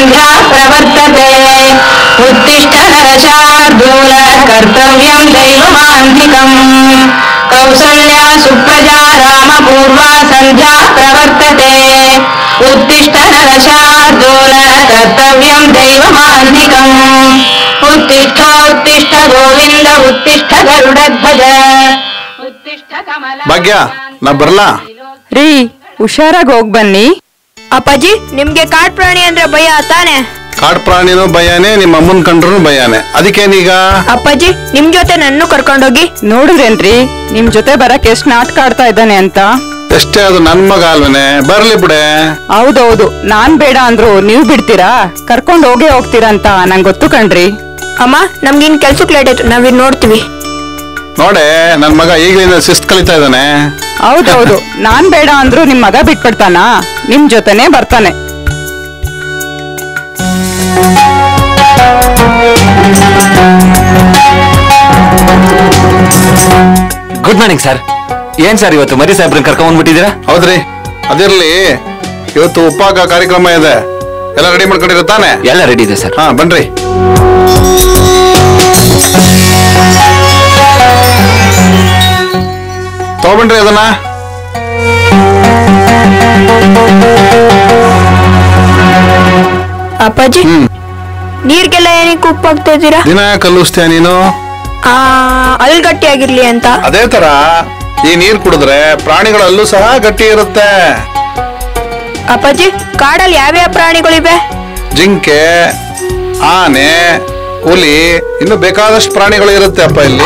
सन्ध्या प्रवर्तते उत्तिष्ठ नरशार्दूल कर्तव्यम् दैवमान्तिकम् कौसल्या सुप्रजा रामपूर्वा सन्ध्या प्रवर्तते उत्तिष्ठ नरशार्दूल कर्तव्यम् दैवमान्तिकम् उत्तिष्ठोत्तिष्ठ गोविन्द उत्तिष्ठ गरुडध्वज उत्तिष्ठ कमल ಭಾಗ್ಯ ನಾ ಬರ್ಲಾ ರೀ ಹುಷಾರಾಗಿ ಹೋಗ್ ಬನ್ನಿ ಅಪ್ಪಾಜಿ ನಿಮ್ಗೆ ಕಾಡ್ ಪ್ರಾಣಿ ಅಂದ್ರೆ ಭಯ ತಾನೆ ಕಾಡ್ ಪ್ರಾಣಿನೂ ಭಯಾನೆ ನಿಮ್ಮ ಅಮ್ಮನ್ ಕಂಡ್ರು ಭಯಾನೆ ಅದಕ್ಕೇನೀಗ ಅಪ್ಪಾಜಿ ನಿಮ್ ಜೊತೆ ನನ್ನೂ ಕರ್ಕೊಂಡೋಗಿ ನೋಡಿದ್ರೇನ್ರಿ ನಿಮ್ ಜೊತೆ ಬರಕ್ ಎಷ್ಟ್ ನಾಟಕ ಆಡ್ತಾ ಇದ್ದಾನೆ ಅಂತ ಎಷ್ಟೇ ಅದು ನನ್ ಮಗ ಅಲ್ವೇನೆ ಬರ್ಲಿ ಬಿಡೆ ಹೌದೌದು ನಾನ್ ಬೇಡ ಅಂದ್ರು ನೀವ್ ಬಿಡ್ತೀರಾ ಕರ್ಕೊಂಡ್ ಹೋಗೇ ಹೋಗ್ತೀರಾ ಅಂತ ನಂಗ್ ಗೊತ್ತು ಕಣ್ರಿ ಅಮ್ಮ ನಮ್ಗಿನ್ ಕೆಲ್ಸಕ್ ಲೇಟ್ ಆಯ್ತು ನಾವಿನ್ ನೋಡ್ತೀವಿ ನೋಡೆ ನನ್ ಮಗ ಈಗಲಿಂದ ಶಿಸ್ತ್ ಕಲಿತಾ ಇದ್ದಾನೆ ಹೌದೌದು ನಾನ್ ಬೇಡ ಅಂದ್ರು ನಿಮ್ ಮಗ ಬಿಟ್ಬಿಡ್ತಾನ ನಿಮ್ ಜೊತೆನೆ ಬರ್ತಾನೆ ಗುಡ್ ಮಾರ್ನಿಂಗ್ ಸರ್ ಏನ್ ಸರ್ ಇವತ್ತು ಮರಿ ಸಾಹೇಬ್ರನ್ನ ಕರ್ಕೊಂಡ್ಬಿಟ್ಟಿದ್ದೀರಾ ಹೌದ್ರಿ ಅದಿರ್ಲಿ ಇವತ್ತು ಉಪ್ಪಾಕ ಕಾರ್ಯಕ್ರಮ ಇದೆ ಎಲ್ಲ ರೆಡಿ ಮಾಡ್ಕೊಂಡಿರೋ ತಾನೆ ಎಲ್ಲ ರೆಡಿ ಇದೆ ಸರ್ ಹಾ ಬನ್ರಿ ತಗೊಬನ್ರಿ ಅದನ್ನ ಅಪ್ಪಾಜಿ ಹ್ಮ್ ನೀರ್ಗೆಲ್ಲ ಏನಕ್ಕೆ ಉಪ್ಪು ಹಾಕ್ತಾ ಇದ್ದೀರಾ ದಿನ ಕಲ್ಲುಸ್ತೀಯ ನೀನು ಆ ಅಲ್ಲಿ ಗಟ್ಟಿ ಆಗಿರ್ಲಿ ಅಂತ ಅದೇ ತರ ಈ ನೀರ್ ಕುಡಿದ್ರೆ ಪ್ರಾಣಿಗಳಲ್ಲೂ ಸಹ ಗಟ್ಟಿ ಇರುತ್ತೆ ಅಪ್ಪಾಜಿ ಕಾಡಲ್ಲಿ ಯಾವ್ಯಾವ ಪ್ರಾಣಿಗಳಿವೆ ಜಿಂಕೆ ಆನೆ ಹುಲಿ ಇನ್ನು ಬೇಕಾದಷ್ಟು ಪ್ರಾಣಿಗಳು ಇರುತ್ತೆ ಅಪ್ಪ ಇಲ್ಲಿ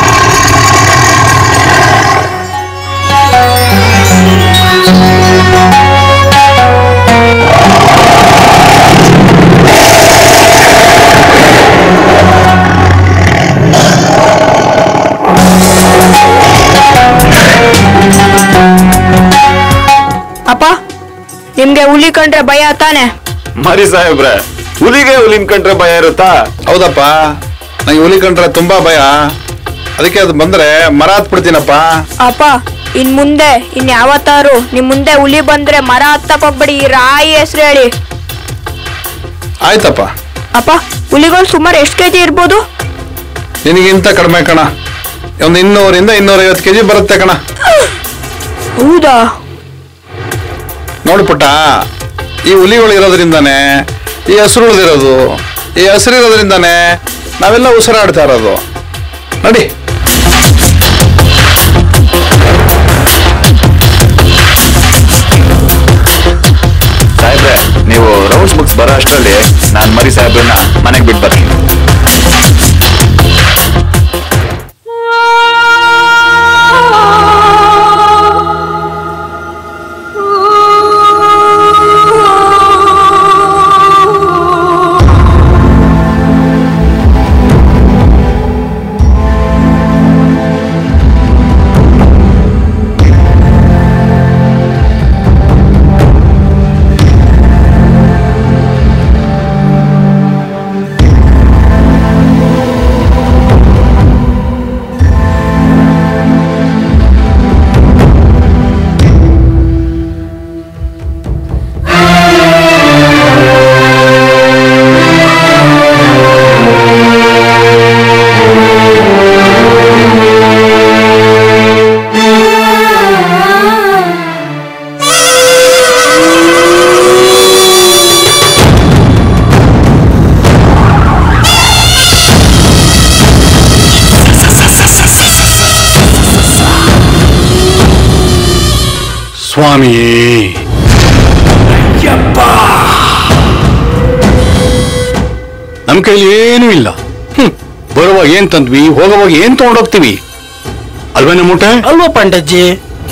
ಅಪ್ಪ ನಿಮ್ಗೆ ಹುಲಿ ಕಂಡ್ರೆ ಭಯ ತಾನೆ ಮರಿ ಸಾಹೇಬ್ರೆ ಹುಲಿಗೆ ಹುಲಿನ್ ಕಂಡ್ರೆ ಭಯ ಇರುತ್ತಾ ಹೌದಪ್ಪ ನಂಗೆ ಹುಲಿ ಕಂಡ್ರೆ ತುಂಬಾ ಭಯ ಅದಕ್ಕೆ ಅದು ಬಂದ್ರೆ ಮರ ಹತ್ಬಿಡ್ತೀನಪ್ಪ ಅಪ್ಪ ಇನ್ ಮುಂದೆ ಇನ್ ಯಾವತ್ತಾರು ನಿಮ್ ಮುಂದೆ ಹುಲಿ ಬಂದ್ರೆ ಮರ ಹತ್ತಕ್ ಹೋಗ್ಬೇಡಿ ಈ ರಾಯಿ ಹೆಸರು ಹೇಳಿ ಆಯ್ತಪ್ಪ ಅಪ್ಪ ಹುಲಿಗಳು ಸುಮಾರು ಎಷ್ಟು ಕೆಜಿ ಇರ್ಬೋದು ನಿನಗಿಂತ ಕಡಿಮೆ ಕಣ ಒಂದು ಇನ್ನೂರಿಂದ ಇನ್ನೂರೈವತ್ತು ಕೆಜಿ ಬರುತ್ತೆ ಕಣ ಹೌದಾ ನೋಡು ಪುಟ್ಟ ಈ ಹುಲಿಗಳು ಇರೋದ್ರಿಂದಾನೆ ಈ ಹಸಿರು ಉಳಿದಿರೋದು ಈ ಹಸಿರು ಇರೋದ್ರಿಂದಾನೆ ನಾವೆಲ್ಲ ಉಸಿರಾಡ್ತಾ ಇರೋದು ನಡಿ ಸಾಹೇಬ್ರೆ ನೀವು ರೌಂಡ್ಸ್ ಬುಕ್ಸ್ ಬರೋ ಅಷ್ಟರಲ್ಲಿ ನಾನ್ ಮರಿ ಸಾಹೇಬ್ರನ್ನ ಮನೆಗೆ ಬಿಟ್ಟು ಬರ್ತೀನಿ ಸ್ವಾಮಿಯೇ ನಮ್ ಕೈಲಿ ಏನೂ ಇಲ್ಲ ಹ್ಮ್. ಬರುವಾಗ ಏನ್ ತಂದ್ವಿ ಹೋಗುವಾಗ ಏನ್ ತಗೊಂಡೋಗ್ತೀವಿ ಅಲ್ವೇನ ಮೂಟೆ ಅಲ್ವಾ ಪಂಡಜ್ಜಿ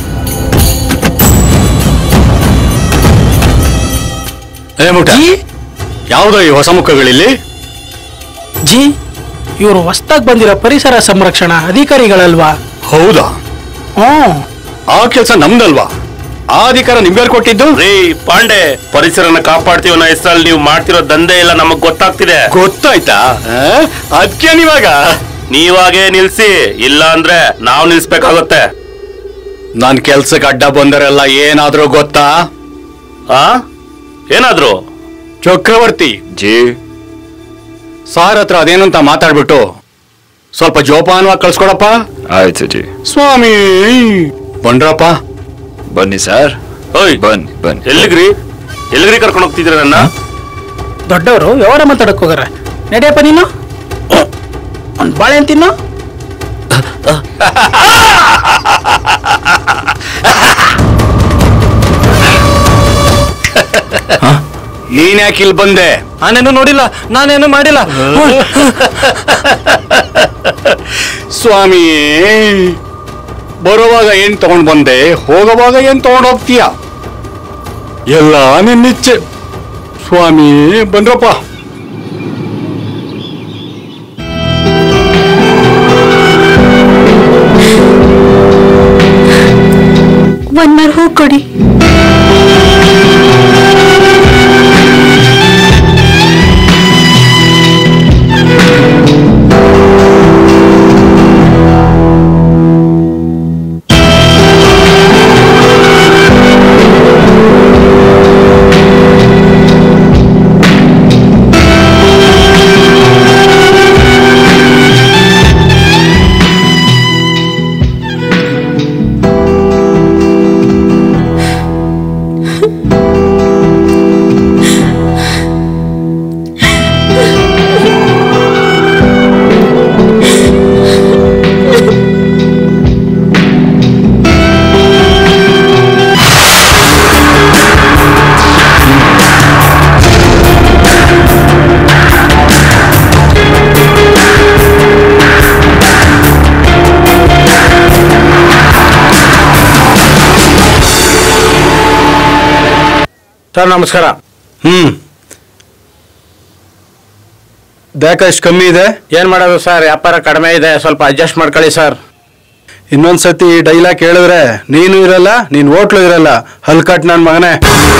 ಏ ಮೂಟೆ ಜಿ ಯಾವ್ದೋ ಈ ಹೊಸ ಮುಖಗಳಿಲ್ಲಿ ಜಿ ಇವರು ಹೊಸ್ದಾಗ್ ಬಂದಿರೋ ಪರಿಸರ ಸಂರಕ್ಷಣಾ ಅಧಿಕಾರಿಗಳಲ್ವಾ ಹೌದಾ ಹ್ಮ್ ಆ ಕೆಲಸ ನಮ್ದಲ್ವಾ ಆ ಅಧಿಕಾರ ನಿಮ್ಗ್ಯಾರು ಕೊಟ್ಟಿದ್ದು ರೀ ಪಾಂಡೆ ಪರಿಸರನ ಕಾಪಾಡ್ತೀವಿ ಅನ್ನೋ ಹೆಸರಲ್ಲಿ ನೀವು ಮಾಡ್ತಿರೋ ದಂಧೆ ಎಲ್ಲ ನಮಗ್ ಗೊತ್ತಾಗ್ತಿದೆ ಗೊತ್ತಾಯ್ತಾ ಅದಕ್ಕೆ ನೀವಾಗ ನೀವಾಗೇ ನಿಲ್ಸಿ ಇಲ್ಲ ಅಂದ್ರೆ ನಾವ್ ನಿಲ್ಸ್ಬೇಕಾಗುತ್ತೆ ನಾನ್ ಕೆಲ್ಸಕ್ಕೆ ಅಡ್ಡ ಬಂದರೆಲ್ಲ ಏನಾದ್ರೂ ಗೊತ್ತಾ ಆ ಏನಾದ್ರು ಚಕ್ರವರ್ತಿ ಜಿ ಸಾರ್ ಹತ್ರ ಅದೇನಂತ ಮಾತಾಡ್ಬಿಟ್ಟು ಸ್ವಲ್ಪ ಜೋಪಾನವಾಗಿ ಕಳ್ಸ್ಕೊಡಪ್ಪ ಆಯ್ತು ಜಿ ಸ್ವಾಮಿ ಬಂಡ್ರಪ್ಪ ಬನ್ನಿ ಸರ್ ಓಯ್ ಬನ್ನಿ ಬನ್ನಿ ಎಲ್ಲಿಗ್ರಿ ಎಲ್ಲಿಗ್ರಿ ಕರ್ಕೊಂಡು ಹೋಗ್ತಿದ್ರ ನನ್ನ ದೊಡ್ಡವರು ವ್ಯವಹಾರ ಮಾತಾಡಕ್ ಹೋಗಾರ ನಡೆಯಪ್ಪ ನೀನು ಒಂದ್ ಬಾಳೆ ತಿನ್ನು ನೀನ್ ಯಾಕೆ ಇಲ್ಲಿ ಬಂದೆ ನಾನೇನು ನೋಡಿಲ್ಲ ನಾನೇನು ಮಾಡಿಲ್ಲ ಸ್ವಾಮಿ ಬರುವಾಗ ಏನ್ ತಗೊಂಡ್ ಬಂದೆ ಹೋಗುವಾಗ ಏನ್ ತಗೊಂಡ್ ಹೋಗ್ತೀಯ ಎಲ್ಲ ನಿನ್ನಿಚ್ಛೆ ಸ್ವಾಮಿ ಬಂದ್ರಪ್ಪ ಒಂದ್ ಮಾರ್ ಹೂ ಕೊಡಿ ಸರ್ ನಮಸ್ಕಾರ ಹ್ಮ್ ಬ್ಯಾಕ್ ಎಷ್ಟು ಕಮ್ಮಿ ಇದೆ ಏನ್ ಮಾಡೋದು ಸರ್ ವ್ಯಾಪಾರ ಕಡಿಮೆ ಇದೆ ಸ್ವಲ್ಪ ಅಡ್ಜಸ್ಟ್ ಮಾಡ್ಕೊಳ್ಳಿ ಸರ್ ಇನ್ನೊಂದ್ಸತಿ ಡೈಲಾಗ್ ಹೇಳಿದ್ರೆ ನೀನು ಇರಲ್ಲ ನೀನ್ ಹೋಟ್ಲು ಇರಲ್ಲ ಹಲ್ಕಟ್ ನನ್ ಮಗನೇ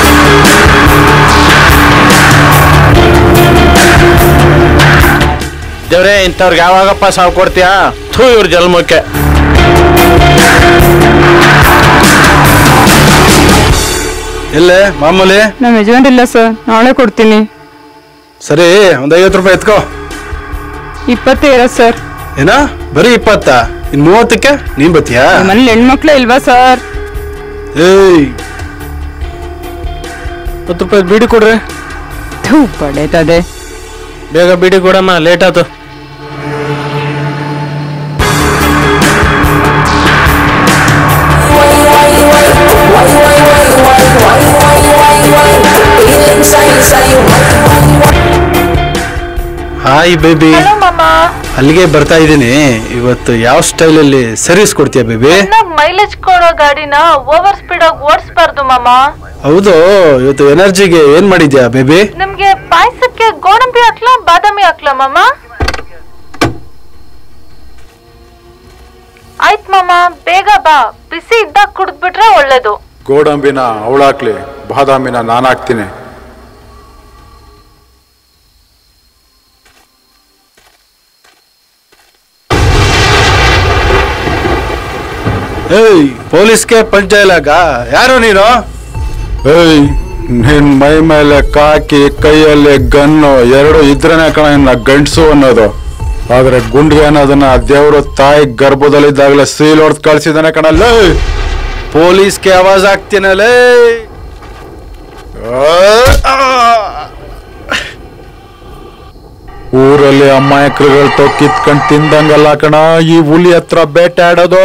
ದೇವ್ರೆ ಇಂಥವ್ರಿಗೆ ಯಾವಾಗಪ್ಪ ಸಾವು ಕೊಡ್ತೀಯಾ ಥೂ ಇವ್ರ ಜನ್ಮಕ್ಕೆ ಎಲ್ಲೇ ಮಾಮೂಲಿ ನಮ್ಮ ಯಜಮಾನ್ರಿಲ್ಲ ಸರ್ ನಾಳೆ ಕೊಡ್ತೀನಿ ಸರಿ ಒಂದ್ ಐವತ್ತು ರೂಪಾಯಿ ಎತ್ಕೋ ಇಪ್ಪತ್ತೇ ಇರೋ ಸರ್ ಏನ ಬರೀ ಇಪ್ಪತ್ತ ಇನ್ ಮೂವತ್ತಕ್ಕೆ ನೀನ್ ಬತ್ತೀಯಾ ಮನೇಲಿ ಹೆಣ್ಮಕ್ಳೇ ಇಲ್ವಾ ಸರ್ ಏಯ್ ಹತ್ತು ರೂಪಾಯಿ ಬೀಡಿ ಕೊಡ್ರಿ ಥೂ ಪಡೇತದೆ ಬೇಗ ಬಿಡಿ ಕೊಡಮ್ಮ ಲೇಟ್ ಆಯ್ತು ಹಾಯ್ ಬೇಬಿ ಅಲ್ಲಿಗೆ ಬರ್ತಾ ಇದ್ದೀನಿ ಇವತ್ತು ಯಾವ ಸ್ಟೈಲಲ್ಲಿ ಸರ್ವಿಸ್ ಕೊಡ್ತೀಯ ಬೇಬಿ ಮೈಲೇಜ್ ಕೊಡೋ ಗಾಡಿನ ಓವರ್ ಸ್ಪೀಡ್ ಆಗಿ ಓಡಿಸ್ಬಾರ್ದು ಮಾಮ ಹೌದು ಇವತ್ತು ಎನರ್ಜಿಗೆ ಏನ್ ಮಾಡಿದ್ಯಾ ಬೇಬಿ ನಿಮ್ಗೆ ಪಾಯಸಕ್ಕೆ ಗೋಡಂಬಿ ಹಾಕ್ಲಾ ಬಾದಾಮಿ ಹಾಕ್ಲಾ ಮಾಮ ಆಯ್ತ್ ಮಾಮ ಬೇಗ ಬಾ ಬಿಸಿ ಇದ್ದಾಗ ಕುಡಿದ್ಬಿಟ್ರೆ ಒಳ್ಳೇದು ಗೋಡಂಬಿನ ಅವಳಾಕ್ಲಿ ಬಾದಾಮಿನ ನಾನು ಹಾಕ್ತೀನಿ ಏಯ್ ಪೊಲೀಸ್ಗೆ ಪಂಚಾಯಲಾಗ ಯಾರು ನೀನು ಏಯ್ ನಿನ್ ಮೈ ಮೇಲೆ ಕಾಕಿ ಕೈಯಲ್ಲಿ ಗನ್ನು ಎರಡು ಇದ್ರೇನೆ ಕಣ ಇನ್ನ ಗಂಡ್ಸು ಅನ್ನೋದು ಆದ್ರೆ ಗುಂಡ್ಗೆ ಅನ್ನೋದನ್ನ ದೇವರು ತಾಯಿ ಗರ್ಭದಲ್ಲಿದ್ದಾಗಲೇ ಸೀಲ್ ಹೊಡೆದು ಕಳ್ಸಿದಾನೆ ಕಣಲ್ಲೇ ಪೊಲೀಸ್ಗೆ ಆವಾಜ್ ಆಗ್ತೀನಲ್ಲೇ ಊರಲ್ಲಿ ಅಮ್ಮಾಯಕ್ರುಗಳು ತೊಕ್ಕಿತ್ಕೊಂಡ್ ತಿಂದಂಗಲ್ಲ ಕಣ ಈ ಹುಲಿ ಹತ್ರ ಬೇಟೆ ಆಡೋದು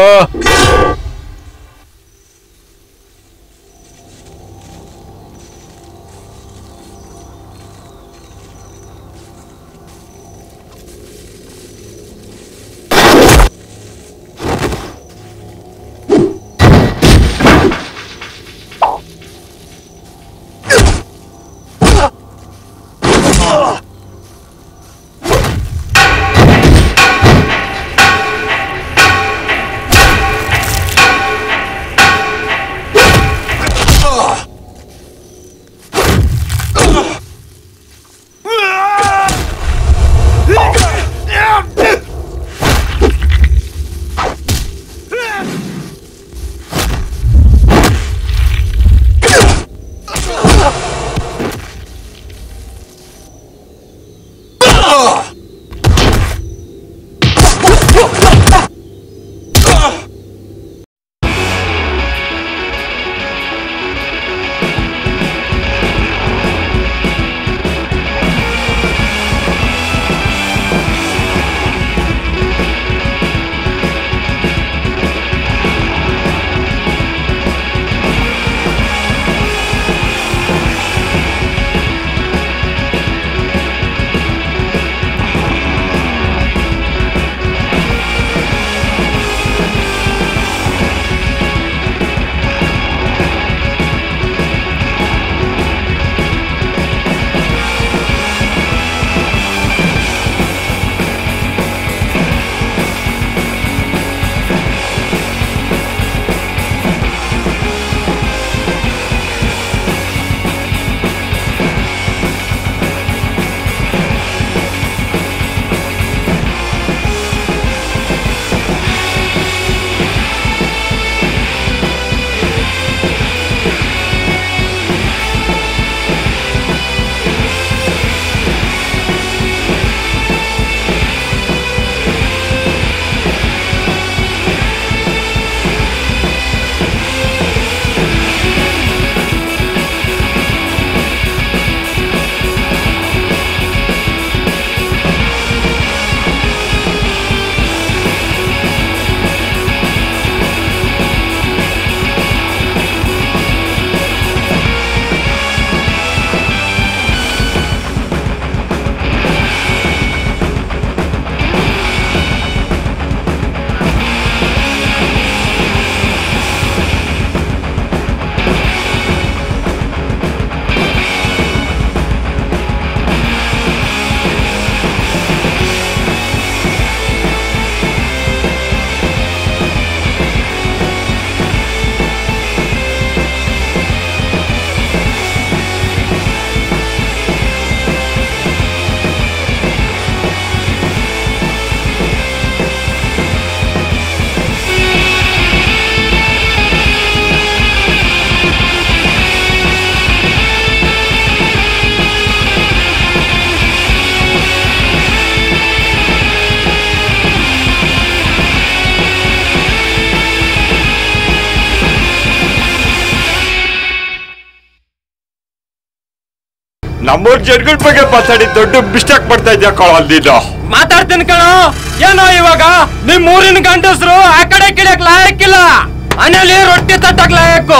ನಮ್ಮೂರ್ ಜನಗಳ ಬಗ್ಗೆ ಮಾತಾಡಿ ದೊಡ್ಡ ಮಿಸ್ಟೇಕ್ ಮಾಡ್ತಾ ಇದ್ಯಾ ಕಳ ನೀನು ಮಾತಾಡ್ತೀನಿ ಕಣೋ ಏನೋ ಇವಾಗ ನಿಮ್ ಊರಿನ ಗಂಡಸ್ರು ಆ ಕಡೆ ಕಿಡಕ್ ಲಾಯಕ್ಕಿಲ್ಲ ಮನೇಲಿ ರೊಟ್ಟಿ ತಟ್ಟಕ್ ಲಾಯಕ್ಕು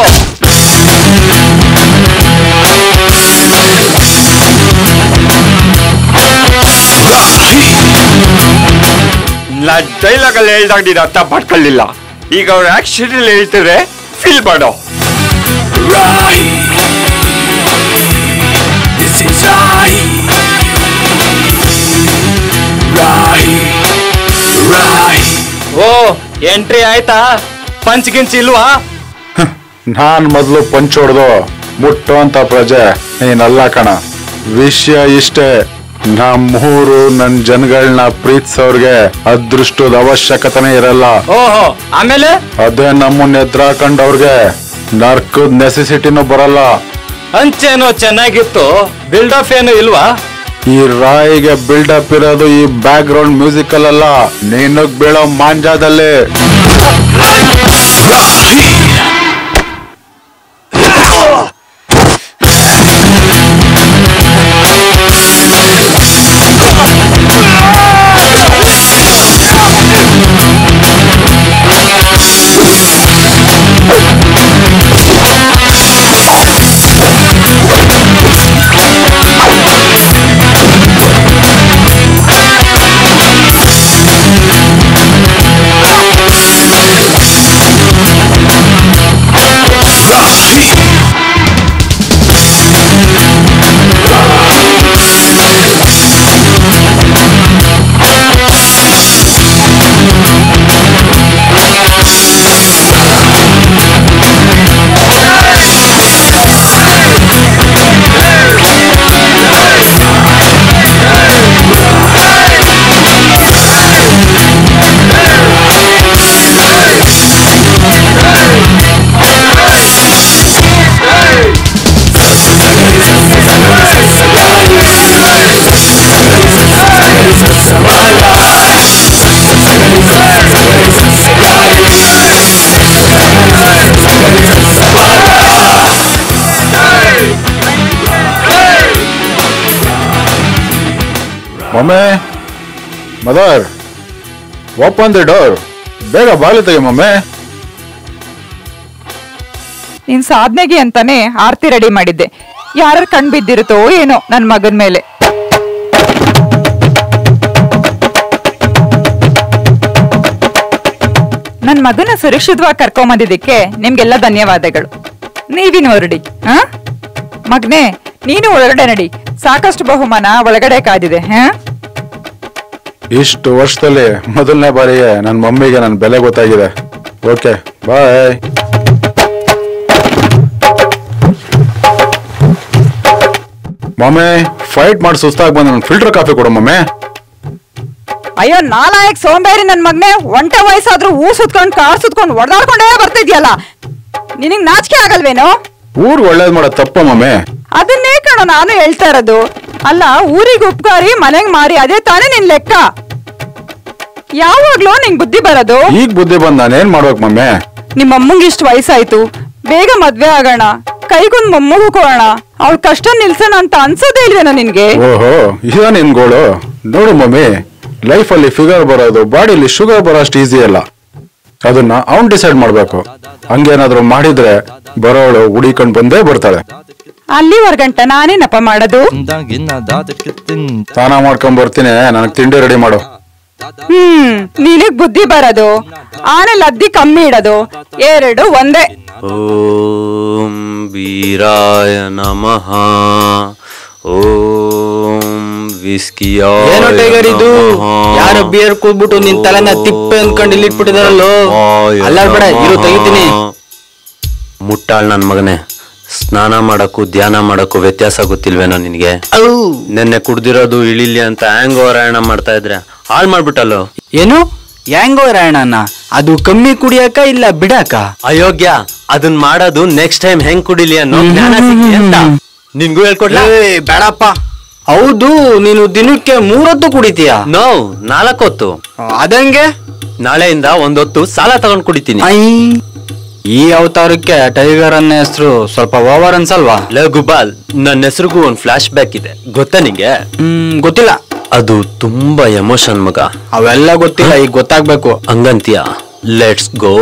ನಾ ಡೈಲಾಗ್ ಅಲ್ಲಿ ಹೇಳ್ದಾಗ ನೀನು ಅರ್ಥ ಮಾಡ್ಕೊಳ್ಳಿಲ್ಲ ಈಗ ಅವ್ರ ಆಕ್ಷನ್ ಅಲ್ಲಿ ಹೇಳ್ತಿದ್ರೆ ಫೀಲ್ ಮಾಡೋ ಓ ಎಂಟ್ರಿ ಆಯ್ತಾ ಪಂಚ್ ಗಿಂಚ್ ಇಲ್ವಾ ನಾನ್ ಮೊದ್ಲು ಪಂಚ್ ಹೊಡ್ದು ಮುಟ್ಟು ಅಂತ ಪ್ರಜೆ ನೀನಲ್ಲ ಕಣ ವಿಷಯ ಇಷ್ಟೇ ನಮ್ಮೂರು ನನ್ ಜನಗಳನ್ನ ಪ್ರೀತಿಸೋರ್ಗೆ ಅದೃಷ್ಟದ ಅವಶ್ಯಕತೆನೇ ಇರಲ್ಲ ಓಹೋ ಆಮೇಲೆ ಅದೇ ನಮ್ಮನ್ನ ಎದ್ರಾಕಂಡವ್ರಿಗೆ ನರ್ಕದ್ ನೆಸೆಸಿಟಿನೂ ಬರಲ್ಲ ಹಂಚೇನೋ ಚೆನ್ನಾಗಿತ್ತು ಬಿಲ್ಡಪ್ ಏನು ಇಲ್ವಾ ಈ ರಾಯಿಗೆ ಬಿಲ್ಡಪ್ ಇರೋದು ಈ ಬ್ಯಾಕ್ ಗ್ರೌಂಡ್ ಮ್ಯೂಸಿಕಲ್ ಅಲ್ಲ ನೀನಗ್ ಬೀಳೋ ಮಾಂಜಾದಲ್ಲಿ ಮಮ್ಮೆ ಮದರ್ ಓಪನ್ ದಿ ಡೋರ್ ಬೇಗ ಬಾಗಿಲು ತೆಗಿ ಮಮ್ಮೆ ನಿನ್ ಸಾಧನೆಗೆ ಅಂತಾನೆ ಆರ್ತಿ ರೆಡಿ ಮಾಡಿದ್ದೆ ಯಾರ ಕಣ್ ಬಿದ್ದಿರುತ್ತೋ ಏನೋ ನನ್ ಮಗನ್ ಮೇಲೆ ನನ್ ಮಗನ ಸುರಕ್ಷಿತವಾಗಿ ಕರ್ಕೊಂಬಂದಿದ್ದಕ್ಕೆ ನಿಮ್ಗೆಲ್ಲ ಧನ್ಯವಾದಗಳು ನೀವಿನ ಹೊರಡಿ ಹ ಮಗ್ನೆ ನೀನು ಒಳಗಡೆ ನಡಿ ಸಾಕಷ್ಟು ಬಹುಮಾನ ಒಳಗಡೆ ಕಾದಿದೆ ಹ ಇಷ್ಟು ವರ್ಷದಲ್ಲಿ ಮೊದಲನೇ ಬಾರಿಗೆ ನನ್ನ ಮಮ್ಮಿಗೆ ನನ್ನ ಬೆಲೆ ಗೊತ್ತಾಗಿದೆ ಓಕೆ ಬಾಯ್ ಮಮ್ಮಿ ಫೈಟ್ ಮಾಡಿ ಸುಸ್ತಾಗಿ ಬಂದ ನನ್ನ ಫಿಲ್ಟರ್ ಕಾಫಿ ಕೊಡು ಮಮ್ಮಿ ಅಯ್ಯೋ ನಾಲಾಯಕ್ ಸೋಂಬೇರಿ ನನ್ ಮಗ್ನೆ ಒಂಟೆ ವಯಸ್ಸಾದ್ರೂ ಊ ಸುತ್ಕೊಂಡ್ ಕಾರ್ ಸುತ್ಕೊಂಡ್ ಹೊಡೆದಾಡ್ಕೊಂಡೇ ಬರ್ತಿದ್ಯಲ್ಲ ನಿನಗ್ ನಾಚಿಕೆ ಆಗಲ್ವೇನೋ ಊರ್ ಒಳ್ಳೇದ್ ಮಾಡೋ ತಪ್ಪ ಮಮ್ಮಿ ಅದನ್ನೇ ಕಣೋ ನಾನು ಹೇಳ್ತಾ ಇರೋದು ಅಲ್ಲ ಊರಿಗೆ ಉಪ್ಕಾರಿ ಮನೆಗ್ ಮಾರಿ ಅದೇ ತಾನೇ ನಿನ್ ಲೆಕ್ಕ ಯಾವಾಗ್ಲೂ ನಿಂಗ್ ಬುದ್ಧಿ ಬರೋದು ಈಗ ಬುದ್ಧಿ ಬಂದ ನಾನೇನ್ ಮಾಡ್ಬೇಕು ಮಮ್ಮಿ ನಿಮ್ಮ ಅಮ್ಮಂಗೆ ಇಷ್ಟು ವಯಸ್ಸಾಯ್ತು ಬೇಗ ಮದ್ವೆ ಆಗೋಣ ಕೈಗೊಂದ್ ಮೊಮ್ಮಗು ಕೊಡೋಣ ಅವ್ಳ ಕಷ್ಟ ನಿಲ್ಸೋಣ ಅಂತ ಅನ್ಸೋದೇ ಇಲ್ವೇನೋ ನಿನ್ಗೆ ಓಹೋ ಇದ ನಿನ್ ಗೋಳು ನೋಡು ಮಮ್ಮಿ ಲೈಫಲ್ಲಿ ಫಿಗರ್ ಬರೋದು ಬಾಡಿಲಿ ಶುಗರ್ ಬರೋ ಅಷ್ಟು ಈಸಿ ಅಲ್ಲ ಅದನ್ನ ಅವ್ನ್ ಡಿಸೈಡ್ ಮಾಡ್ಬೇಕು ಹಂಗೇನಾದ್ರೂ ಮಾಡಿದ್ರೆ ಬರೋಳು ಹುಡಿಕೊಂಡ್ ಬಂದೇ ಬರ್ತಾಳೆ ಅಲ್ಲಿವರ್ಗಂಟ ನಾನೇನಪ್ಪ ಮಾಡೋದು ಸ್ನಾನ ಮಾಡ್ಕೊಂಡ್ ಬರ್ತೀನಿ ನನಗ್ ತಿಂಡಿ ರೆಡಿ ಮಾಡು ಹ್ಮ್ ನಿನಗ್ ಬುದ್ಧಿ ಬರೋದು ಆಮೇಲೆ ಅದ್ದಿ ಕಮ್ಮಿ ಇಡೋದು ಎರಡು ಒಂದೇ ಓಂ ವೀರಾಯ ನಮಃ ಓಂ ವಿಸ್ಕಿಯ ಏನೋ ಟೈಗರ್ ಇದು ಯಾರೋ ಬಿಯರ್ ಕೂದ್ಬಿಟ್ಟು ನಿನ್ ತಲೆನ ತಿಪ್ಪೆ ಅನ್ಕೊಂಡು ಇಲ್ಲಿ ಇಟ್ಬಿಟ್ಟಿದಾರಲ್ಲೋ ಅಲ್ಲಾಡ್ಬೇಡ ಇರು ತೆಗಿತೀನಿ ಮುಟ್ಟಾಳ್ ನನ್ ಮಗನೇ ಸ್ನಾನ ಮಾಡಕ್ಕೂ ಧ್ಯಾನ ಮಾಡಕ್ಕೂ ವ್ಯತ್ಯಾಸ ಗೊತ್ತಿಲ್ವೇನೋ ನಿನ್ಗೆ ನೆನ್ನೆ ಕುಡ್ದಿರೋದು ಇಳಿಲಿ ಅಂತ ಹ್ಯಾಂಗ್ ಓವರಾಯಣ ಮಾಡ್ತಾ ಇದ್ರೆ ಹಾಳ್ ಮಾಡ್ಬಿಟ್ಟಲ್ಲೋ ಏನು ಯಾಂಗೋ ರಾಯಣ್ಣನ ಅದು ಕಮ್ಮಿ ಕುಡಿಯಕ ಇಲ್ಲ ಬಿಡಾಕ ಅಯೋಗ್ಯ ಅದನ್ ಮಾಡೋದು ನೆಕ್ಸ್ಟ್ ಟೈಮ್ ಹೆಂಗ್ ಕುಡಿಲಿ ಅನ್ನೋ ಜ್ಞಾನ ಸಿಗ್ಲಿ ಅಂತ ನಿನ್ಗೂ ಹೇಳ್ಕೊಡ್ಲಾ ಏ, ಬೇಡಪ್ಪ ಹೌದು ನೀನು ದಿನಕ್ಕೆ ಮೂರೊತ್ತು ಕುಡಿತೀಯ ನೋ ನಾಲ್ಕೊತ್ತು ಅದಂಗೆ ನಾಳೆಯಿಂದ ಒಂದೊತ್ತು ಸಾಲ ತಗೊಂಡ್ ಕುಡಿತೀನಿ ಐ ಈ ಅವತಾರಕ್ಕೆ ಟೈಗರ್ ಅನ್ನೋ ಹೆಸರು ಸ್ವಲ್ಪ ಓವರ್ ಅನ್ಸಲ್ವಾ ಲೇ ಗುಬಾಲ್ ನನ್ನ ಹೆಸರಿಗೂ ಒಂದು ಫ್ಲಾಶ್ ಬ್ಯಾಕ್ ಇದೆ ಗೊತ್ತಾ ನಿಂಗೆ ಹ್ಮ್ ಗೊತ್ತಿಲ್ಲ ಅದು ತುಂಬಾ ಎಮೋಷನ್ ಮಗ ಅವೆಲ್ಲ ಗೊತ್ತಿಲ್ಲ ಈಗ ಗೊತ್ತಾಗ್ಬೇಕು ಹಂಗಂತೀಯ ಲೆಟ್ಸ್ ಗೋ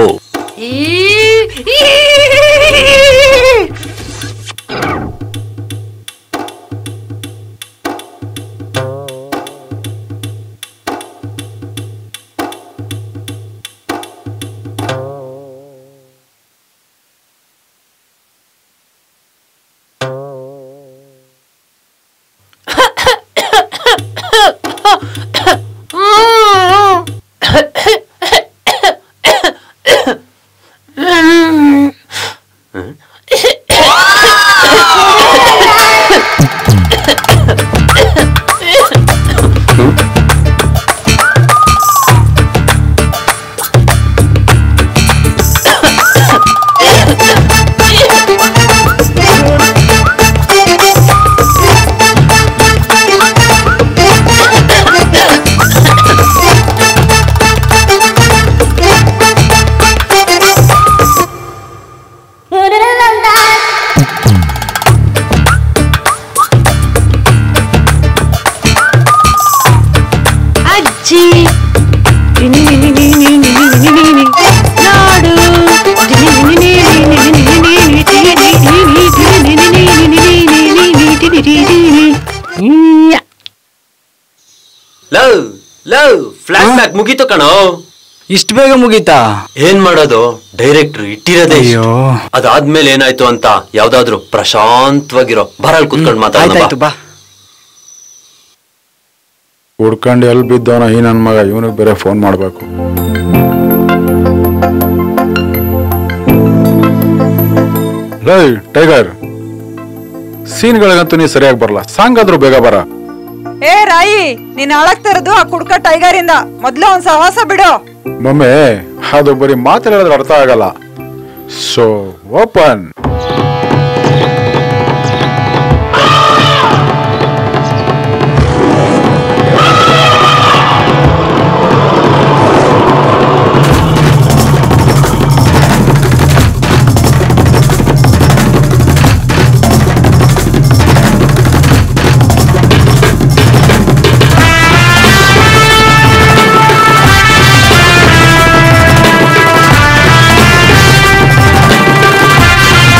ಅಜ್ಜಿ ನಾಡು ಲವ್ ಲವ್ ಫ್ಲಾಶ್ ಬ್ಯಾಕ್ ಮುಗೀತು ಕಣೋ ಇಷ್ಟು ಬೇಗ ಮುಗೀತಾ ಏನ್ ಮಾಡೋದು ಡೈರೆಕ್ಟರ್ ಇಟ್ಟಿರೋದೇ ಇಷ್ಟು. ಅಯ್ಯೋ ಅದಾದ್ಮೇಲೆ ಏನಾಯ್ತು ಅಂತ ಯಾವ್ದಾದ್ರು ಪ್ರಶಾಂತವಾಗಿರೋ ಬರಲ್ ಕುತ್ಕೊಂಡ್ ಮಾತಾಡೋಣ ಆಯ್ತಾಯ್ತು ಬಾ ಹುಡ್ಕೊಂಡು ಎಲ್ಲಿ ಬಿದ್ದವನ ಈ ನನ್ನ ಮಗ ಇವನಿಗೆ ಬೇರೆ ಫೋನ್ ಮಾಡಬೇಕು ಲೈ ಟೈಗರ್ ಸೀನ್ಗಳಿಗಂತೂ ನೀ ಸರಿಯಾಗಿ ಬರಲ್ಲ ಸಾಂಗ್ ಆದ್ರೂ ಬೇಗ ಬರ ಏ ರಾಯಿ ನೀನ್ ಹಾಳಾಗ್ತಾ ಇರೋದು ಆ ಕುಡ್ಕ ಟೈಗರ್ ಇಂದ ಮೊದ್ಲು ಒಂದ್ ಸಹವಾಸ ಬಿಡು ಮಮ್ಮಿ ಅದು ಬರೀ ಮಾತು ಹೇಳಿದ್ರೆ ಅರ್ಥ ಆಗಲ್ಲ ಸೊ ಓಪನ್ ಆ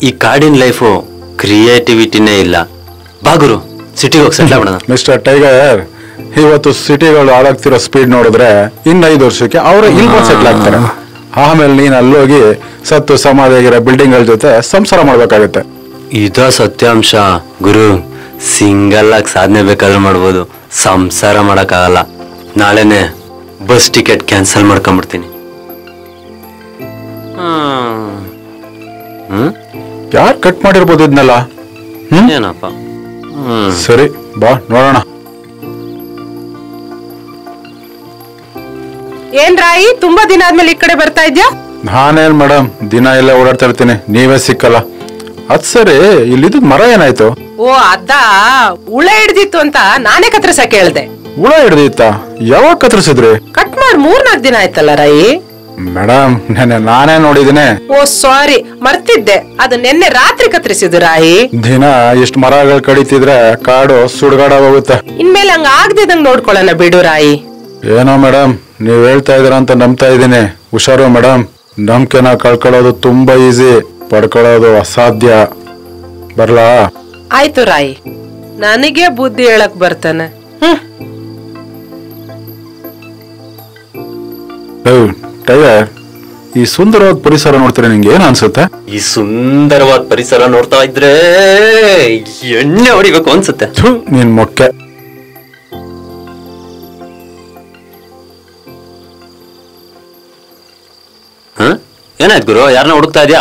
ಈ ಕಾಡಿನ ಲೈಫು ಕ್ರಿಯೇಟಿವಿಟಿನೇ ಇಲ್ಲ ಬಾಗುರು ಸಿಟಿಗೆ ಹೋಗಿ ಸೆಟ್ಲ್ ಮಾಡೋಣ ಮಿಸ್ಟರ್ ಟೈಗರ್ ಇವತ್ತು ಸಿಟಿಗಳು ಹಾಳಾಗ್ತಿರೋ ಸ್ಪೀಡ್ ನೋಡಿದ್ರೆ ಇನ್ನು ಐದು ವರ್ಷಕ್ಕೆ ಅವರು ಇಲ್ಲಿ ಬಂದು ಸೆಟ್ಲ್ ಆಗ್ತಾರೆ ಆಮೇಲೆ ನೀನ್ ಅಲ್ಲೋಗಿ ಸತ್ತು ಸಮಾಧಿಯಾಗಿರೋ ಬಿಲ್ಡಿಂಗ್ ಗಳ ಜೊತೆ ಸಂಸಾರ ಮಾಡ್ಬೇಕಾಗತ್ತೆ ಇದ ಸತ್ಯಾಂಶ ಗುರು ಸಿಂಗಲ್ ಆಗಿ ಸಾಧನೆ ಬೇಕಾದ್ರೂ ಮಾಡ್ಬೋದು ಸಂಸಾರ ಮಾಡಕ್ಕಾಗಲ್ಲ ನಾಳೆನೆ ಬಸ್ ಟಿಕೆಟ್ ಕ್ಯಾನ್ಸಲ್ ಮಾಡ್ಕೊಂಡ್ಬಿಡ್ತೀನಿ ಹ್ಮ್ ಯಾರು ಕಟ್ ಮಾಡಿರ್ಬೋದು ಇದನ್ನೆಲ್ಲ ಏನಪ್ಪ ಹ್ಮ್ ಸರಿ ಬಾ ನೋಡೋಣ ಏನ್ ರಾಯಿ ತುಂಬಾ ದಿನ ಆದ್ಮೇಲೆ ಈ ಕಡೆ ಬರ್ತಾ ಇದ್ಯಾ ನಾನೇನ್ ಮೇಡಮ್ ದಿನ ಎಲ್ಲ ಓಡಾಡ್ತಾ ಇರ್ತೀನಿ ನೀವೇ ಸಿಕ್ಕಲ್ಲ ಅದ್ ಸರಿ ಇಲ್ಲಿದ್ ಮರ ಏನಾಯ್ತು ಓ ಅದ ಹುಳ ಹಿಡ್ದಿತ್ತು ಅಂತ ನಾನೇ ಕತ್ರಸಕ್ ಹೇಳ್ದೆ ಹುಳ ಹಿಡ್ದಿತ್ತ ಯಾವಾಗ ಕತ್ತರಿಸಿದ್ರಿ ಕಟ್ ಮಾಡಿ ಮೂರ್ನಾಲ್ಕು ದಿನ ಆಯ್ತಲ್ಲ ರಾಯಿ ಮೇಡಮ್ ನೆನ್ನೆ ನಾನೇ ನೋಡಿದ್ದೀನಿ ಓ ಸಾರಿ ಮರ್ತಿದ್ದೆ ಅದು ನಿನ್ನೆ ರಾತ್ರಿ ಕತ್ತರಿಸಿದ್ದು ರಾಯಿ ದಿನ ಇಷ್ಟ್ ಮರಗಳು ಕಡಿತಿದ್ರೆ ಕಾಡು ಸುಡ್ಗಾಡ ಹೋಗುತ್ತೆ ಇನ್ಮೇಲೆ ಹಂಗ ಆಗದಿದಂಗ್ ನೋಡ್ಕೊಳ್ಳೋಣ ಬಿಡು ರಾಯಿ ಏನೋ ಮೇಡಮ್ ನೀವ್ ಹೇಳ್ತಾ ಇದೀರ ಅಂತ ನಂಬ್ತಾ ಇದ್ದೀನಿ ಹುಷಾರು ಮೇಡಮ್ ನಂಬಿಕೆನ ಕಳ್ಕೊಳ್ಳೋದು ತುಂಬಾ ಈಸಿ ಪಡ್ಕೊಳ್ಳೋದು ಅಸಾಧ್ಯ ಬರ್ಲಾ ಆಯ್ತು ರಾಯಿ ನನಗೆ ಬುದ್ಧಿ ಹೇಳಕ್ ಬರ್ತಾನೆ ಹ್ಮ್ ಏಯ್, ಟೈಗರ್ ಈ ಸುಂದರವಾದ ಪರಿಸರ ನೋಡ್ತೀರಾ ನಿಂಗೆ ಏನ್ ಅನ್ಸುತ್ತೆ ಈ ಸುಂದರವಾದ ಪರಿಸರ ನೋಡ್ತಾ ಇದ್ರೆ ಎಣ್ಣೆ ಹೊಡಿಬೇಕು ಅನ್ಸುತ್ತೆ ಥು, ನಿನ್ ಮೊಕ್ಕೆ ಹ ಏನಾಯ್ತು ಗುರು ಯಾರನ್ನ ಹುಡುಕ್ತಾ ಇದ್ಯಾ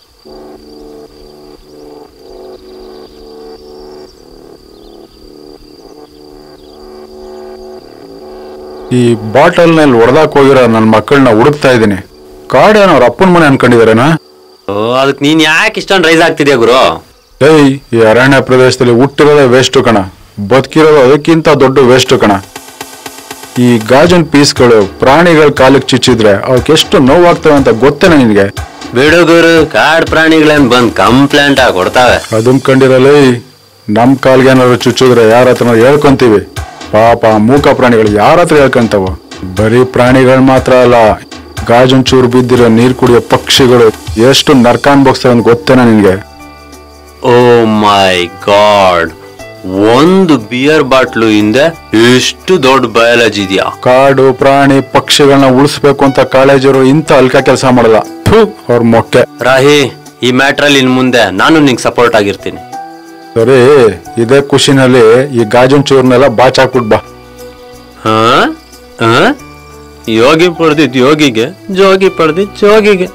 ಈ ಬಾಟಲ್ ನಲ್ಲಿ ಹೊಡೆದಾಕ್ ಹೋಗಿರೋ ನನ್ನ ಮಕ್ಕಳನ್ನ ಹುಡುಕ್ತಾ ಇದ್ದೀನಿ ಕಾಡೇನೋ ಅವ್ರ ಅಪ್ಪನ ಮನೆ ಅನ್ಕೊಂಡಿದಾರೇನಾ ಓ ಅದಕ್ಕೆ ನೀನ್ ಯಾಕೆ ಇಷ್ಟೊಂದು ರೈಸ್ ಆಗ್ತಿದ್ಯಾ ಗುರು ಏಯ್ ಈ ಅರಣ್ಯ ಪ್ರದೇಶದಲ್ಲಿ ಹುಟ್ಟಿರೋದೇ ವೇಸ್ಟ್ ಕಣ ಬದುಕಿರೋದು ಅದಕ್ಕಿಂತ ದೊಡ್ಡ ವೇಸ್ಟ್ ಕಣ ಈ ಗಾಜನ್ ಪೀಸ್ಗಳು ಪ್ರಾಣಿಗಳ ಕಾಲಕ್ಕೆ ಚುಚ್ಚಿದ್ರೆ ಅವಕ್ಕೆ ಎಷ್ಟು ನೋವಾಗ್ತವೆ ಅಂತ ಗೊತ್ತೇನ ನಿನ್ಗೆ ಬಿಡು ಗುರು ಕಾಡ್ ಪ್ರಾಣಿಗಳೇನ್ ಬಂದ್ ಕಂಪ್ಲೇಂಟ್ ಆಗಿ ಕೊಡ್ತಾವೆ ಅದನ್ ಕಂಡಿರಲ್ಲ ನಮ್ ಕಾಲ್ಗೆ ಏನಾದ್ರು ಚುಚ್ಚಿದ್ರೆ ಯಾರ ಹತ್ರ ಹೇಳ್ಕೊಂತೀವಿ ಪಾಪ ಮೂಕ ಪ್ರಾಣಿಗಳು ಯಾರ ಹತ್ರ ಹೇಳ್ಕೊಂತಾವ ಬರೀ ಪ್ರಾಣಿಗಳು ಮಾತ್ರ ಅಲ್ಲ ಗಾಜನ್ ಚೂರು ಬಿದ್ದಿರೋ ನೀರ್ ಕುಡಿಯೋ ಪಕ್ಷಿಗಳು ಎಷ್ಟು ನರ್ಕ ಅನ್ಭೋಗ್ಸ್ತವೆ ಅಂತ ಗೊತ್ತೇನ ನಿನ್ಗೆ ಓ ಮೈ ಗಾಡ್ ಒಂದು ಬಿಯರ್ ಬಾಟ್ಲು ಹಿಂದೆ ಎಷ್ಟು ದೊಡ್ಡ ಬಯಾಲಜಿ ಇದೆಯಾ ಕಾಡು ಪ್ರಾಣಿ ಪಕ್ಷಿಗಳನ್ನ ಉಳಿಸ್ಬೇಕು ಅಂತ ಕಾಲೇಜರು ಇಂಥ ಅಲ್ಕ ಕೆಲಸ ಮಾಡಲ್ಲ ಥು, ಅವ್ರ ಮೊಕ್ಕೆ ರಾಹಿ ಈ ಮ್ಯಾಟ್ರಲ್ಲಿ ಇನ್ ಮುಂದೆ ನಾನು ನಿಂಗೆ ಸಪೋರ್ಟ್ ಆಗಿರ್ತೀನಿ ಸರಿ ಇದೇ ಖುಷಿನಲ್ಲಿ ಈ ಗಾಜನ್ ಚೂರ್ನೆಲ್ಲ ಬಾಚಾಕ್ಬಿಟ್ ಬಾ ಹಾ ಹಾ ಯೋಗಿ ಪಡೆದಿದ್ ಯೋಗಿಗೆ ಜೋಗಿ ಪಡೆದಿದ್ ಜೋಗಿಗೆ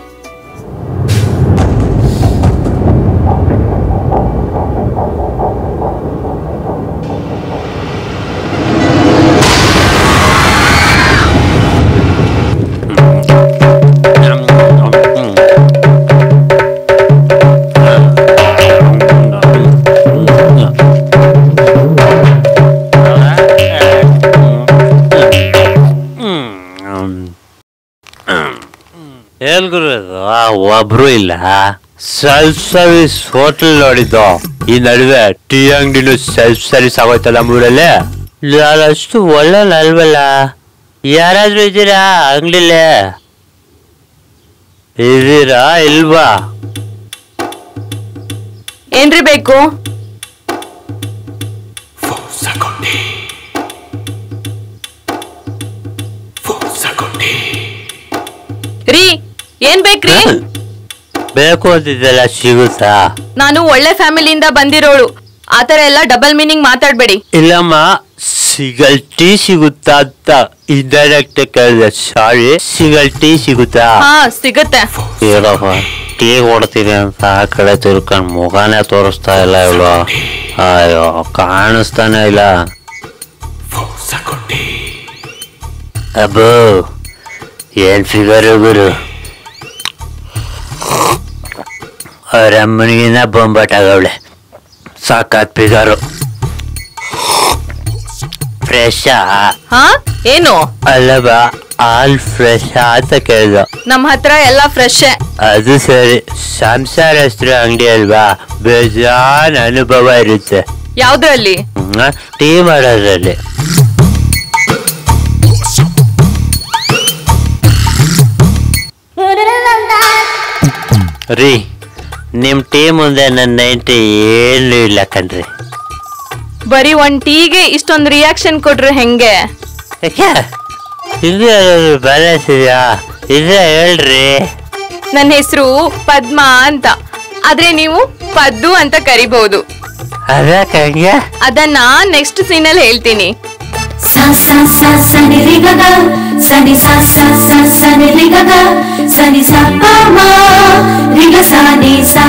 ಏನ್ ಗುರು ಇದು? ಆ, ಒಬ್ರು ಇಲ್ಲ ಸೆಲ್ಫ್ ಸರ್ವಿಸ್ ಹೋಟೆಲ್ ನೋಡಿದ್ದು ಈ ನಡುವೆ ಟೀ ಅಂಗಡಿನೂ ಸೆಲ್ಫ್ ಸರ್ವಿಸ್ ಆಗೋಯ್ತಲ್ಲ ಮೂರಲ್ಲಿ ಅಷ್ಟು ಒಳ್ಳೆ ಅಲ್ವಲ್ಲ ಯಾರಾದ್ರೂ ಇದ್ದೀರಾ ಅಂಗಡಿಲೇ ಇದ್ದೀರಾ ಇಲ್ವಾ ಏನ್ರಿ ಬೇಕು ರೀ ಏನ್ ಬೇಕ್ರಿ ಬೇಕು ಅಂತಿದ್ದೆಲ್ಲ ಸಿಗುತ್ತಾ ನಾನು ಒಳ್ಳೆ ಫ್ಯಾಮಿಲಿಯಿಂದ ಬಂದಿರೋಳು ಆತರ ಎಲ್ಲ ಡಬಲ್ ಮೀನಿಂಗ್ ಮಾತಾಡ್ಬೇಡಿ ಇಲ್ಲಮ್ಮ ಸಿಗಲ್ ಟೀ ಸಿಗುತ್ತಾ ಅಂತ ಇಂಡೈರೆಕ್ಟ್ ಕೇಳಿದೆ ಸಾರಿ ಸಿಗಲ್ ಟೀ ಸಿಗುತ್ತಾ ಹಾ ಸಿಗುತ್ತೆ ಏನಪ್ಪ ಟೀ ಕೊಡ್ತೀನಿ ಅಂತ ಆ ಕಡೆ ತಿರ್ಕೊಂಡು ಮುಖಾನೇ ತೋರಿಸ್ತಾ ಇಲ್ಲ ಇವಳು ಅಯ್ಯೋ ಕಾಣಿಸ್ತಾನೆ ಇಲ್ಲ ಅಬ್ಬೋ ಏನ್ ಫಿಗರ್ ಗುರು ಅವ್ರ ಅಮ್ಮನಿಗಿನ್ನ ಬೊಂಬಾಟಾಗವಳೆ ಸಾಕಾತ್ ಫಿಗರು ಫ್ರೆಶ್ ಹಾ ಏನು ಅಲ್ಲವ ಆಲ್ ಫ್ರೆಶ್ ಅಂತ ಕೇಳ್ದ ನಮ್ ಹತ್ರ ಎಲ್ಲ ಫ್ರೆಶ್ ಅದು ಸರಿ ಸಂಸಾರ ಹೆಸರು ಅಂಗಡಿ ಅಲ್ವಾ ಬೇಜಾನ್ ಅನುಭವ ಇರುತ್ತೆ ಯಾವ್ದ್ರಲ್ಲಿ ಹ್ಮ್, ಟೀ ಮಾಡೋದ್ರಲ್ಲಿ ರೀ ನಿಮ್ ಟೀಮ್ ಮುಂದೆ ನನ್ನ ನೈಂಟಿ ಏನು ಇಲ್ಲ ಕಣ್ರಿ ಬರೀ ಒಂದ್ ಟೀಗೆ ಇಷ್ಟೊಂದು ರಿಯಾಕ್ಷನ್ ಕೊಟ್ರೆ ಹೆಂಗೆ ಇದು ಬ್ಯಾಲೆನ್ಸ್ ಇದೆಯಾ ಇದೇ ಹೇಳ್ರಿ ನನ್ನ ಹೆಸರು ಪದ್ಮಾ ಅಂತ ಆದ್ರೆ ನೀವು ಪದ್ದು ಅಂತ ಕರಿಬಹುದು ಅದಕ್ಕೆ ಅದನ್ನ ನೆಕ್ಸ್ಟ್ ಸೀನಲ್ಲಿ ಹೇಳ್ತೀನಿ sa sa sa sa ni ri ga ga sa ni sa sa sa sa ni ri ga ga sa ni sa pa ma ri ga sa ni sa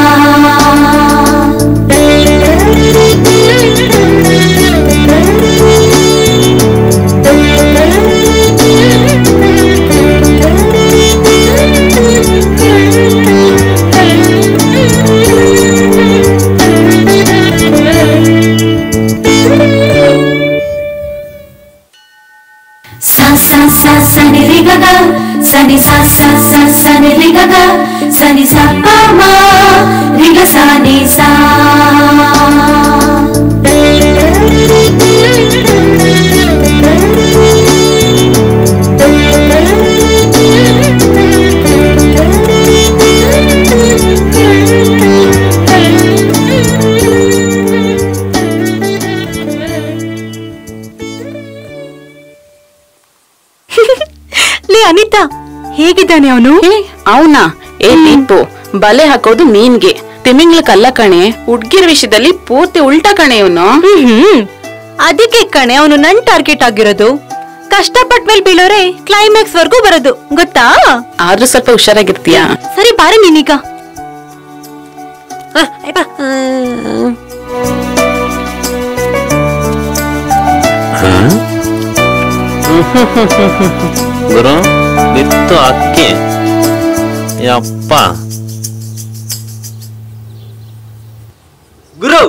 sa sa sa sa ni ri ga ga sa ni sa sa sa sa ni ri ga ga sa ni sa pa ma ri ga sa ni sa ಲೇ ಅನಿತಾ ಹೇಗಿದ್ದಾನೆ ಅವನು ಅವನಾ ಏ ದೀಪು ಬಲೆ ಹಾಕೋದು ನೀನ್ಗೆ ತಿಮಿಂಗ್ಲ ಕಲ್ಲ ಕಣೆ ಹುಡ್ಗಿರ ವಿಷಯದಲ್ಲಿ ಪೂರ್ತಿ ಉಲ್ಟಾ ಕಣೆ ಇವನು ಅದಕ್ಕೆ ಕಣೆ ಅವನು ನನ್ ಟಾರ್ಗೆಟ್ ಆಗಿರೋದು ಕಷ್ಟಪಟ್ಟ ಮೇಲೆ ಬೀಳೋರೆ ಕ್ಲೈಮ್ಯಾಕ್ಸ್ ವರ್ಗೂ ಬರೋದು ಗೊತ್ತಾ ಆದ್ರೂ ಸ್ವಲ್ಪ ಹುಷಾರಾಗಿರ್ತೀಯಾ ಸರಿ ಬಾರ ನೀನೀಗ ಗುರು ಬಿತ್ತು ಅಕ್ಕಿ ಯಪ್ಪ ಗುರು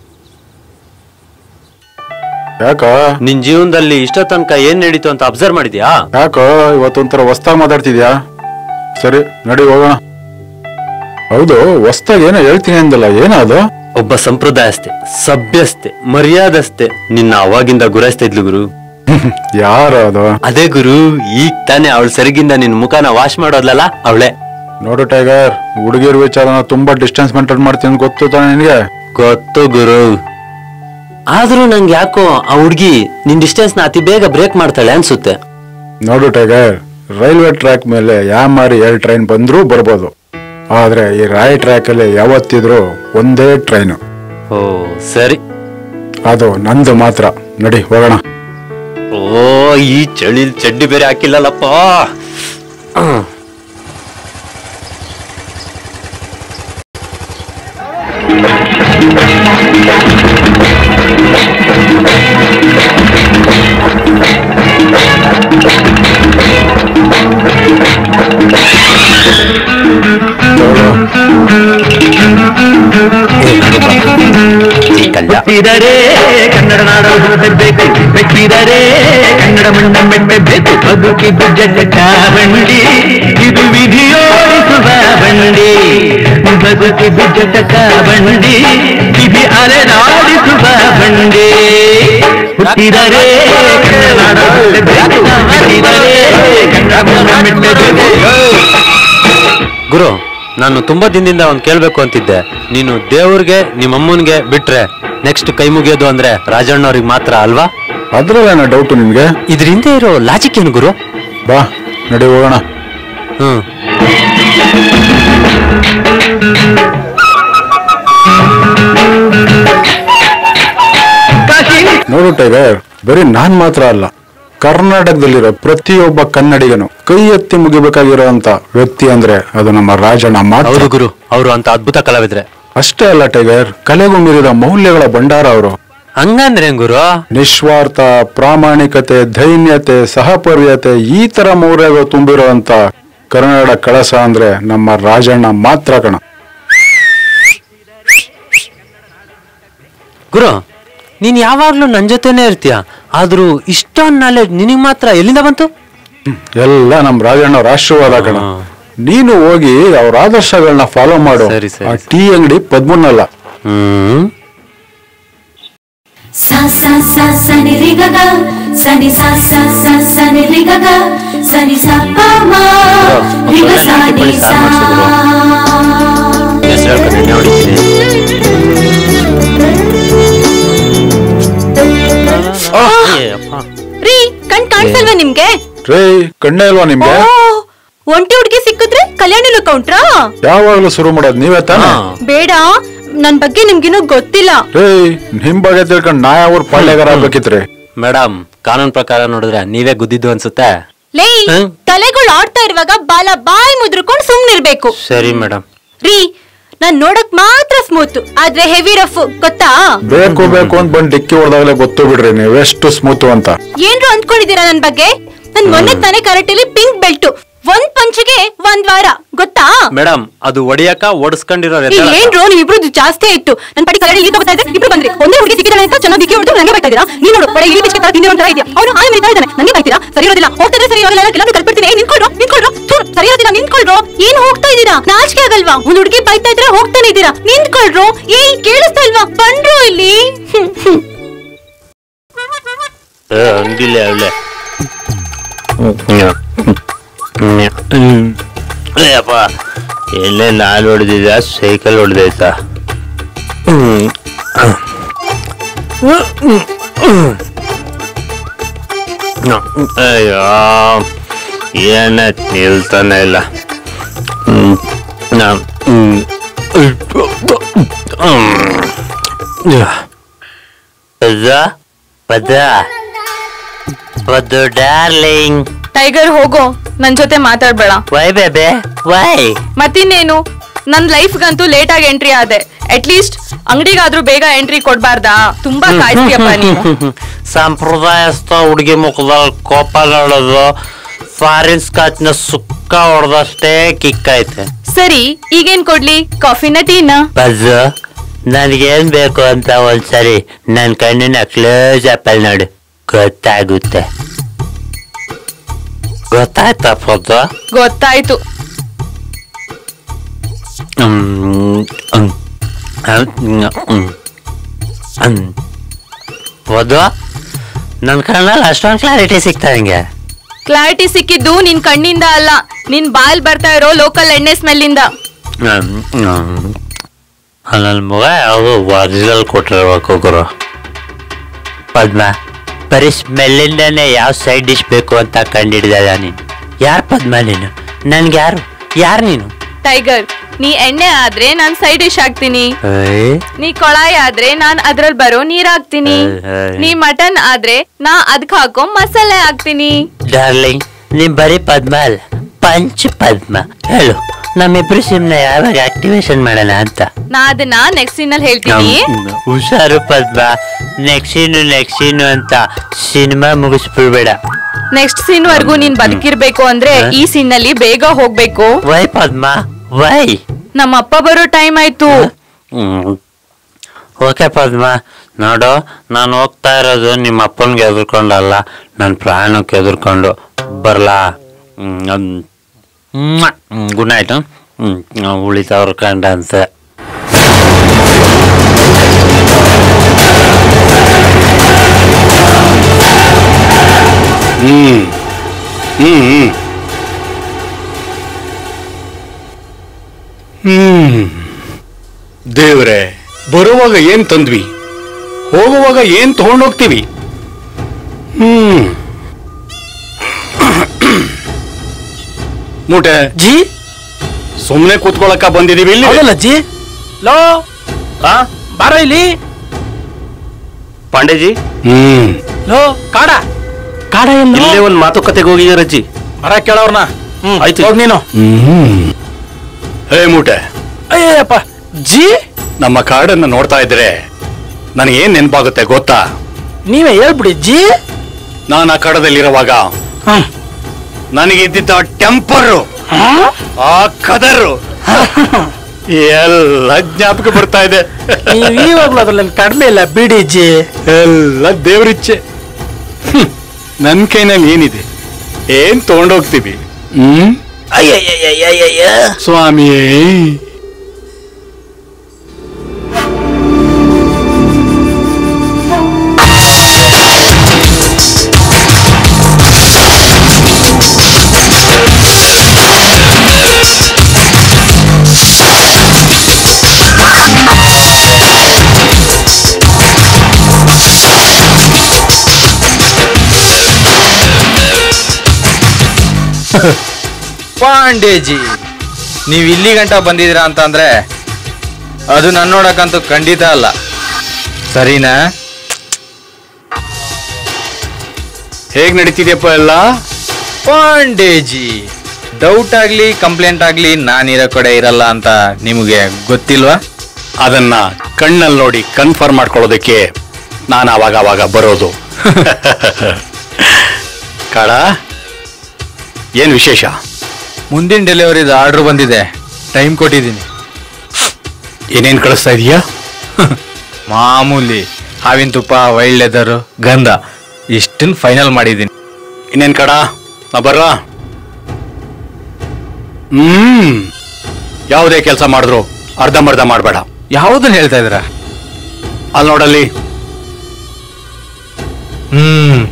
ಯಾಕ ನಿನ್ ಜೀವನದಲ್ಲಿ ಇಷ್ಟೋ ತನಕ ಏನ್ ನಡೀತು ಅಂತ ಅಬ್ಸರ್ವ್ ಮಾಡಿದ್ಯಾ ಯಾಕೋ ಇವತ್ತೊಂಥರ ಹೊಸ್ತಾಗ್ ಮಾತಾಡ್ತಿದ್ಯಾ ಸರಿ ನಡಿ ಹೋಗೋಣ ಹೌದು ಹೊಸ್ತಾಗ್ ಏನೋ ಹೇಳ್ತೀನಿ ಅಂದಲ್ಲ ಏನದು ಒಬ್ಬ ಸಂಪ್ರದಾಯಸ್ಥೆ ಸಭ್ಯಸ್ಥೆ ಮರ್ಯಾದಸ್ಥೆ ನಿನ್ನ ಅವಾಗಿಂದ ಗುರಾಯಿಸ್ತಾ ಇದ್ಲು ಗುರು ಯಾರು ಅದು ಅದೇ ಗುರು ಈಗ ತಾನೇ ಅವಳ ಸರಿಗಿಂದ ನಿನ್ ಮುಖನ ವಾಶ್ ಮಾಡೋದ್ಲಲ್ಲ ಅವಳೆ ನೋಡು ಟೈಗರ್ ಹುಡುಗಿರ್ ವಿಚಾರನ ತುಂಬಾ ಡಿಸ್ಟೆನ್ಸ್ ಮೇಂಟೈನ್ ಮಾಡ್ತೀನಿ ಅಂತ ಗೊತ್ತು ತಾನೆ ನಿನ್ಗೆ ಗೊತ್ತು ಗುರು ಆದ್ರೂ ನಂಗೆ ಯಾಕೋ ಆ ಹುಡ್ಗಿ ನಿನ್ ಡಿಸ್ಟೆನ್ಸ್ ನ ಅತಿ ಬೇಗ ಬ್ರೇಕ್ ಮಾಡ್ತಾಳೆ ಅನ್ಸುತ್ತೆ ನೋಡು ಟೈಗರ್ ರೈಲ್ವೆ ಟ್ರ್ಯಾಕ್ ಮೇಲೆ ಯಾ ಮಾರಿ ಎರಡು ಟ್ರೈನ್ ಬಂದ್ರೂ ಬರ್ಬೋದು ಆದ್ರೆ ಈ ರಾಯ್ ಟ್ರ್ಯಾಕ್ ಅಲ್ಲಿ ಯಾವತ್ತಿದ್ರು ಒಂದೇ ಟ್ರೈನು ಓ ಸರಿ ಅದು ನಂದು ಮಾತ್ರ ನಡಿ ಹೋಗೋಣ ಓ ಈ ಚಳಿಲ್ ಚಡ್ಡಿ ಬೇರೆ ಹಾಕಿಲ್ಲಲ್ಲಪ್ಪ ಹ್ಮ್. ಬೆಟ್ಟಿದರೆ ಕನ್ನಡ ನಾಡ ಹುಟ್ಟಬೇಕು ಬೆಟ್ಟಿದರೆ ಕನ್ನಡ ಮಣ್ಣ ಮೆಟ್ಟಬೇಕು ಬದುಕಿದ್ದು ಜಟಕ ಬಂಡಿ ಇದು ವಿಧಿಯೋಡಿಸುವ ಬಂಡಿ ಬದುಕಿದ್ದು ಜಟಕ ಬಂಡಿ ವಿಧಿ ಅಲೆದಾಡಿಸುವ ಬಂಡಿ ಹುಟ್ಟಿದರೆ ಕನ್ನಡ ನಾಡ ಹುಟ್ಟಬೇಕು ಬೆಟ್ಟಿದರೆ ಕನ್ನಡ ಮಣ್ಣ ಮೆಟ್ಟಬೇಕು ಗುರು ನಾನು ತುಂಬಾ ದಿನದಿಂದ ಅವ್ನ್ ಕೇಳ್ಬೇಕು ಅಂತಿದ್ದೆ ನೀನು ದೇವ್ರಿಗೆ ನಿಮ್ಮ ಅಮ್ಮನ್ಗೆ ಬಿಟ್ರೆ ನೆಕ್ಸ್ಟ್ ಕೈ ಮುಗಿಯೋದು ಅಂದ್ರೆ ರಾಜಣ್ಣವ್ರಿಗೆ ಮಾತ್ರ ಅಲ್ವಾ ಅದ್ರಲ್ಲೇನ ಡೌಟ್ ನಿನ್ಗೆ ಇದ್ರ ಹಿಂದೆ ಇರೋ ಲಾಜಿಕ್ ಏನು ಗುರು ಬಾ ನಡಿ ಹೋಗೋಣ ಹ್ಮ್ ನೋಡು ಟೈಗರ್ ಬರೀ ನಾನ್ ಮಾತ್ರ ಅಲ್ಲ ಕರ್ನಾಟಕದಲ್ಲಿರೋ ಪ್ರತಿಯೊಬ್ಬ ಕನ್ನಡಿಗನು ಕೈ ಎತ್ತಿ ಮುಗಿಬೇಕಾಗಿರೋಂತ ವ್ಯಕ್ತಿ ಅಂದ್ರೆ ಅದು ನಮ್ಮ ರಾಜಣ್ಣ ಮಾತ್ರ ಹೌದು ಗುರು ಅವರು ಅಂತ ಅದ್ಭುತ ಕಲಾವಿದ್ರೆ ಅಷ್ಟೇ ಅಲ್ಲ ಟೈಗರ್ ಕಲೆಗೂ ಮೀರಿದ ಮೌಲ್ಯಗಳ ಭಂಡಾರ ಅವರು ಹಂಗಂದ್ರೆ ಹೆಂಗ್ ಗುರು ನಿಸ್ವಾರ್ಥ ಪ್ರಾಮಾಣಿಕತೆ ದೈನ್ಯತೆ ಸಹಪರ್ಯತೆ ಈ ತರ ಮೌಲ್ಯಗಳು ತುಂಬಿರುವಂತ ಕನ್ನಡ ಕಳಸ ಅಂದ್ರೆ ನಮ್ಮ ರಾಜಣ್ಣ ಮಾತ್ರ ಕಣ ಗುರು ನೀನ್ ಯಾವಾಗ್ಲೂ ನನ್ ಜೊತೆನೆ ಇರ್ತೀಯ ಆದ್ರೂ ಇಷ್ಟೊಂದ್ ನಾಲೆಜ್ ನಿನಗ್ ಮಾತ್ರ ಎಲ್ಲಿಂದ ಬಂತು ಎಲ್ಲ ನಮ್ ರಾಜಣ್ಣ ರಾಷ್ಟ್ರವಾದ ಕಣ ನೀನು ಹೋಗಿ ಅವ್ರ ಆದರ್ಶಗಳನ್ನ ಫಾಲೋ ಮಾಡು ಆ ಟೀ ಅಂಗಡಿ ಪದ್ಮನ್ನಲ್ಲ ಹ್ಮ್ sa sa sa sa ni ri ga ga sa ni sa sa sa sa ni ri ga ga sa ni sa pa ma ri ga sa ni sa ಹೇಳ್ಕೊಂಡು ಎಣ್ಣೆ ಹೊಡಿತೀನಿ ಏ, ಅಪ್ಪ. ರೀ ಕಣ್ ಕಾಣಿಸಲ್ವಾ ನಿಮ್ಗೆ ರೇ ಕಣ್ಣೇ ಇಲ್ವಾ ನಿಮ್ಗೆ ಓ, ಒಂಟಿ ಹುಡುಗಿ ಸಿಕ್ಕಿದ್ರೆ ಕಲ್ಯಾಣಿ ಕೌಂಟ್ರಾ ಯಾವಾಗ್ಲೂ ಶುರು ಮಾಡೋದು ನೀವೇ ತಾನೇ ಬೇಡ ನನ್ ಬಗ್ಗೆ ನಿಮ್ಗಿನ್ನೂ ಗೊತ್ತಿಲ್ಲ ರೇ ನಿಮ್ ಬಗ್ಗೆ ತಿಳ್ಕೊಂಡ್ ನಾ ಯಾವ ಪಾಳ್ಯಗಾರ ಆಗ್ಬೇಕಿತ್ರಿ ಮೇಡಮ್ ಕಾನೂನ್ ಪ್ರಕಾರ ನೋಡಿದ್ರೆ ನೀವೇ ಗುದ್ದಿದ್ದು ಅನ್ಸುತ್ತೆ ಲೇ ಹ್ಮ್? ತಲೆಗಳು ಆಡ್ತಾ ಇರುವಾಗ ಬಾಲ ಬಾಯಿ ಮುದ್ರಕೊಂಡು ಸುಮ್ನಿರ್ಬೇಕು ಸರಿ ಮೇಡಮ್ ರೀ ನಾನ್ ನೋಡಕ್ ಮಾತ್ರ ಸ್ಮೂತ್ ಆದ್ರೆ ಹೆವಿ ರಫ್ ಗೊತ್ತಾ ಬೇಕು ಬೇಕು ಅಂತ ಬಂದ್ ಡಿಕ್ಕಿ ಹೊಡೆದಾಗಲೇ ಗೊತ್ತು ಬಿಡ್ರಿ ನೀವು ಎಷ್ಟು ಸ್ಮೂತ್ ಅಂತ ಏನ್ರು ಅಂದ್ಕೊಂಡಿದೀರಾ ನನ್ ಬಗ್ಗೆ ನನ್ ಮೊನ್ನೆ ತಾನೇ ಕರೆಕ್ಟಲ್ಲಿ ಪಿಂಕ್ ಬೆಲ್ಟ್ ಒಂದ್ ಪಂಚಿಗೆ ಒಂದ್ ವಾರ ಗೊತ್ತಾ ಮೇಡಮ್ ಅದು ಒಡಿಯಕ ಓಡಿಸ್ಕೊಂಡಿರೋ ಏ, ಏನ್ರು ನೀವ್ ಇಬ್ರು ಜಾಸ್ತಿ ಆಯ್ತು ನನ್ ಪಡಿ ಕರಡಿ ಇಲ್ಲಿ ಬರ್ತಾ ಇದ್ರೆ ಇಬ್ರು ಬಂದ್ರಿ ಒಂದೇ ಹುಡುಗಿ ಸಿಕ್ಕಿದಾಳೆ ಅಂತ ಚೆನ್ನಾಗಿ ದಿಕ್ಕಿ ಹೊಡೆದು ನನಗೆ ಬರ್ತಾ ಇದೀರಾ ನೀನ್ ನೋಡು ಬಡ ಇಲ್ಲಿ ಬಿಸ್ಕೆಟ್ ತಿಂದಿರೋ ತರ ಇದೆಯಾ ಅವನು ಆಯ್ ಮರಿತಾ ಇದ್ದಾನೆ ನನಗೆ ಬರ್ತೀರಾ ಸರಿ ಇರೋದಿಲ್ಲ ಹೋಗ್ತಾರೆ ಸರಿ ಇರೋದಿಲ್ಲ ಕೆಲವೊಂದು ಕಲ್ಪಿಡ್ತೀನಿ ಏ ನಿಂತ್ಕೊಳ್ರು ನಿಂತ್ಕೊಳ್ರು ಥು, ಸರಿ ಇರೋದಿಲ್ಲ ನಿಂತ್ಕೊಳ್ರು ಏನ್ ಹೋಗ್ತಾ ಇದ್ದೀರಾ ನಾಚಿಕೆ ಆಗಲ್ವಾ ಒಂದ್ ಹುಡುಗಿ ಬೈತಾ ಇದ್ರೆ ಹೋಗ್ತಾನೆ ಇದ್ದೀರಾ ನಿಂತ್ಕೊಳ್ರು ಏಯ್ ಕೇಳಿಸ್ತಾ ಇಲ್ವಾ ಬಂದ್ರು ಇಲ್ಲಿ ಹ್ಮ್, ಹ್ಮ್. ಅಂಗಿಲ್ಲ ಅವಳೆ ಅಪ್ಪ ಎಲ್ಲೇ ನಾಲ್ ಹೊಡೆದಿದ್ದ ಸೈಕಲ್ ಹೊಡೆದೈತ ಅಯ್ಯೋ ಏನ ನಿಲ್ತಾನೆ ಇಲ್ಲ ಹ್ಮ್. ನಾ- ಹ್ಮ್. ಹ್ಮ್. ಪದ ಪದ ಪದ್ದು ಡಾರ್ಲಿಂಗ್ ಟೈಗರ್ ಹೋಗೋ ನನ್ ಜೊತೆ ಮಾತಾಡ್ಬೇಡ ವೈ ಬೇಬೆ ವೈ ಮತ್ತಿನ್ನೇನು ನನ್ ಲೈಫ್ಗಂತೂ ಲೇಟ್ ಆಗಿ ಎಂಟ್ರಿ ಆದೆ ಅಟ್ ಲೀಸ್ಟ್ ಅಂಗಡಿಗಾದ್ರೂ ಬೇಗ ಎಂಟ್ರಿ ಕೊಡ್ಬಾರ್ದಾ ತುಂಬಾ ಕಾಯ್ತೀಯಪ್ಪ ನೀನು ಸಂಪ್ರದಾಯಸ್ಥ ಹುಡುಗಿ ಮುಖದಲ್ಲಿ ಕೋಪ ನೋಡೋದು ಫಾರಿನ್ ಸ್ಕಾಚ್ನ ಸುಕ್ಕ ಹೊಡೆದಷ್ಟೇ ಕಿಕ್ ಐತೆ ಸರಿ ಈಗೇನ್ ಕೊಡ್ಲಿ ಕಾಫಿನ ಟೀನಾ ಬಜ್ಜು ನನಗೇನ್ ಬೇಕು ಅಂತ ಒಂದ್ಸರಿ ನನ್ ಕಣ್ಣಿನ ಕ್ಲೋಸ್ ಆಪಲ್ ನೋಡು ಗೊತ್ತಾಗುತ್ತೆ ಗೊತ್ತಾಯ್ತಾ ಪದ್ದು ಗೊತ್ತಾಯ್ತು ಹ್ಮ್, ಹ್ಮ್, ಹ್ಮ್, ಹ್ಮ್, ಹ್ಮ್. ಪದ್ದು ನನ್ನ ಕಣ್ಣಲ್ಲಿ ಅಷ್ಟೊಂದು ಕ್ಲಾರಿಟಿ ಸಿಗ್ತಾ ಹಿಂಗೆ ಕ್ಲಾರಿಟಿ ಸಿಕ್ಕಿದ್ದು ನಿನ್ ಕಣ್ಣಿಂದ ಅಲ್ಲ ನಿನ್ ಬಾಯಲ್ ಬರ್ತಾ ಇರೋ ಲೋಕಲ್ ಎಣ್ಣೆ ಸ್ಮೆಲ್ಲಿಂದ ನನ್ನ ಮಗ ಯಾವುದು ಒರಿಜಿನಲ್ ಕೊಟ್ಟಿರ್ಬೇಕು ಗುರು ಪದ್ಮ ಬರೀ ಸ್ಮೆಲ್ಲಿಂದನೇ ಯಾವ ಸೈಡ್ ಡಿಶ್ ಬೇಕು ಅಂತ ಕಂಡಿಡ್ದ ನೀನು ಯಾರು ಪದ್ಮ ನೀನು ನನ್ಗೆ ಯಾರು ಯಾರು ನೀನು ಟೈಗರ್ ನೀ ಎಣ್ಣೆ ಆದ್ರೆ ನಾನ್ ಸೈಡ್ ಡಿಶ್ ಹಾಕ್ತೀನಿ ಏಯ್, ನೀ ಕೊಳಾಯಿ ಆದ್ರೆ ನಾನ್ ಅದ್ರಲ್ಲಿ ಬರೋ ನೀರ್ ಹಾಕ್ತೀನಿ ಏಯ್. ನೀ ಮಟನ್ ಆದ್ರೆ ನಾ ಅದಕ್ ಹಾಕೋ ಮಸಾಲೆ ಹಾಕ್ತೀನಿ ಡಾರ್ಲಿಂಗ್ ನೀನ್ ಬರೀ ಪದ್ಮ ಅಲ್ಲ ಪಂಚ ಪದ್ಮ ಹೇಳು ನಮ್ಮಿಬ್ರು ಸಿಮ್ನ ಯಾವಾಗ ಆಕ್ಟಿವೇಶನ್ ಮಾಡೋಣ ಅಂತ ನಾ ಅದನ್ನ ನೆಕ್ಸ್ಟ್ ಸೀನಲ್ಲಿ ಹೇಳ್ತೀನಿ ಹ್ಮ್, ಹುಷಾರು ಪದ್ಮ ನೆಕ್ಸಿನು ನೆಕ್ಸಿನು ಅಂತ ಸಿನಿಮಾ ಮುಗಿಸ್ಬಿಡ್ಬೇಡ ನೆಕ್ಸ್ಟ್ ಸೀನ್ ವರ್ಗೂ ನೀನ್ ಬದುಕಿರ್ಬೇಕು ಅಂದ್ರೆ ಈ ಸೀನ್ ನಲ್ಲಿ ಬೇಗ ಹೋಗ್ಬೇಕು ವೈ ಪದ್ಮ ವೈ ನಮ್ಮ ಅಪ್ಪ ಬರೋ ಟೈಮ್ ಆಯ್ತು ಹ್ಮ್ ಓಕೆ ಪದ್ಮ ನೋಡು ನಾನು ಹೋಗ್ತಾ ಇರೋದು ನಿಮ್ಮ ಅಪ್ಪನ್ಗೆ ಎದುರ್ಕೊಂಡಲ್ಲ ನನ್ನ ಪ್ರಾಣಕ್ಕೆ ಎದುರ್ಕೊಂಡು ಬರ್ಲಾ ಗುಡ್ ನೈಟ್ ಹ್ಮ್ ಉಳಿತವ್ರ ಕಂಡ ಅಂತ ಹ್ಮ್ ಹ್ಮ್ ಹ್ಮ್ ಹ್ಮ್ ದೇವ್ರೆ ಬರುವಾಗ ಏನ್ ತಂದ್ವಿ ಹೋಗುವಾಗ ಏನ್ ತಗೊಂಡೋಗ್ತೀವಿ ಹ್ಮ್ ಮೂಟೆ ಜಿ ಸುಮ್ನೆ ಕೂತ್ಕೊಳಕ ಬಂದಿದೀವಿ ಇಲ್ಲಿ ಹೌದಲ್ಲ ಜಿ ಲೋ ಆ ಬಾರ ಇಲ್ಲಿ ಪಾಂಡೆಜಿ ಹ್ಮ್ ಲೋ ಕಾಡ ಕಾಡ ಎಲ್ಲ ಇಲ್ಲೇ ಒಂದ್ ಮಾತುಕತೆಗೆ ಹೋಗಿದಾರೆ ಅಜ್ಜಿ ಬರ ಕೇಳವ್ರನ್ನ ಹ್ಮ್ ಆಯ್ತು. ಹೋಗ್ ನೀನು ಹ್ಮ್ ಹೇ ಮೂಟೆ ಅಯ್ಯಪ್ಪ ಜಿ ನಮ್ಮ ಕಾಡನ್ನ ನೋಡ್ತಾ ಇದ್ರೆ ನನಗೇನ್ ನೆನಪಾಗುತ್ತೆ ಗೊತ್ತಾ ನೀವೇ ಹೇಳ್ಬಿಡಿ ಜಿ ನಾನು ಆ ಕಾಡದಲ್ಲಿರುವಾಗ ಹ್ಮ್ ನನಗಿದ್ದಿದ್ದ ಟೆಂಪರ್ ಆ ಕದರು ಎಲ್ಲ ಜ್ಞಾಪಕ ಬರ್ತಾ ಇದೆ ನೀವ್ ಇವಾಗ್ಲೂ ಅದ್ರಲ್ಲಿ ಕಡಿಮೆ ಇಲ್ಲ ಬಿಡಿ ಜಿ ಎಲ್ಲ ದೇವ್ರಿಚ್ಛೆ ಹ್ಮ್. ನನ್ ಕೈನಲ್ಲಿ ಏನಿದೆ ಏನ್ ತಗೊಂಡೋಗ್ತೀವಿ ಹ್ಮ್ ಸ್ವಾಮಿಯೇ ಪಾಂಡೇಜಿ ನೀವು ಇಲ್ಲಿ ಗಂಟ ಬಂದಿದ್ದೀರಾ ಅಂತಂದ್ರೆ ಅದು ನನ್ನ ನೋಡಕ್ಕಂತೂ ಖಂಡಿತ ಅಲ್ಲ ಸರಿನಾ ಹೇಗ್ ನಡೀತಿದ್ಯಪ್ಪ ಎಲ್ಲ ಪಾಂಡೇಜಿ ಡೌಟ್ ಆಗ್ಲಿ ಕಂಪ್ಲೇಂಟ್ ಆಗ್ಲಿ ನಾನಿರೋ ಕಡೆ ಇರಲ್ಲ ಅಂತ ನಿಮಗೆ ಗೊತ್ತಿಲ್ವಾ ಅದನ್ನ ಕಣ್ಣಲ್ಲಿ ನೋಡಿ ಕನ್ಫರ್ಮ್ ಮಾಡ್ಕೊಳ್ಳೋದಕ್ಕೆ ನಾನು ಅವಾಗ ಅವಾಗ ಬರೋದು ಕಾಡ ಏನ್ ವಿಶೇಷ ಮುಂದಿನ ಡೆಲಿವರಿದ ಆರ್ಡರ್ ಬಂದಿದೆ ಟೈಮ್ ಕೊಟ್ಟಿದ್ದೀನಿ ಏನೇನ್ ಕಳಿಸ್ತಾ ಇದೀಯಾ ಮಾಮೂಲಿ ಹಾವಿನ ತುಪ್ಪ ವೈಲ್ಡ್ ಲೆದರ್ ಗಂಧ ಇಷ್ಟನ್ ಫೈನಲ್ ಮಾಡಿದ್ದೀನಿ ಇನ್ನೇನ್ ಕಡ ನಾ ಬರ್ರ ಹ್ಮ್ ಯಾವುದೇ ಕೆಲಸ ಮಾಡಿದ್ರು ಅರ್ಧಂಬರ್ಧ ಮಾಡಬೇಡ ಯಾವುದನ್ನ ಹೇಳ್ತಾ ಇದ್ರ ಅಲ್ಲಿ ನೋಡಲ್ಲಿ ಹ್ಮ್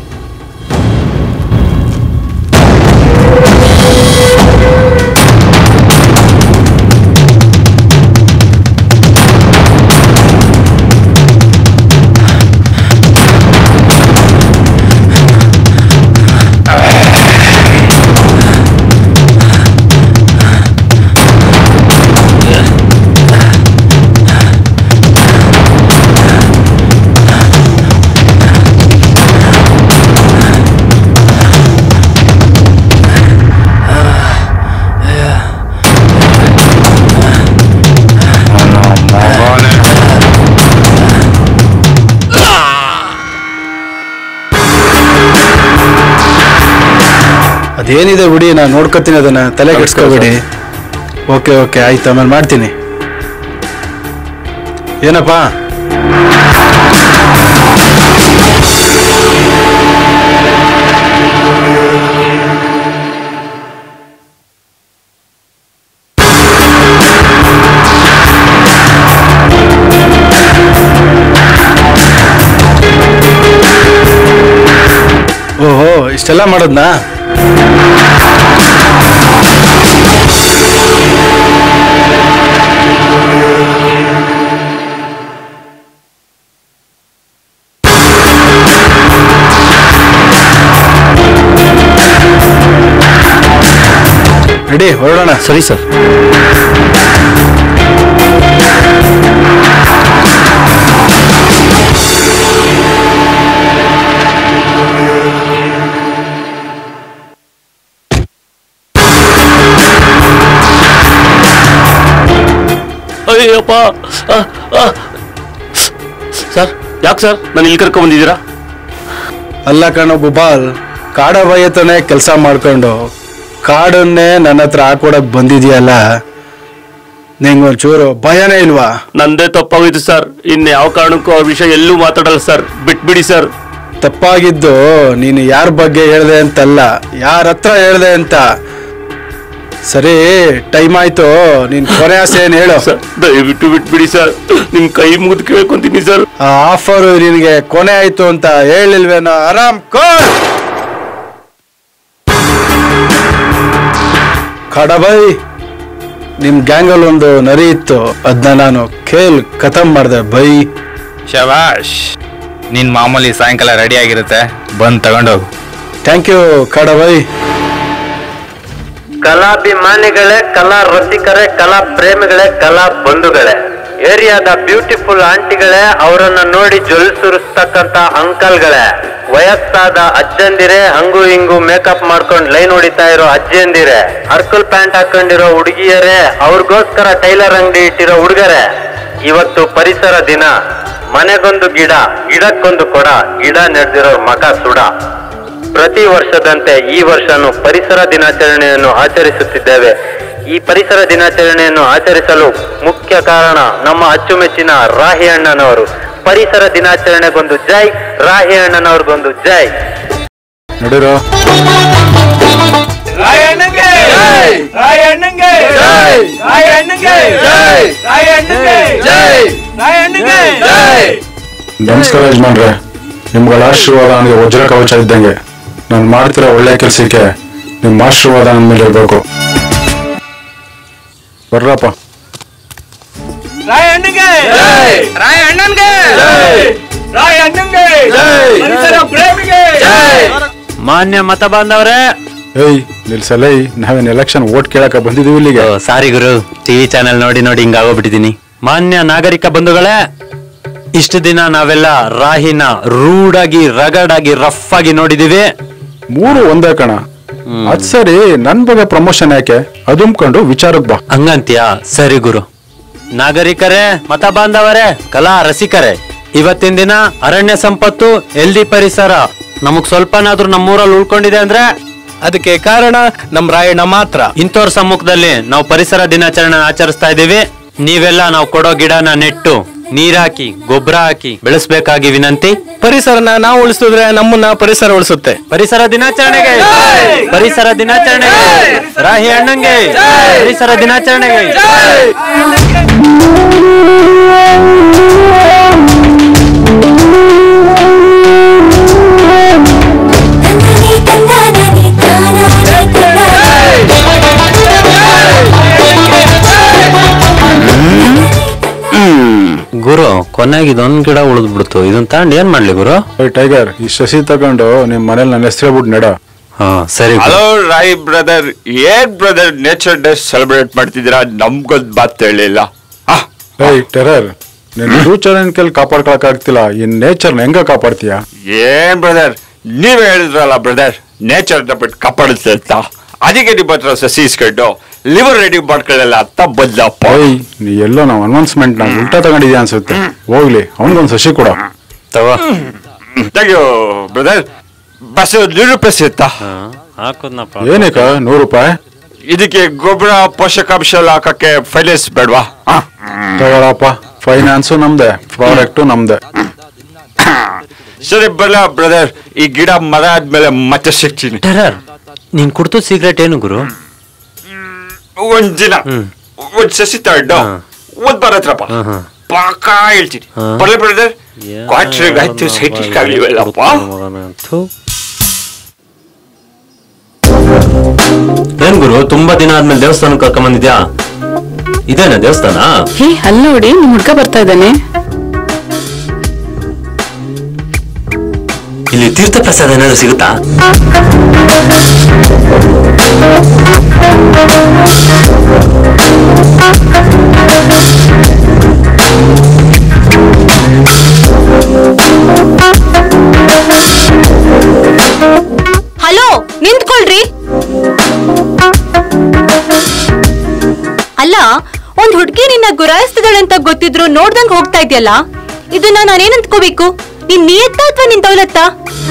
ಅದೇನಿದೆ ಬಿಡಿ ನಾನು ನೋಡ್ಕೊತೀನಿ ಅದನ್ನ ತಲೆ ಕೆಡ್ಸ್ಕೊಬೇಡಿ ಓಕೆ ಓಕೆ ಆಯ್ತು ಆಮೇಲೆ ಮಾಡ್ತೀನಿ ಏನಪ್ಪ ಓಹೋ ಇಷ್ಟೆಲ್ಲ ಮಾಡೋದ್ನಾ ರೆಡಿ ಹೊರಡೋಣ ಸರಿ ಸರ್ ಅಯ್ಯಪ್ಪ ಸರ್ ಯಾಕೆ ಸರ್ ನಾನು ಇಲ್ಲಿ ಕರ್ಕೊಂಡ್ ಬಂದಿದ್ದೀರಾ ಅಲ್ಲ ಕಣೋ ಬುಬಾಲ್ ಕಾಡ ಹತ್ರನೇ ಕೆಲಸ ಮಾಡ್ಕೊಂಡು ಕಾಡನ್ನೇ ನನ್ನ ಹತ್ರ ಹಾಕೊಡಕ್ ಬಂದಿದ್ಯಲ್ಲ ನಿಂಗೊಂಚೂರು ಭಯನೇ ಇಲ್ವಾ ನಂದೇ ತಪ್ಪಾಗೋಯ್ತು ಸರ್ ಇನ್ ಯಾವ ಕಾರಣಕ್ಕೂ ಅವ್ರ ವಿಷಯ ಎಲ್ಲೂ ಮಾತಾಡಲ್ಲ ಸರ್ ಬಿಟ್ಬಿಡಿ ಸರ್ ತಪ್ಪಾಗಿದ್ದು ನೀನು ಯಾರ ಬಗ್ಗೆ ಹೇಳ್ದೆ ಅಂತಲ್ಲ ಯಾರ ಹತ್ರ ಹೇಳ್ದೆ ಅಂತ ಸರಿ ಟೈಮ್ ಆಯ್ತು ನೀನ್ ಕೊನೆ ಆಸೆ ಏನ್ ಹೇಳು ದಯವಿಟ್ಟು ಬಿಟ್ಬಿಡಿ ಸರ್ ನಿಮ್ ಕೈ ಮುಗಿದು ಕೇಳ್ಕೊಂತೀನಿ ಸರ್ ಆ ಆಫರ್ ನಿನಗೆ ಕೊನೆ ಆಯ್ತು ಅಂತ ಹೇಳಿಲ್ವೇನೋ ಆರಾಮ್ ಕೋಲ್ ಖಡಬೈ ನಿಮ್ ಗ್ಯಾಂಗಲ್ಲಿ ಒಂದು ನರಿ ಇತ್ತು ಅದನ್ನ ನಾನು ಖೇಲ್ ಖತಮ್ ಮಾಡಿದೆ ಬೈ ಶಬಾಷ್ ನಿನ್ ಮಾಮೂಲಿ ಸಾಯಂಕಾಲ ರೆಡಿ ಆಗಿರುತ್ತೆ ಬಂದ್ ತಗೊಂಡೋಗು ಥ್ಯಾಂಕ್ ಯು ಖಡಬೈ ಕಲಾಭಿಮಾನಿಗಳೇ ಕಲಾ ರಸಿಕರೇ ಕಲಾ ಪ್ರೇಮಿಗಳೇ ಕಲಾ ಬಂಧುಗಳೇ ಏರಿಯಾದ ಬ್ಯೂಟಿಫುಲ್ ಆಂಟಿಗಳೇ ಅವರನ್ನ ನೋಡಿ ಜೊಲ್ಸುರಿಸ್ತಕ್ಕಂತ ಅಂಕಲ್ಗಳೇ ವಯಸ್ಸಾದ ಅಜ್ಜಂದಿರೇ ಹಂಗು ಹಿಂಗು ಮೇಕಪ್ ಮಾಡ್ಕೊಂಡು ಲೈನ್ ಹೊಡಿತಾ ಇರೋ ಅಜ್ಜಿಯಂದಿರೇ ಅರ್ಕಲ್ ಪ್ಯಾಂಟ್ ಹಾಕೊಂಡಿರೋ ಹುಡುಗಿಯರೇ ಅವ್ರಿಗೋಸ್ಕರ ಟೈಲರ್ ಅಂಗಡಿ ಇಟ್ಟಿರೋ ಹುಡುಗರೇ ಇವತ್ತು ಪರಿಸರ ದಿನ ಮನೆಗೊಂದು ಗಿಡ ಗಿಡಕ್ಕೊಂದು ಕೊಡ ಗಿಡ ನೆಡ್ದಿರೋರ್ ಮಕ ಸುಡ ಪ್ರತಿ ವರ್ಷದಂತೆ ಈ ವರ್ಷನೂ ಪರಿಸರ ದಿನಾಚರಣೆಯನ್ನು ಆಚರಿಸುತ್ತಿದ್ದೇವೆ ಈ ಪರಿಸರ ದಿನಾಚರಣೆಯನ್ನು ಆಚರಿಸಲು ಮುಖ್ಯ ಕಾರಣ ನಮ್ಮ ಅಚ್ಚುಮೆಚ್ಚಿನ ರಾಹಿ ಅಣ್ಣನವರು ಪರಿಸರ ದಿನಾಚರಣೆಗೊಂದು ಜೈ ರಾಹಿ ಅಣ್ಣನವ್ರಿಗೊಂದು ಜೈ ನಡೀರೋ ರಾಯಣ್ಣಂಗೆ ರಾಯಣ್ಣಂಗೆ ರಾಯಣ್ಣಂಗೆ ರಾಯಣ್ಣಂಗೆ ರಾಯಣ್ಣಂಗೆ ನಮಸ್ಕಾರ ಯಜಮಾನ್ರೆ ನಿಮ್ಗಳ ಆಶೀರ್ವಾದ ನನಗೆ ವಜ್ರ ಕವಚ ಇದ್ದಂಗೆ ನಾನು ಮಾಡ್ತಿರೋ ಒಳ್ಳೆ ಕೆಲಸಕ್ಕೆ ನಿಮ್ಮ ಆಶೀರ್ವಾದ ನನ್ನ ಮೇಲೆ ಇರಬೇಕು ಬರ್ರಪ್ಪ ರಾಯಣ್ಣಂಗೆ ರಾಯಣ್ಣಂಗೆ ರಾಯಣ್ಣಂಗೆ ಪರಿಸರ ಪ್ರೇಮಿಗೆ ಮಾನ್ಯ ಮತ ಬಾಂಧವರೇ ಏಯ್ ನಿಲ್ಸಲೇ ನಾವೇನ್ ಎಲೆಕ್ಷನ್ ಓಟ್ ಕೇಳಕ ಬಂದಿದೀವಿ ಇಲ್ಲಿಗೆ ಸಾರಿ ಗುರು ಟಿವಿ ಚಾನೆಲ್ ನೋಡಿ ನೋಡಿ ಹಿಂಗಾಗೋಗ್ಬಿಟ್ಟಿದೀನಿ ಮಾನ್ಯ ನಾಗರಿಕ ಬಂಧುಗಳೇ ಇಷ್ಟು ದಿನ ನಾವೆಲ್ಲ ರಾಹಿನ ರೂಡಾಗಿ ರಗಡಾಗಿ ರಫ್ ಆಗಿ ನೋಡಿದೀವಿ ಮೂರು ಒಂದೇ ಕಣ ಅದ್ ಸರಿ ನನ್ ಬಗ್ಗೆ ಪ್ರಮೋಷನ್ ಯಾಕೆ ಅದುಮ್ಕೊಂಡು ವಿಚಾರಕ್ ಬಾ ಹಂಗಂತ್ಯಾ ಸರಿ ಗುರು ನಾಗರಿಕರೇ ಮತ ಬಾಂಧವರೇ ಕಲಾ ರಸಿಕರೇ ಇವತ್ತಿನ ದಿನ ಅರಣ್ಯ ಸಂಪತ್ತು ಎಲ್ದಿ ಪರಿಸರ ನಮಗ್ ಸ್ವಲ್ಪನಾದ್ರೂ ನಮ್ಮೂರಲ್ಲಿ ಉಳ್ಕೊಂಡಿದೆ ಅಂದ್ರೆ ಅದಕ್ಕೆ ಕಾರಣ ನಮ್ ರಾಯಣ್ಣ ಮಾತ್ರ ಇಂಥವ್ರ ಸಮ್ಮುಖದಲ್ಲಿ ನಾವು ಪರಿಸರ ದಿನಾಚರಣೆ ಆಚರಿಸ್ತಾ ಇದೀವಿ ನೀವೆಲ್ಲ ನಾವು ಕೊಡೋ ಗಿಡನ ನೆಟ್ಟು ನೀರಾಕಿ ಗೊಬ್ಬರ ಹಾಕಿ ಬೆಳೆಸ್ಬೇಕಾಗಿ ವಿನಂತಿ ಪರಿಸರನ ನಾವು ಉಳಿಸಿದ್ರೆ ನಮ್ಮನ್ನ ಪರಿಸರ ಉಳಿಸುತ್ತೆ ಪರಿಸರ ದಿನಾಚರಣೆಗೆ ಪರಿಸರ ದಿನಾಚರಣೆಗೆ ರಾಹಿ ಅಣ್ಣಂಗೆ ಪರಿಸರ ದಿನಾಚರಣೆಗೆ ಗುರು ಕೊನೆಗೆ ಇದೊಂದ್ ಗಿಡ ಉಳಿದ್ಬಿಡ್ತು ಇದನ್ ತಗೊಂಡ್ ಏನ್ ಮಾಡ್ಲಿ ಗುರು ಟೈಗರ್ ಈ ಶಶಿ ತಗೊಂಡು ನಿಮ್ ಮನೇಲಿ ನನ್ನ ಹೆಸರು ಬಿಟ್ಟು ನಡ ಹಾ ಸರಿ ಹಲೋ ರಾಯ್ ಬ್ರದರ್ ಏನ್ ಬ್ರದರ್ ನೇಚರ್ ಡೇ ಸೆಲೆಬ್ರೇಟ್ ಮಾಡ್ತಿದ್ದೀರಾ ನಮ್ಗೊಂದ್ ಮಾತು ಹೇಳಿಲ್ಲ ಏಯ್ ಟೆರರ್ ನಿನ್ ಫ್ಯೂಚರ್ ಏನ್ ಕೈಲಿ ಕಾಪಾಡ್ಕೊಳಕ್ ಆಗ್ತಿಲ್ಲ ಈ ನೇಚರ್ ಹೆಂಗ ಕಾಪಾಡ್ತೀಯ ಏನ್ ಬ್ರದರ್ ನೀವೇ ಹೇಳಿದ್ರಲ್ಲ ಬ್ರದರ್ ನೇಚರ್ ಬಿಟ್ಟು ಕಾಪಾಡುತ್ತೆ ಅಂತ ಅದಕ್ಕೆ ನಿಮ್ಮ ಹತ್ರ ಸಸಿ ಇಸ್ಕೊಂಡು ಲಿವರ್ ರೆಡಿ ಮಾಡ್ಕೊಳ್ಳಲ್ಲ ಅಂತ ಬಂದಪ್ಪ ಏಯ್ ನೀ ಎಲ್ಲೋ ನಾವು ಅನೌನ್ಸ್ಮೆಂಟ್ ನ ಉಲ್ಟಾ ತಗೊಂಡಿದ್ಯಾ ಅನ್ಸುತ್ತೆ ಹೋಗ್ಲಿ ಅವನಿಗೊಂದ್ ಶಶಿ ಕೊಡ ತಗೋ ತೆಗಿಯೋ ಬ್ರದರ್ ಬಸ್ ನೂರು ರೂಪಾಯಿ ಸಿಗುತ್ತಾ ಹಾಕುದ್ನಪ್ಪ ಏನಕ್ಕ ನೂರು ರೂಪಾಯಿ ಇದಕ್ಕೆ ಗೊಬ್ಬರ ಪೋಷಕಾಂಶ ಎಲ್ಲ ಹಾಕಕ್ಕೆ ಫೈನಾನ್ಸ್ ಬೇಡವಾ ತಗೊಳಪ್ಪ ಫೈನಾನ್ಸು ನಮ್ದೆ ಪ್ರಾಡಕ್ಟು ನಮ್ದೆ ಸರಿ ಬರಲ್ಲ ಬ್ರದರ್ ಈ ಗಿಡ ಮರ ಆದ್ಮೇಲೆ ಮತ್ತೆ ಸಿಗ್ತೀನಿ ಟೆರರ್ ನೀನ್ ಕುಡ್ತು ಸಿಗರೇಟ್ ಏನು ಗುರು ಒಂದ್ ದಿನ ಒಂದ್ ಸಸಿ ತಗೊಂಡು ಒಂದ್ ಬರತ್ರಪ್ಪ ಪಾಕ ಹೇಳ್ತೀನಿ ಬರ್ಲಿ ಬ್ರದರ್ ಕ್ವಾಟ್ರಿಗೆ ಆಯ್ತು ಸೈಟಿಗೆ ಆಗ್ಲಿವಲ್ಲಪ್ಪ ಏನ್ ಗುರು ತುಂಬಾ ದಿನ ಆದ್ಮೇಲೆ ದೇವಸ್ಥಾನಕ್ಕೆ ಕರ್ಕೊಂಡ್ ಬಂದಿದ್ಯಾ ಇದೇನಾ ದೇವಸ್ಥಾನ ಹೇ ಅಲ್ಲಿ ನೋಡಿ ನಿಮ್ ಹುಡ್ಗ ಬರ್ತಾ ಇದ್ದಾನೆ ಇಲ್ಲಿ ತೀರ್ಥ ಪ್ರಸಾದ ಏನಾದ್ರು ಸಿಗುತ್ತಾ ಹಲೋ ನಿಂತ್ಕೊಳ್ರಿ ಅಲ್ಲ ಒಂದ್ ಹುಡ್ಗಿ ನಿನ್ನ ಗುರಾಯಿಸ್ತಿದ್ದಾಳೆ ಅಂತ ಗೊತ್ತಿದ್ರು ನೋಡ್ದಂಗ್ ಹೋಗ್ತಾ ಇದೆಯಲ್ಲ ಇದನ್ನ ನಾನೇನ್ ಅಂದ್ಕೋಬೇಕು ನಿನ್ ನಿಯತ್ತ ಅಥವಾ ನಿನ್ ದೌಲತ್ತ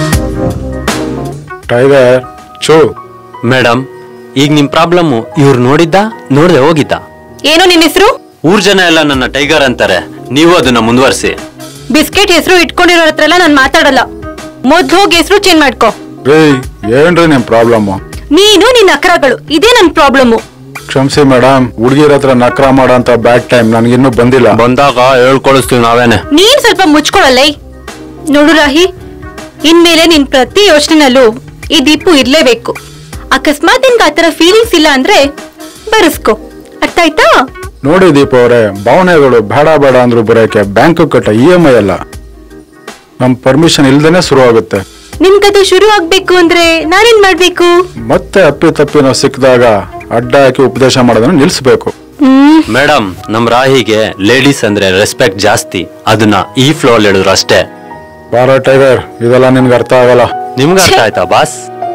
ಟೈಗರ್ ಚೂ ಮೇಡಮ್ ಈಗ ನಿಮ್ ಪ್ರಾಬ್ಲಮ್ ಇವ್ರು ನೋಡಿದ್ದ ನೋಡ್ದೆ ಹೋಗಿದ್ದ ಏನೋ ನಿನ್ ಹೆಸರು ಊರ್ ಜನ ಎಲ್ಲ ನನ್ನ ಟೈಗರ್ ಅಂತಾರೆ ನೀವು ಅದನ್ನ ಮುಂದುವರಿಸಿ ಬಿಸ್ಕೆಟ್ ಹೆಸರು ಇಟ್ಕೊಂಡಿರೋ ಹತ್ರ ಎಲ್ಲ ನಾನ್ ಮಾತಾಡಲ್ಲ ಮೊದ್ಲು ಹೋಗಿ ಹೆಸರು ಚೇಂಜ್ ಮಾಡ್ಕೋ ಏಯ್ ಏನ್ರಿ ನಿಮ್ ಪ್ರಾಬ್ಲಮ್ ನೀನು ನಿನ್ ಅಕ್ರಗಳು ಇದೇ ನನ್ ಪ್ರಾಬ್ಲಮ್ಮು ಕ್ಷಮಿಸಿ ಮೇಡಮ್ ಹುಡುಗಿರ ಹತ್ರ ನಕ್ರ ಮಾಡಂತ ಬ್ಯಾಡ್ ಟೈಮ್ ನನ್ಗಿನ್ನೂ ಬಂದಿಲ್ಲ ಬಂದಾಗ ಹೇಳ್ಕೊಳಿಸ್ತೀವಿ ನಾವೇನೆ ನೀನ್ ಸ್ವಲ್ಪ ಮುಚ್ಕೊಳಲ್ಲ ನೋಡು ರಾಹಿ ಇನ್ಮೇಲೆ ನಿನ್ ಪ್ರತಿ ಯೋಚನೆನಲ್ಲೂ ಈ ದೀಪು ಇರ್ಲೇಬೇಕು ಅಕಸ್ಮಾತ್ ನಿನ್ಗೆ ಆತರ ಫೀಲಿಂಗ್ಸ್ ಇಲ್ಲ ಅಂದ್ರೆ ಬರೆಸ್ಕೋ ಅರ್ಥ ಆಯ್ತಾ ನೋಡಿ ದೀಪ ಅವರೇ ಭಾವನೆಗಳು ಬೇಡ ಬೇಡ ಅಂದ್ರು ಬರೋಕೆ ಬ್ಯಾಂಕ್ ಕಟ್ಟ ಇ ಎಂ ಐ ಅಲ್ಲ ನಮ್ ಪರ್ಮಿಷನ್ ಇಲ್ದೇನೆ ಶುರು ಆಗುತ್ತೆ ನಿನ್ಗದು ಶುರು ಆಗ್ಬೇಕು ಅಂದ್ರೆ ನಾನೇನ್ ಮಾಡ್ಬೇಕು ಮತ್ತೆ ಅಪ್ಪಿ ತಪ್ಪಿ ನಾವು ಸಿಕ್ಕಿದಾಗ ಅಡ್ಡ ಹಾಕಿ ಉಪದೇಶ ಮಾಡೋದನ್ನ ನಿಲ್ಸ್ಬೇಕು ಮೇಡಮ್ ನಮ್ ರಾಹಿಗೆ ಲೇಡೀಸ್ ಅಂದ್ರೆ ರೆಸ್ಪೆಕ್ಟ್ ಜಾಸ್ತಿ ಅದನ್ನ ಈ ಫ್ಲೋ ಅಲ್ಲಿ ಹೇಳಿದ್ರು ಅಷ್ಟೇ ಬಾರ ಟೈಗರ್ ಇದೆಲ್ಲ ನಿನ್ಗೆ ಅರ್ಥ ಆಗಲ್ಲ ನಿಮ್ಗೆ ಅರ್ಥ ಆಯ್ತಾ ಬಾಸ್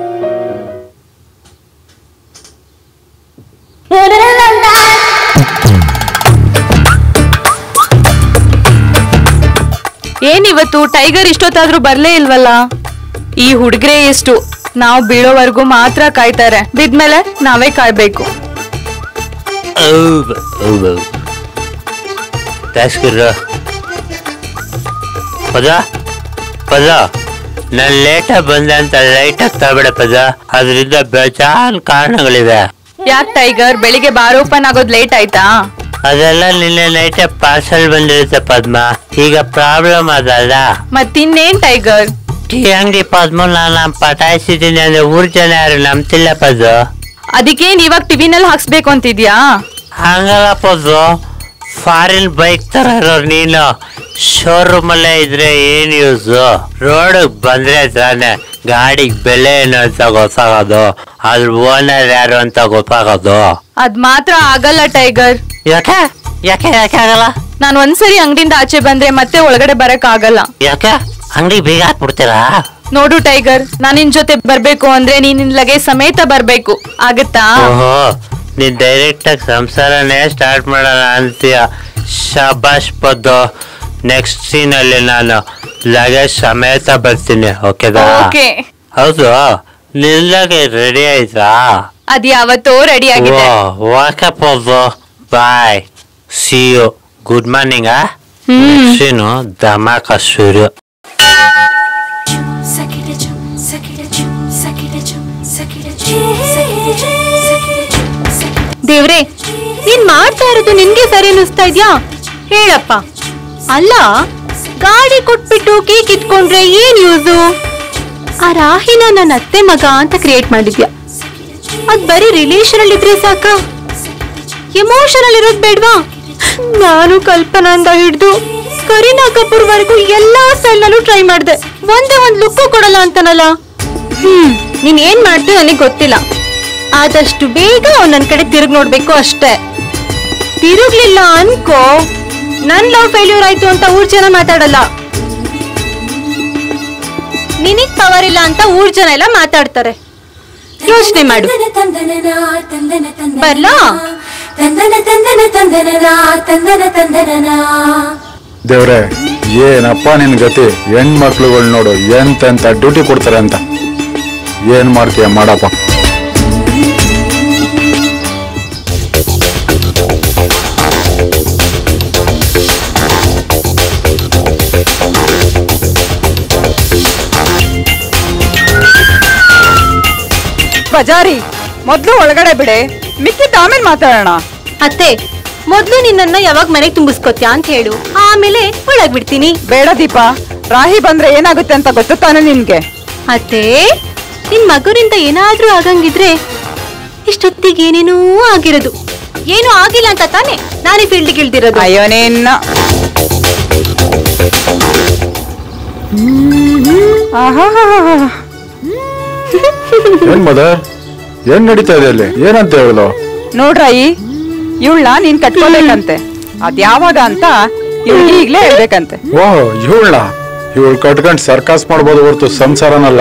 ಏನಿವತ್ತು ಟೈಗರ್ ಇಷ್ಟೊತ್ತಾದ್ರೂ ಬರ್ಲೇ ಇಲ್ವಲ್ಲ ಈ ಹುಡುಗ್ರೆ ಎಷ್ಟು ನಾವು ಬೀಳೋವರೆಗೂ ಮಾತ್ರ ಕಾಯ್ತಾರೆ ಬಿದ್ಮೇಲೆ ನಾವೇ ಕಾಯ್ಬೇಕು ಟ್ಯಾಕ್ಸ್ಗಿರ ಪದ ಪದ ನಾನು ಲೇಟಾಗಿ ಬಂದೆ ಅಂತ ಲೈಟಾಗಿ ತಗೊಬೇಡ ಪದ ಅದರಿಂದ ಬೇಜಾನ್ ಕಾರಣಗಳಿವೆ ಯಾಕ್ ಟೈಗರ್ ಬೆಳಿಗ್ಗೆ ಬಾರ್ ಓಪನ್ ಆಗೋದ್ ಲೇಟ್ ಆಯ್ತಾ ಅದೆಲ್ಲ ನಿನ್ನೆ ನೈಟೇ ಪಾರ್ಸಲ್ ಬಂದಿರುತ್ತೆ ಪದ್ಮ ಈಗ ಪ್ರಾಬ್ಲಮ್ ಅದಲ್ಲ ಮತ್ತಿನ್ನೇನ್ ಟೈಗರ್ ಟೀ ಅಂಗಡಿ ಪದ್ಮ ನಾನು ಪಟಾಯಿಸಿದ್ದೀನಿ ಅಂದ್ರೆ ಊರ್ ಜನ ಯಾರು ನಂಬ್ತಿಲ್ಲ ಪದ ಅದಕ್ಕೇನ್ ಇವಾಗ ಟಿವಿನಲ್ಲಿ ಹಾಕ್ಸ್ಬೇಕು ಅಂತಿದ್ಯಾ ಹಂಗಲ್ಲ ಪದ್ದು ಫಾರಿನ್ ಬೈಕ್ ತರ ಇರೋ ನೀನು ಶೋರೂಮ್ ಅಲ್ಲೇ ಇದ್ರೆ ಏನ್ ಯೂಸ್ ರೋಡ್ ಬಂದ್ರೆ ತಾನೆ ಗಾಡಿಗೆ ಬೆಲೆ ಏನು ಅಂತ ಗೊತ್ತಾಗೋದು ಅದ್ರ ಓನರ್ ಯಾರು ಅಂತ ಗೊತ್ತಾಗೋದು ಅದ್ ಮಾತ್ರ ಆಗಲ್ಲ ಟೈಗರ್ ಯಾಕೆ ಯಾಕೆ ಯಾಕೆ ಆಗಲ್ಲ ನಾನ್ ಒಂದ್ಸರಿ ಅಂಗಡಿಯಿಂದ ಆಚೆ ಬಂದ್ರೆ ಮತ್ತೆ ಒಳಗಡೆ ಬರಕ್ ಆಗಲ್ಲ ಯಾಕೆ ಅಂಗಡಿ ಬೇಗ ಹಾಕ್ಬಿಡ್ತೀರಾ ನೋಡು ಟೈಗರ್ ನಾನ್ ನಿನ್ ಜೊತೆ ಬರ್ಬೇಕು ಅಂದ್ರೆ ನೀನ್ ನಿನ್ ಲಗೇಜ್ ಸಮೇತ ಬರ್ಬೇಕು ಆಗತ್ತಾ ಓಹೋ ನೀನ್ ಡೈರೆಕ್ಟ್ ಆಗಿ ಸಂಸಾರನೇ ಸ್ಟಾರ್ಟ್ ಮಾಡೋಣ ಅಂತೀಯ ಶಬಾಷ್ ಪದ್ದು ನೆಕ್ಸ್ಟ್ ಸೀನ್ ಅಲ್ಲಿ ನಾನು ಲಗೇಜ್ ಸಮೇತ ಬರ್ತೀನಿ ಓಕೆದಾ ಓಕೆ ಹೌದು ನಿನ್ ಲಗೇಜ್ ರೆಡಿ ಆಯ್ತಾ ಅದ್ ಯಾವತ್ತೋ ರೆಡಿ ಆಗಿದೆ okay Paddu bye see you good morning ಆ ಹ್ಮ್. ಸೀನು ಧಮಾಕ ಶುರು ದೇವ್ರೆ ನೀನ್ ಮಾಡ್ತಾ ಇರೋದು ನಿನ್ಗೆ ಸರಿ ಅನಿಸ್ತಾ ಇದ್ಯಾ ಹೇಳಪ್ಪ ಅಲ್ಲ ಗಾಡಿ ಕೊಟ್ಬಿಟ್ಟು ಕೀ ಕಿತ್ಕೊಂಡ್ರೆ ಏನ್ ಯೂಸು ಆ ರಾಹಿನ ನನ್ನ ಅತ್ತೆ ಮಗ ಅಂತ ಕ್ರಿಯೇಟ್ ಮಾಡಿದ್ಯಾ ಅದ್ ಬರೀ ರಿಲೇಷನ್ ಅಲ್ಲಿ ಇದ್ರೆ ಸಾಕ ಎಮೋಷನಲ್ ಇರೋದ್ ಬೇಡ್ವಾ ನಾನು ಕಲ್ಪನಾಂದ ಹಿಡ್ದು ಕರೀನಾ ಕಪೂರ್ ವರೆಗೂ ಎಲ್ಲಾ ಸ್ಟೈಲ್ ನಲ್ಲೂ ಟ್ರೈ ಮಾಡ್ದೆ ಒಂದೇ ಒಂದ್ ಲುಕ್ಕು ಕೊಡಲ್ಲ ಅಂತನಲ್ಲ ಹ್ಮ್ ನೀನ್ ಏನ್ ಮಾಡ್ತೀಯ ನನಗೆ ಗೊತ್ತಿಲ್ಲ ಆದಷ್ಟು ಬೇಗ ಅವ್ನ್ ನನ್ ಕಡೆ ತಿರುಗ್ ನೋಡ್ಬೇಕು ಅಷ್ಟೇ ತಿರುಗ್ಲಿಲ್ಲ ಅನ್ಕೋ ನನ್ ಲವ್ ಫೇಲ್ಯೂರ್ ಆಯ್ತು ಅಂತ ಊರ್ ಜನ ಮಾತಾಡಲ್ಲ ನಿನಗ್ ಪವರ್ ಇಲ್ಲ ಅಂತ ಊರ್ ಜನ ಎಲ್ಲ ಮಾತಾಡ್ತಾರೆ ಯೋಚನೆ ಮಾಡು ಬರ್ಲಾ ದೇವ್ರೆ ಏನಪ್ಪ ನಿನ್ ಗತಿ ಹೆಣ್ಮಕ್ಳುಗಳು ನೋಡು ಎಂತೆಂತ ಡ್ಯೂಟಿ ಕೊಡ್ತಾರೆ ಅಂತ ಏನ್ ಮಾಡ್ತೀಯ ಮಾಡಪ್ಪ ಬಜಾರಿ ಮೊದ್ಲು ಒಳಗಡೆ ಬಿಡೆ ಮಿಕ್ಕಿದ್ದ ಆಮೇಲೆ ಮಾತಾಡೋಣ ಅತ್ತೆ ಮೊದ್ಲು ನಿನ್ನನ್ನ ಯಾವಾಗ ಮನೆಗೆ ತುಂಬಿಸ್ಕೊತ್ಯಾ ಅಂತ ಹೇಳು ಆಮೇಲೆ ಒಳಗ್ ಬಿಡ್ತೀನಿ ಬೇಡ ದೀಪ ರಾಹಿ ಬಂದ್ರೆ ಏನಾಗುತ್ತೆ ಅಂತ ಗೊತ್ತು ತಾನೆ ನಿನ್ಗೆ ಅತ್ತೆ ನಿನ್ ಮಗುರಿಂದ ಏನಾದ್ರೂ ಆಗಂಗಿದ್ರೆ ಇಷ್ಟೊತ್ತಿಗೆ ಏನೇನೂ ಆಗಿರೋದು ಏನು ಆಗಿಲ್ಲ ಅಂತ ತಾನೆ ನಾನೇ ಫೀಲ್ಡ್ಗೆ ಇಳ್ದಿರೋದು ಅಯ್ಯೋ ನಿನ್ನ ಆಹಾಹಾಹಾ. ಏನ್ ಮದರ್ ಏನ್ ನಡೀತಾ ಇದೆ ಅಲ್ಲಿ ಏನಂತ ಹೇಳುದು ನೋಡ್ರಾಯಿ ಇವಳ ನೀನ್ ಕಟ್ಕೋಬೇಕಂತೆ ಅದ್ ಯಾವಾಗ ಅಂತ ಇವ್ಳು ಈಗ್ಲೇ ಹೇಳ್ಬೇಕಂತೆ ಓಹ್ ಇವಳ ಇವಳು ಕಟ್ಕೊಂಡ್ ಸರ್ಕಾಸ್ ಮಾಡ್ಬೋದು ಹೊರತು ಸಂಸಾರನಲ್ಲ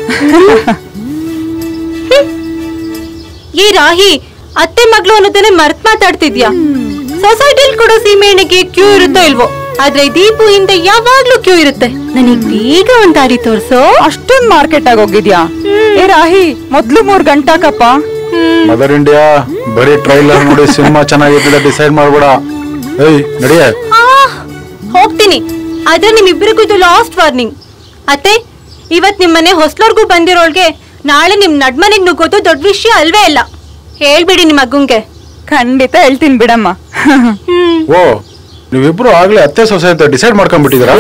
ಈ ರಾಹಿ ಅತ್ತೆ ಮಗಳು ಅನ್ನೋದನ್ನೇ ಮರ್ತ್ ಮಾತಾಡ್ತಿದ್ಯಾ ಸೊಸೈಟಿಲ್ ಕೊಡೋ ಸೀಮೆಎಣ್ಣೆಗೆ ಕ್ಯೂ ಇರುತ್ತೋ ಇಲ್ವೋ ಆದ್ರೆ ದೀಪು ಹಿಂದೆ ಯಾವಾಗ್ಲೂ ಕ್ಯೂ ಇರುತ್ತೆ ನನಗ್ ಬೇಗ ಒಂದ್ ದಾರಿ ತೋರ್ಸೋ ಅಷ್ಟೊಂದ್ ಮಾರ್ಕೆಟ್ ಆಗಿ ಹೋಗಿದ್ಯಾ ಏ ರಾಹಿ ಮೊದ್ಲು ಮೂರ್ ಗಂಟಾಕಪ್ಪ ಮದರ್ ಇಂಡಿಯಾ ಬರೀ ಟ್ರೈಲರ್ ನೋಡಿ ಸಿನಿಮಾ ಚೆನ್ನಾಗಿರ್ತದೆ ಡಿಸೈಡ್ ಮಾಡ್ಬೇಡ ಏಯ್ ನಡಿಯ ಆ, ಹೋಗ್ತೀನಿ ಆದ್ರೆ ನಿಮ್ಮಿಬ್ಬರಿಗೂ ಇದು ಲಾಸ್ಟ್ ವಾರ್ನಿಂಗ್ ಅತ್ತೆ ಇವತ್ ನಿಮ್ಮನೆ ಹೊಸ್ಲರ್ಗೂ ಬಂದಿರೋಳ್ಗೆ ನಾಳೆ ನಿಮ್ ನಡ್ಮನೆಗ್ ನುಗ್ಗೋದು ದೊಡ್ಡ ವಿಷಯ ಅಲ್ವೇ ಇಲ್ಲ ಹೇಳ್ಬಿಡಿ ನಿಮ್ ಮಗುಂಗೆ ಖಂಡಿತ ಹೇಳ್ತೀನಿ ಬಿಡಮ್ಮ ಓ ನೀವಿಬ್ರು ಆಗ್ಲೇ ಅತ್ತೆ ಸೊಸೆ ಅಂತ ಡಿಸೈಡ್ ಮಾಡ್ಕೊಂಡ್ಬಿಟ್ಟಿದ್ದೀರಾ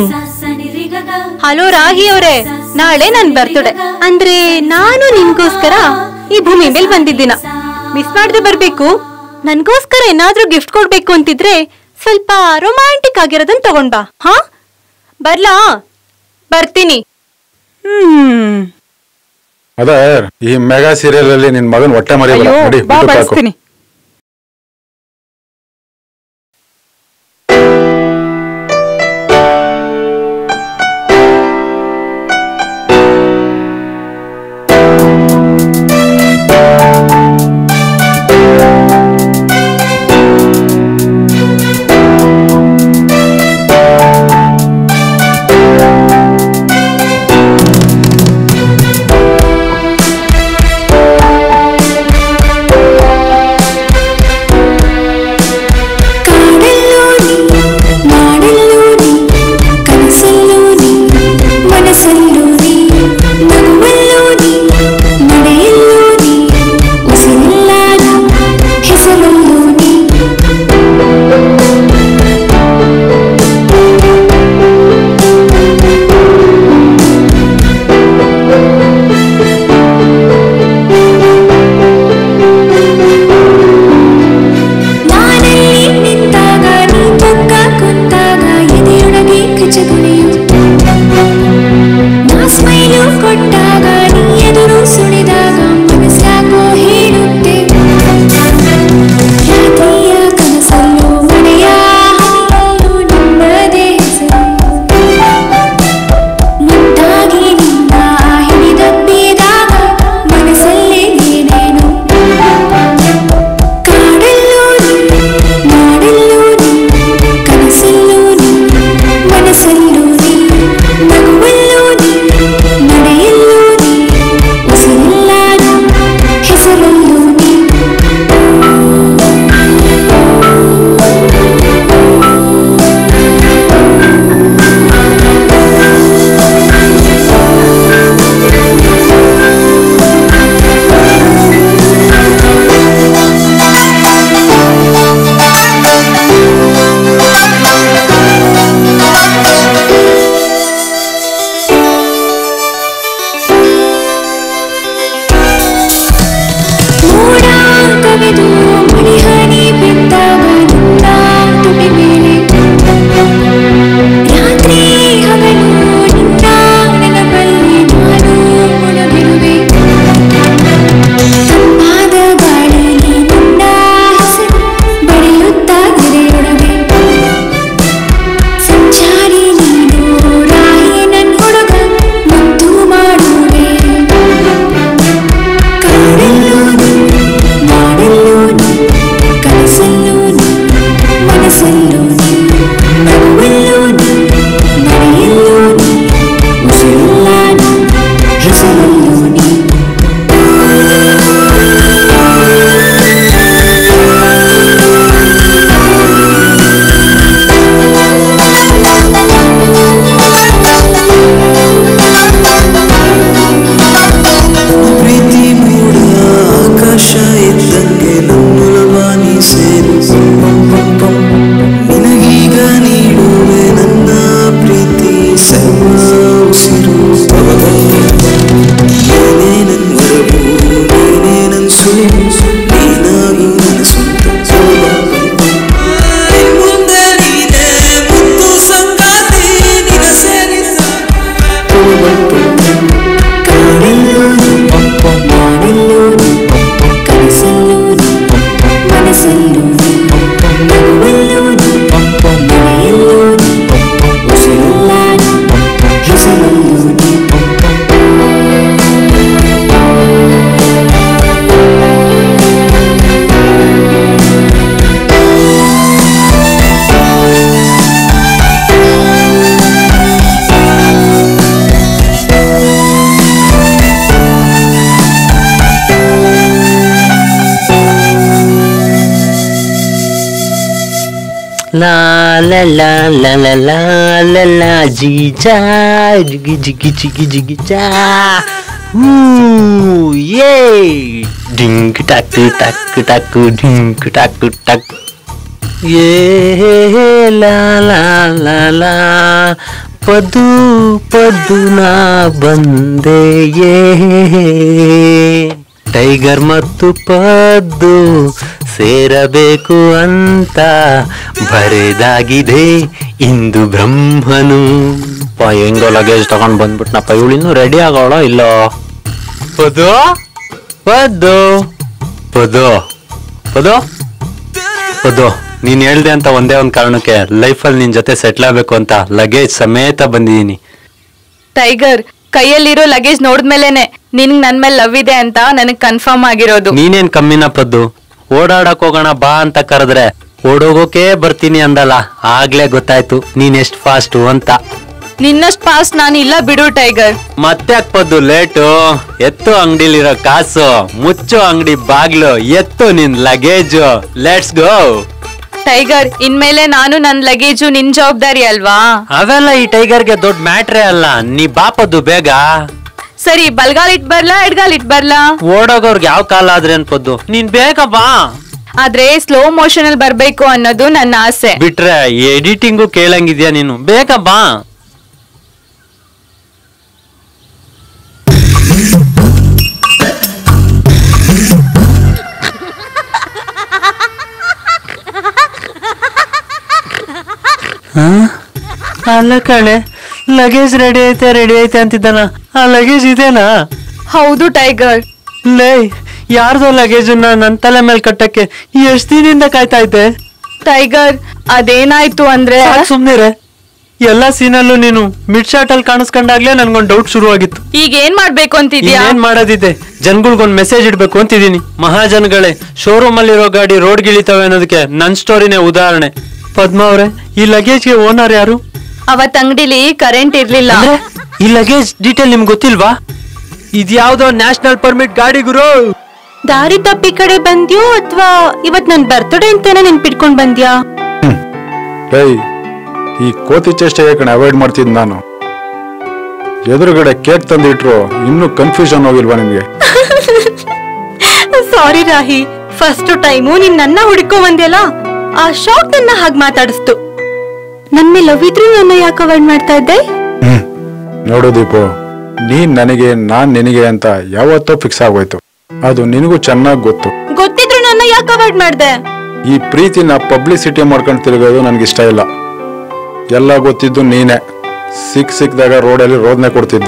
ಹಲೋ ರಾಹಿ ಅವರೇ ನಾಳೆ ನನ್ ಬರ್ತಡೆ ಅಂದ್ರೆ ನಾನು ನಿನ್ಗೋಸ್ಕರ ಈ ಭೂಮಿ ಮೇಲೆ ಬಂದಿದ್ದೀನ ಮಿಸ್ ಮಾಡದೆ ಬರ್ಬೇಕು ನನ್ಗೋಸ್ಕರ ಏನಾದ್ರೂ ಗಿಫ್ಟ್ ಕೊಡ್ಬೇಕು ಅಂತಿದ್ರೆ ಸ್ವಲ್ಪ ರೊಮ್ಯಾಂಟಿಕ್ ಆಗಿರೋದನ್ನ ತಗೊಂಡ್ ಬಾ ಹಾ ಬರ್ಲಾ ಬರ್ತೀನಿ ಹ್ಮ್ ಮದರ್ ಈ ಮೆಗಾ ಸೀರಿಯಲ್ ಅಲ್ಲಿ ನಿನ್ ಮಗನ್ ಹೊಟ್ಟೆ ಮರಿಬೇಡ ಅಯ್ಯೋ ನಡಿ ಬಾ ಊಟಕ್ಕೆ ಹಾಕು ಬಳಸ್ತೀನಿ Thank ಲಾ ಲಾ ಲಾ ಲಾ ಲಾ ಲಾ ಲಾ ಲಾ ಜೀಜಾ ಜಿಗಿ ಜಿಗಿ ಜಿಗಿ ಜಿಗಿ ಜಾ ಹೂ ಯೇ ಡಿಂಗ್ ಟಕ್ ಟಕ್ ಟಕ್ ಡಿಂಗ್ ಟಕ್ ಟಕ್ ಏ ಲಾ ಲಾ ಲಾ ಲಾ ಪದು ಪದು ನಾ ಬಂದೆ ಏ ಟೈಗರ್ ಮತ್ತು ಪದ್ದು ಸೇರಬೇಕು ಅಂತ ಬರೆದಾಗಿದೆ ಇಂದು ಬ್ರಹ್ಮನು ಪ ಹೆಂಗೋ ಲಗೇಜ್ ತಗೊಂಡ್ ಬಂದ್ಬಿಟ್ನಪ್ಪ ಇವಳು ಇನ್ನೂ ರೆಡಿ ಆಗೋಳ ಇಲ್ಲೋ ಪದು ಪದ್ದು ಪದು ಪದು ಪದು ನೀನ್ ಹೇಳ್ದೆ ಅಂತ ಒಂದೇ ಒಂದ್ ಕಾರಣಕ್ಕೆ ಲೈಫಲ್ಲಿ ನಿನ್ ಜೊತೆ ಸೆಟ್ಲ್ ಆಗ್ಬೇಕು ಅಂತ ಲಗೇಜ್ ಸಮೇತ ಬಂದಿದೀನಿ ಟೈಗರ್ ಕೈಯಲ್ಲಿರೋ ಲಗೇಜ್ ನೋಡಿದ್ಮೇಲೆನೆ ನಿನ್ಗ್ ನನ್ ಮೇಲೆ ಲವ್ ಇದೆ ಅಂತ ನನಗ್ ಕನ್ಫರ್ಮ್ ಆಗಿರೋದು ನೀನೇನ್ ಕಮ್ಮಿನ ಪದ್ದು ಓಡಾಡಕ್ ಹೋಗೋಣ ಬಾ ಅಂತ ಕರೆದ್ರೆ ಓಡೋಗೋಕೆ ಬರ್ತೀನಿ ಅಂದಲ್ಲ ಆಗ್ಲೇ ಗೊತ್ತಾಯ್ತು ನೀನ್ ಎಷ್ಟ್ ಫಾಸ್ಟು ಅಂತ ನಿನ್ನಷ್ಟ್ ಪಾಸ್ ನಾನು ಇಲ್ಲ ಬಿಡು ಟೈಗರ್ ಮತ್ತೆ ಹಾಕ್ಪದ್ದು ಲೇಟು ಎತ್ತು ಅಂಗಡಿಲಿರೋ ಕಾಸು ಮುಚ್ಚು ಅಂಗಡಿ ಬಾಗ್ಲು ಎತ್ತು ನಿನ್ ಲಗೇಜು ಲೆಟ್ಸ್ ಗೋ ಟೈಗರ್ ಇನ್ಮೇಲೆ ನಾನು ನನ್ ಲಗೇಜು ನಿನ್ ಜವಾಬ್ದಾರಿ ಅಲ್ವಾ ಅವೆಲ್ಲ ಈ ಟೈಗರ್ಗೆ ದೊಡ್ಡ ಮ್ಯಾಟ್ರೇ ಅಲ್ಲ ನೀ ಬಾಪದ್ದು ಬೇಗ ಸರಿ ಬಲ್ಗಾಲ್ ಇಟ್ ಬರ್ಲಾ ಎಡ್ಗಾಲ್ ಇಟ್ ಬರ್ಲಾ ಓಡೋಗೋರ್ಗೆ ಯಾವ ಕಾಲ ಆದ್ರೆ ಅನ್ಪದ್ದು ನೀನ್ ಬೇಗ ಬಾ ಆದ್ರೆ ಸ್ಲೋ ಮೋಷನ್ ಅಲ್ಲಿ ಬರ್ಬೇಕು ಅನ್ನೋದು ನನ್ನ ಆಸೆ ಬಿಟ್ರೆ ಎಡಿಟಿಂಗು ಕೇಳಂಗಿದ್ಯಾ ನೀನು ಬೇಗ ಬಾ ಅಲ್ಲ ಕಣೆ ಲಗೇಜ್ ರೆಡಿ ಐತೆ ರೆಡಿ ಐತೆ ಅಂತಿದ್ದಾನ ಆ ಲಗೇಜ್ ಇದೇನಾ ಹೌದು ಟೈಗರ್ ಲೇ ಯಾರ್ದೋ ಲಗೇಜ್ ನನ್ ತಲೆ ಮೇಲೆ ಕಟ್ಟಕ್ಕೆ ಎಷ್ಟ್ ದಿನದಿಂದ ಕಾಯ್ತಾ ಐತೆ ಟೈಗರ್ ಅದೇನಾಯ್ತು ಅಂದ್ರೆ ಸಾಕ್ ಸುಮ್ನಿರೆ ಎಲ್ಲಾ ಸೀನಲ್ಲೂ ನೀನು ಮಿಡ್ ಶಾರ್ಟ್ ಅಲ್ಲಿ ಕಾಣಿಸ್ಕೊಂಡಾಗ್ಲೇ ನನ್ಗೊಂದ್ ಡೌಟ್ ಶುರುವಾಗಿತ್ತು ಈಗ ಏನ್ ಮಾಡ್ಬೇಕು ಅಂತಿದ್ಯಾ ಏನ್ ಮಾಡೋದಿದೆ ಜನ್ಗಳ್ಗೊಂದ್ ಮೆಸೇಜ್ ಇಡ್ಬೇಕು ಅಂತಿದೀನಿ ಮಹಾಜನ್ಗಳೇ ಶೋರೂಮ್ ಅಲ್ಲಿರೋ ಗಾಡಿ ರೋಡ್ ಗಿಳಿತವೆ ಅನ್ನೋದಕ್ಕೆ ನನ್ ಸ್ಟೋರಿನೇ ಉದಾಹರಣೆ ಪದ್ಮ ಅವ್ರೆ ಈ ಲಗೇಜ್ಗೆ ಓನರ್ ಯಾರು ಅವತ್ ಅಂಗಡಿಲಿ ಕರೆಂಟ್ ಇರ್ಲಿಲ್ಲ ಅಂದ್ರೆ ಈ ಲಗೇಜ್ ಡೀಟೇಲ್ ನಿಮ್ಗೆ ಗೊತ್ತಿಲ್ವಾ ಇದ್ಯಾವ್ದೋ ನ್ಯಾಷನಲ್ ಪರ್ಮಿಟ್ ಗಾಡಿ ಗುರು ದಾರಿ ತಪ್ಪಿ ಕಡೆ ಬಂದ್ಯೋ ಅಥವಾ ಇವತ್ ನನ್ ಬರ್ತಡೇ ಅಂತಾನೆ ನೆನ್ಪಿಟ್ಕೊಂಡ್ ಬಂದ್ಯಾ ಏಯ್ ಈ ಕೋತಿ ಚೇಷ್ಟೆ ಕಣೆ ಅವಾಯ್ಡ್ ಮಾಡ್ತಿದ್ ನಾನು ಎದುರುಗಡೆ ಕೇಕ್ ತಂದಿಟ್ರು ಇನ್ನೂ ಕನ್ಫ್ಯೂಷನ್ ಹೋಗಿಲ್ವಾ ನಿನ್ಗೆ ಸಾರಿ ರಾಹಿ ಫಸ್ಟ್ ಟೈಮು ನೀನ್ ನನ್ನ ಹುಡುಕೋ ಬಂದ್ಯಲ್ಲ ಆ ಶಾಕ್ ನನ್ನ ಹಾಗೆ ಮಾತಾಡಿಸ್ತು ನನ್ ಮೇಲೆ ಲವ್ ಇದ್ರು ನನ್ನ ಯಾಕೆ ಅವಾಯ್ಡ್ ಮಾಡ್ತಾ ಇದ್ದೆ ನೋಡು ದೀಪು ನೀನ್ ನನಗೆ ನಾನ್ ನಿನಗೆ ಅಂತ ಯಾವತ್ತೋ ಫಿಕ್ಸ್ ಆಗೋಯ್ತು ಅದು ನಿನಗೂ ಚೆನ್ನಾಗಿ ಗೊತ್ತು ಗೊತ್ತಿದ್ರು ನನ್ನ ಯಾಕೆ ಅವಾಯ್ಡ್ ಮಾಡ್ದೆ ಈ ಪ್ರೀತಿನ ಪಬ್ಲಿಸಿಟಿ ಮಾಡ್ಕೊಂಡು ತಿರುಗೋದು ನನ್ಗೆ ಇಷ್ಟ ಇಲ್ಲ ಎಲ್ಲ ಗೊತ್ತಿದ್ದು ನೀನೆ ಸಿಕ್ ಸಿಕ್ದಾಗ ರೋಡಲ್ಲಿ ರೋದನೆ ಕೊಡ್ತಿದ್ದು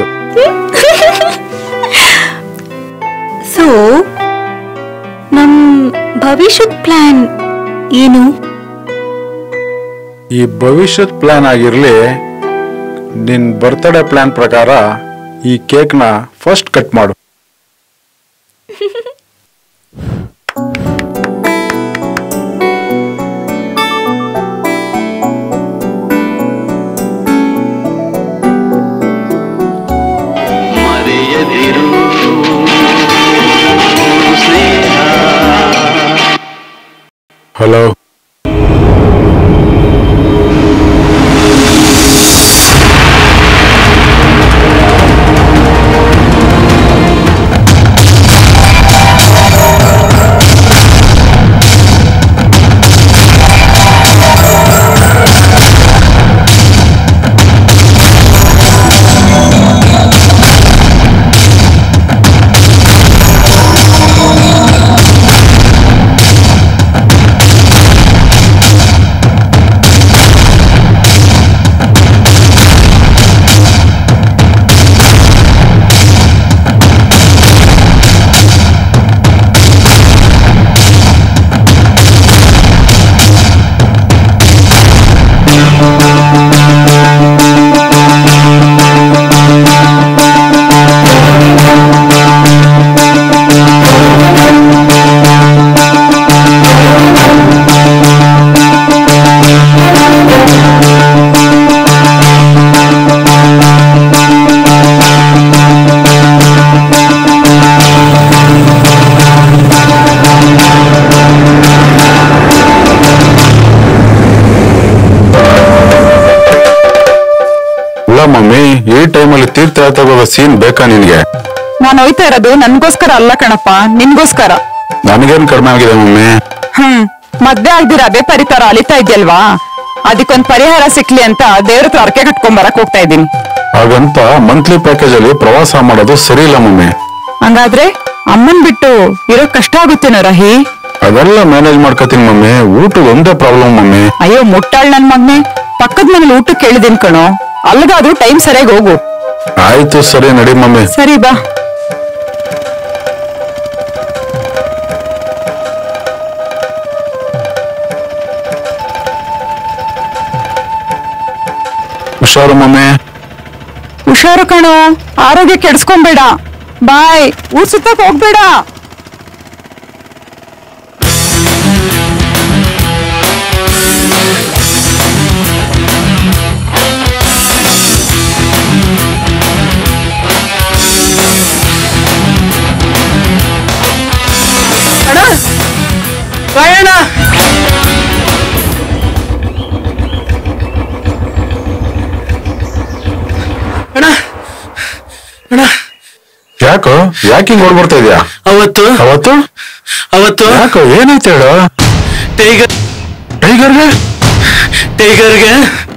ಸೊ ನಮ್ ಭವಿಷ್ಯದ ಪ್ಲಾನ್ ಏನು ಈ ಭವಿಷ್ಯದ ಪ್ಲಾನ್ ಆಗಿರ್ಲಿ ನಿನ್ ಬರ್ತ್ಡೇ ಪ್ಲಾನ್ ಪ್ರಕಾರ ಈ ಕೇಕ್ನ ಫಸ್ಟ್ ಕಟ್ ಮಾಡು ಮರೆಯದಿರು ಸ್ನೇಹ ಹಲೋ ಆ ಟೈಮಲ್ಲಿ ತೀರ್ಥಯಾತ್ರೆ ಹೋಗೋ ಸೀನ್ ಬೇಕಾ ನಿನ್ಗೆ ನಾನು ಹೋಯ್ತಾ ಇರೋದು ನನ್ಗೋಸ್ಕರ ಅಲ್ಲ ಕಣಪ್ಪ ನಿನ್ಗೋಸ್ಕರ ನನಗೇನ್ ಕಡಿಮೆ ಆಗಿದೆ ಮಮ್ಮಿ ಹ್ಮ್ ಮದ್ವೆ ಆಗ್ದಿರ ಅದೇ ಪರಿತರ ಅಲಿತಾ ಇದ್ಯಲ್ವಾ ಅದಕ್ಕೊಂದ್ ಪರಿಹಾರ ಸಿಕ್ಲಿ ಅಂತ ದೇವ್ರ ಹತ್ರ ಅರ್ಕೆ ಕಟ್ಕೊಂಡ್ ಬರಕ್ ಹೋಗ್ತಾ ಇದ್ದೀನಿ ಹಾಗಂತ ಮಂತ್ಲಿ ಪ್ಯಾಕೇಜ್ ಅಲ್ಲಿ ಪ್ರವಾಸ ಮಾಡೋದು ಸರಿ ಇಲ್ಲ ಮಮ್ಮಿ ಹಂಗಾದ್ರೆ ಅಮ್ಮನ್ ಬಿಟ್ಟು ಇರೋ ಕಷ್ಟ ಆಗುತ್ತೇನೋ ರಹಿ ಅದೆಲ್ಲ ಮ್ಯಾನೇಜ್ ಮಾಡ್ಕೋತೀನಿ ಮಮ್ಮಿ ಊಟದ ಒಂದೇ ಪ್ರಾಬ್ಲಮ್ ಮಮ್ಮಿ ಅಯ್ಯೋ ಮುಟ್ಟಾಳ್ ನನ್ ಮಗ್ನೆ ಪಕ್ಕದ ಮನೇಲಿ ಊಟಕ್ಕೆ ಕೇಳಿದೀನಿ ಕಣೋ ಅಲ್ಗಾದ್ರೂ ಟೈಮ್ ಸರಿಯಾಗಿ ಹೋಗು ಆಯ್ತು ಸರಿ ನಡಿ ಮಮ್ಮಿ ಸರಿ ಬಾ ಹುಷಾರು ಮಮ್ಮಿ ಹುಷಾರು ಕಣೋ ಆರೋಗ್ಯ ಕೆಡ್ಸ್ಕೊಂಬೇಡ ಬಾಯ್ ಊರ್ ಸುತ್ತಕ್ ಹೋಗ್ಬೇಡ ಅಣ್ಣ ರಾಯಣ್ಣ ಅಣ್ಣ ಅಣ್ಣ ಯಾಕೋ ಯಾಕೆ ಹಿಂಗ್ ಓಡ್ಬರ್ತಾ ಇದ್ಯಾ ಅವತ್ತು ಅವತ್ತು ಅವತ್ತು ಯಾಕೋ ಏನಾಯ್ತು ಹೇಳು ಟೈಗರ್ ಟೈಗರ್ಗೆ ಟೈಗರ್ಗೆ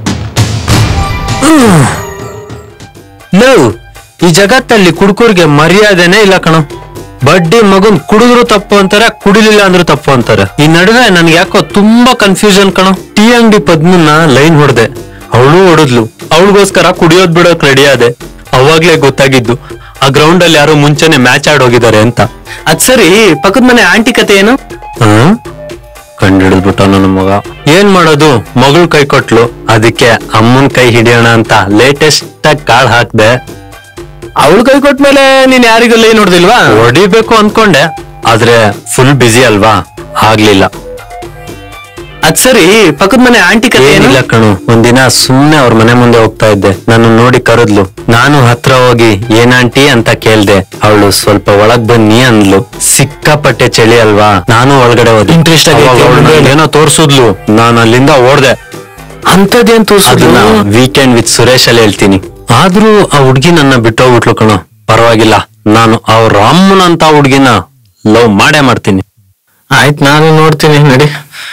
ಲವ್ ಈ ಜಗತ್ತಲ್ಲಿ ಕುಡುಕರಿಗೆ ಮರ್ಯಾದೆನೇ ಇಲ್ಲ ಕಣೋ ಬಡ್ಡಿ ಮಗುನ್ ಕುಡಿದ್ರು ತಪ್ಪು ಅಂತಾರೆ ಕುಡಿಲಿಲ್ಲ ಅಂದ್ರೂ ತಪ್ಪು ಅಂತಾರೆ ಈ ನಡುವೆ ನನ್ಗೆ ಯಾಕೋ ತುಂಬಾ ಕನ್ಫ್ಯೂಷನ್ ಕಣೋ ಟೀ ಅಂಗಡಿ ಪದ್ಮನ್ನ ಲೈನ್ ಹೊಡೆದೆ ಅವಳು ಹೊಡೆದ್ಲು ಅವಳಿಗೋಸ್ಕರ ಕುಡಿಯೋದ್ ಬಿಡೋಕ್ ರೆಡಿ ಆದೆ ಅವಾಗ್ಲೇ ಗೊತ್ತಾಗಿದ್ದು ಆ ಗ್ರೌಂಡ್ ಅಲ್ಲಿ ಯಾರೋ ಮುಂಚೆನೆ ಮ್ಯಾಚ್ ಆಡ್ ಹೋಗಿದ್ದಾರೆ ಅಂತ ಅದ್ ಸರಿ ಪಕ್ಕದ ಮನೆ ಆಂಟಿ ಕತೆ ಏನು ಹ್ಮ್ ಕಂಡಿಡಿದ್ಬಿಟ್ಟ ನನ್ನ ಮಗ ಏನ್ ಮಾಡೋದು ಮಗಳು ಕೈ ಕೊಟ್ಲು ಅದಕ್ಕೆ ಅಮ್ಮನ್ ಕೈ ಹಿಡಿಯೋಣ ಅಂತ ಲೇಟೆಸ್ಟ್ ಆಗಿ ಕಾಳ್ ಹಾಕ್ದೆ ಅವಳು ಕೈ ಕೊಟ್ಮೇಲೆ ನೀನ್ ಯಾರಿಗೂ ಲೈನ್ ಹೊಡೆದಿಲ್ವಾ ಹೊಡಿಬೇಕು ಅನ್ಕೊಂಡೆ ಆದ್ರೆ ಫುಲ್ ಬಿಸಿ ಅಲ್ವಾ ಆಗ್ಲಿಲ್ಲ ಅದ್ ಸರಿ ಪಕ್ಕದ ಮನೆ ಆಂಟಿ ಕತೆ ಏನು ಏನಿಲ್ಲ ಕಣು ಒಂದಿನ ಸುಮ್ನೆ ಅವ್ರ ಮನೆ ಮುಂದೆ ಹೋಗ್ತಾ ಇದ್ದೆ ನನ್ನ ನೋಡಿ ಕರೆದ್ಲು ನಾನು ಹತ್ರ ಹೋಗಿ ಏನಾಂಟಿ ಅಂತ ಕೇಳ್ದೆ ಅವಳು ಸ್ವಲ್ಪ ಒಳಗ್ ಬನ್ನಿ ಅಂದ್ಲು ಸಿಕ್ಕಾಪಟ್ಟೆ ಚಳಿ ಅಲ್ವಾ ನಾನು ಒಳಗಡೆ ಹೋದೆ Interest ಆಗೈತೆ ಅವಾಗ ಅವ್ಳು ಅವ್ಳು ನನ್ಗೆ ಏನೋ ತೋರ್ಸುದ್ಲು ನಾನು ಅಲ್ಲಿಂದ ಓಡ್ದೆ ಅಂತದೇನ್ ಅದನ್ನ ವೀಕೆಂಡ್ ವಿತ್ ಸುರೇಶ್ ಅಲ್ಲಿ ಹೇಳ್ತೀನಿ ಆದ್ರೂ ಆ ಹುಡ್ಗಿ ನನ್ನ ಬಿಟ್ಟೋಗ್ಬಿಟ್ಲು ಕಣೋ ಪರವಾಗಿಲ್ಲ ನಾನು ಅವ್ರ ಅಮ್ಮನಂತ ಹುಡ್ಗಿನ ಲವ್ ಮಾಡೇ ಮಾಡ್ತೀನಿ ಆಯ್ತು ನಾನು ನೋಡ್ತೀನಿ ನಡಿ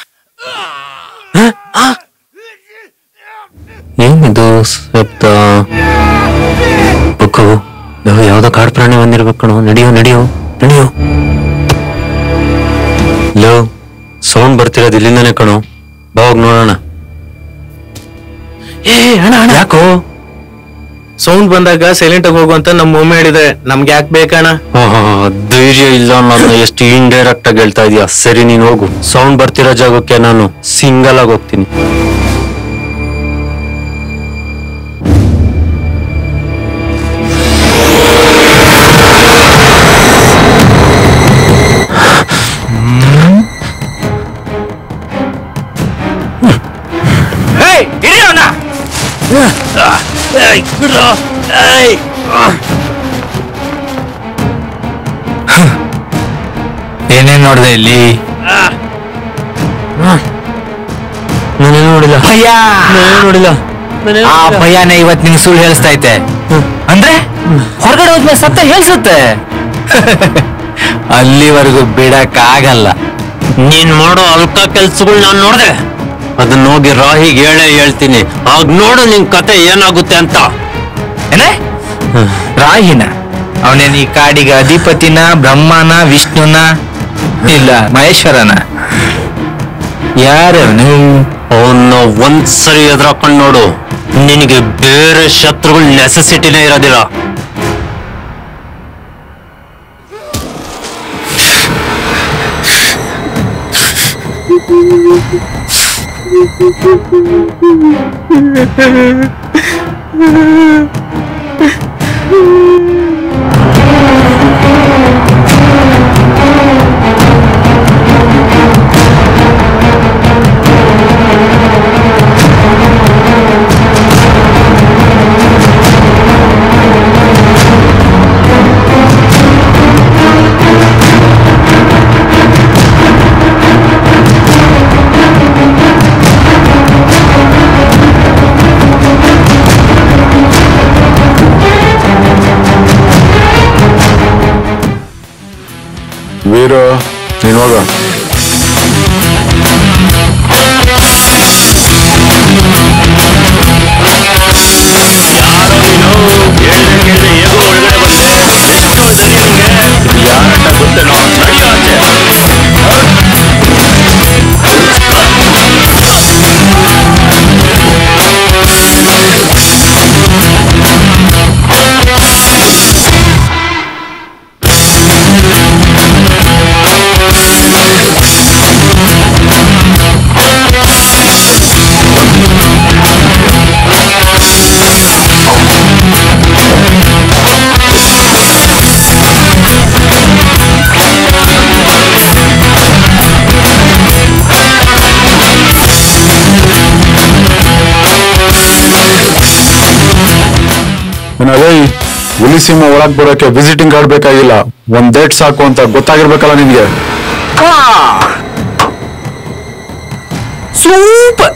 ಏನಿದು ಶಬ್ದ ಬುಕ್ಕು ಯಾವ- ಯಾವ್ದೋ ಕಾಡು ಪ್ರಾಣಿ ಬಂದಿರ್ಬೇಕು ಕಣೋ ನಡಿಯೋ ನಡಿಯೋ ನಡಿಯೋ ಲೋ ಸೌಂಡ್ ಬರ್ತಿರೋದು ಇಲ್ಲಿಂದಾನೆ ಕಣೋ ಬಾ ಹೋಗ್ ನೋಡೋಣ ಏ ಅಣ್ಣ ಅಣ್ಣ ಯಾಕೋ ಸೌಂಡ್ ಬಂದಾಗ ಸೈಲೆಂಟ್ ಆಗಿ ಹೋಗು ಅಂತ ನಮ್ಮ ಮಮ್ಮಿ ಹೇಳಿದೆ ನಮ್ಗೆ ಯಾಕೆ ಬೇಕಣ್ಣ ಆಹಾ, ಧೈರ್ಯ ಇಲ್ಲ ನನ್ನ ಎಷ್ಟು ಇಂಡೈರೆಕ್ಟ್ ಆಗಿ ಹೇಳ್ತಾ ಇದೀಯ ಸರಿ ನೀನ್ ಹೋಗು ಸೌಂಡ್ ಬರ್ತಿರೋ ಜಾಗಕ್ಕೆ ನಾನು ಸಿಂಗಲ್ ಆಗಿ ಹೋಗ್ತೀನಿ ಏಯ್ ಇರಿ ಅವನ ಏನೇನ್ ನೋಡ್ದೆ ಇಲ್ಲಿ ನಾನೇನು ನೋಡಿಲ್ಲ ಭಯ ನಾನೇನು ನೋಡಿಲ್ಲ ಆ ಭಯನೇ ಇವತ್ ನಿಂಗೆ ಸುಳ್ಳು ಹೇಳಿಸ್ತಾ ಐತೆ ಅಂದ್ರೆ ಹೊರಗಡೆ ಹೋದ್ಮೇಲೆ ಸತ್ತ ಹೇಳ್ಸುತ್ತೆ ಅಲ್ಲಿವರೆಗೂ ಬಿಡಕ್ ಆಗಲ್ಲ ನೀನ್ ಮಾಡೋ ಅಲ್ಕ ಕೆಲ್ಸಗಳು ನಾನ್ ನೋಡ್ದೆ ಅದನ್ನ ಹೋಗಿ ರಾಹಿಗೆ ಹೇಳೇ ಹೇಳ್ತೀನಿ ಆಗ ನೋಡು ನಿನ್ ಕತೆ ಏನಾಗುತ್ತೆ ಅಂತ ಏನೇ ರಾಹಿನ ಅವನೇನ್ ಈ ಕಾಡಿಗೆ ಅಧಿಪತಿನ ಬ್ರಹ್ಮನ ವಿಷ್ಣುನ ಇಲ್ಲ ಮಹೇಶ್ವರನ ಯಾರವನು ಅವನ್ನ ಒಂದ್ಸರಿ ಎದುರಾಕೊಂಡ್ ನೋಡು ನಿನಗೆ ಬೇರೆ ಶತ್ರುಗಳ ನೆಸೆಸಿಟಿನೇ ಇರೋದಿಲ್ಲ ವೀರು ನೀನ್ ಹೋಗ ಏನಾರೇ ಹುಲಿ ಸಿಂಹ ಒಳಗ್ ಬರೋಕೆ ವಿಸಿಟಿಂಗ್ ಕಾರ್ಡ್ ಬೇಕಾಗಿಲ್ಲ ಒಂದ್ ಡೇಟ್ ಸಾಕು ಅಂತ ಗೊತ್ತಾಗಿರ್ಬೇಕಲ್ಲ ನಿನ್ಗೆ ಸೂಪರ್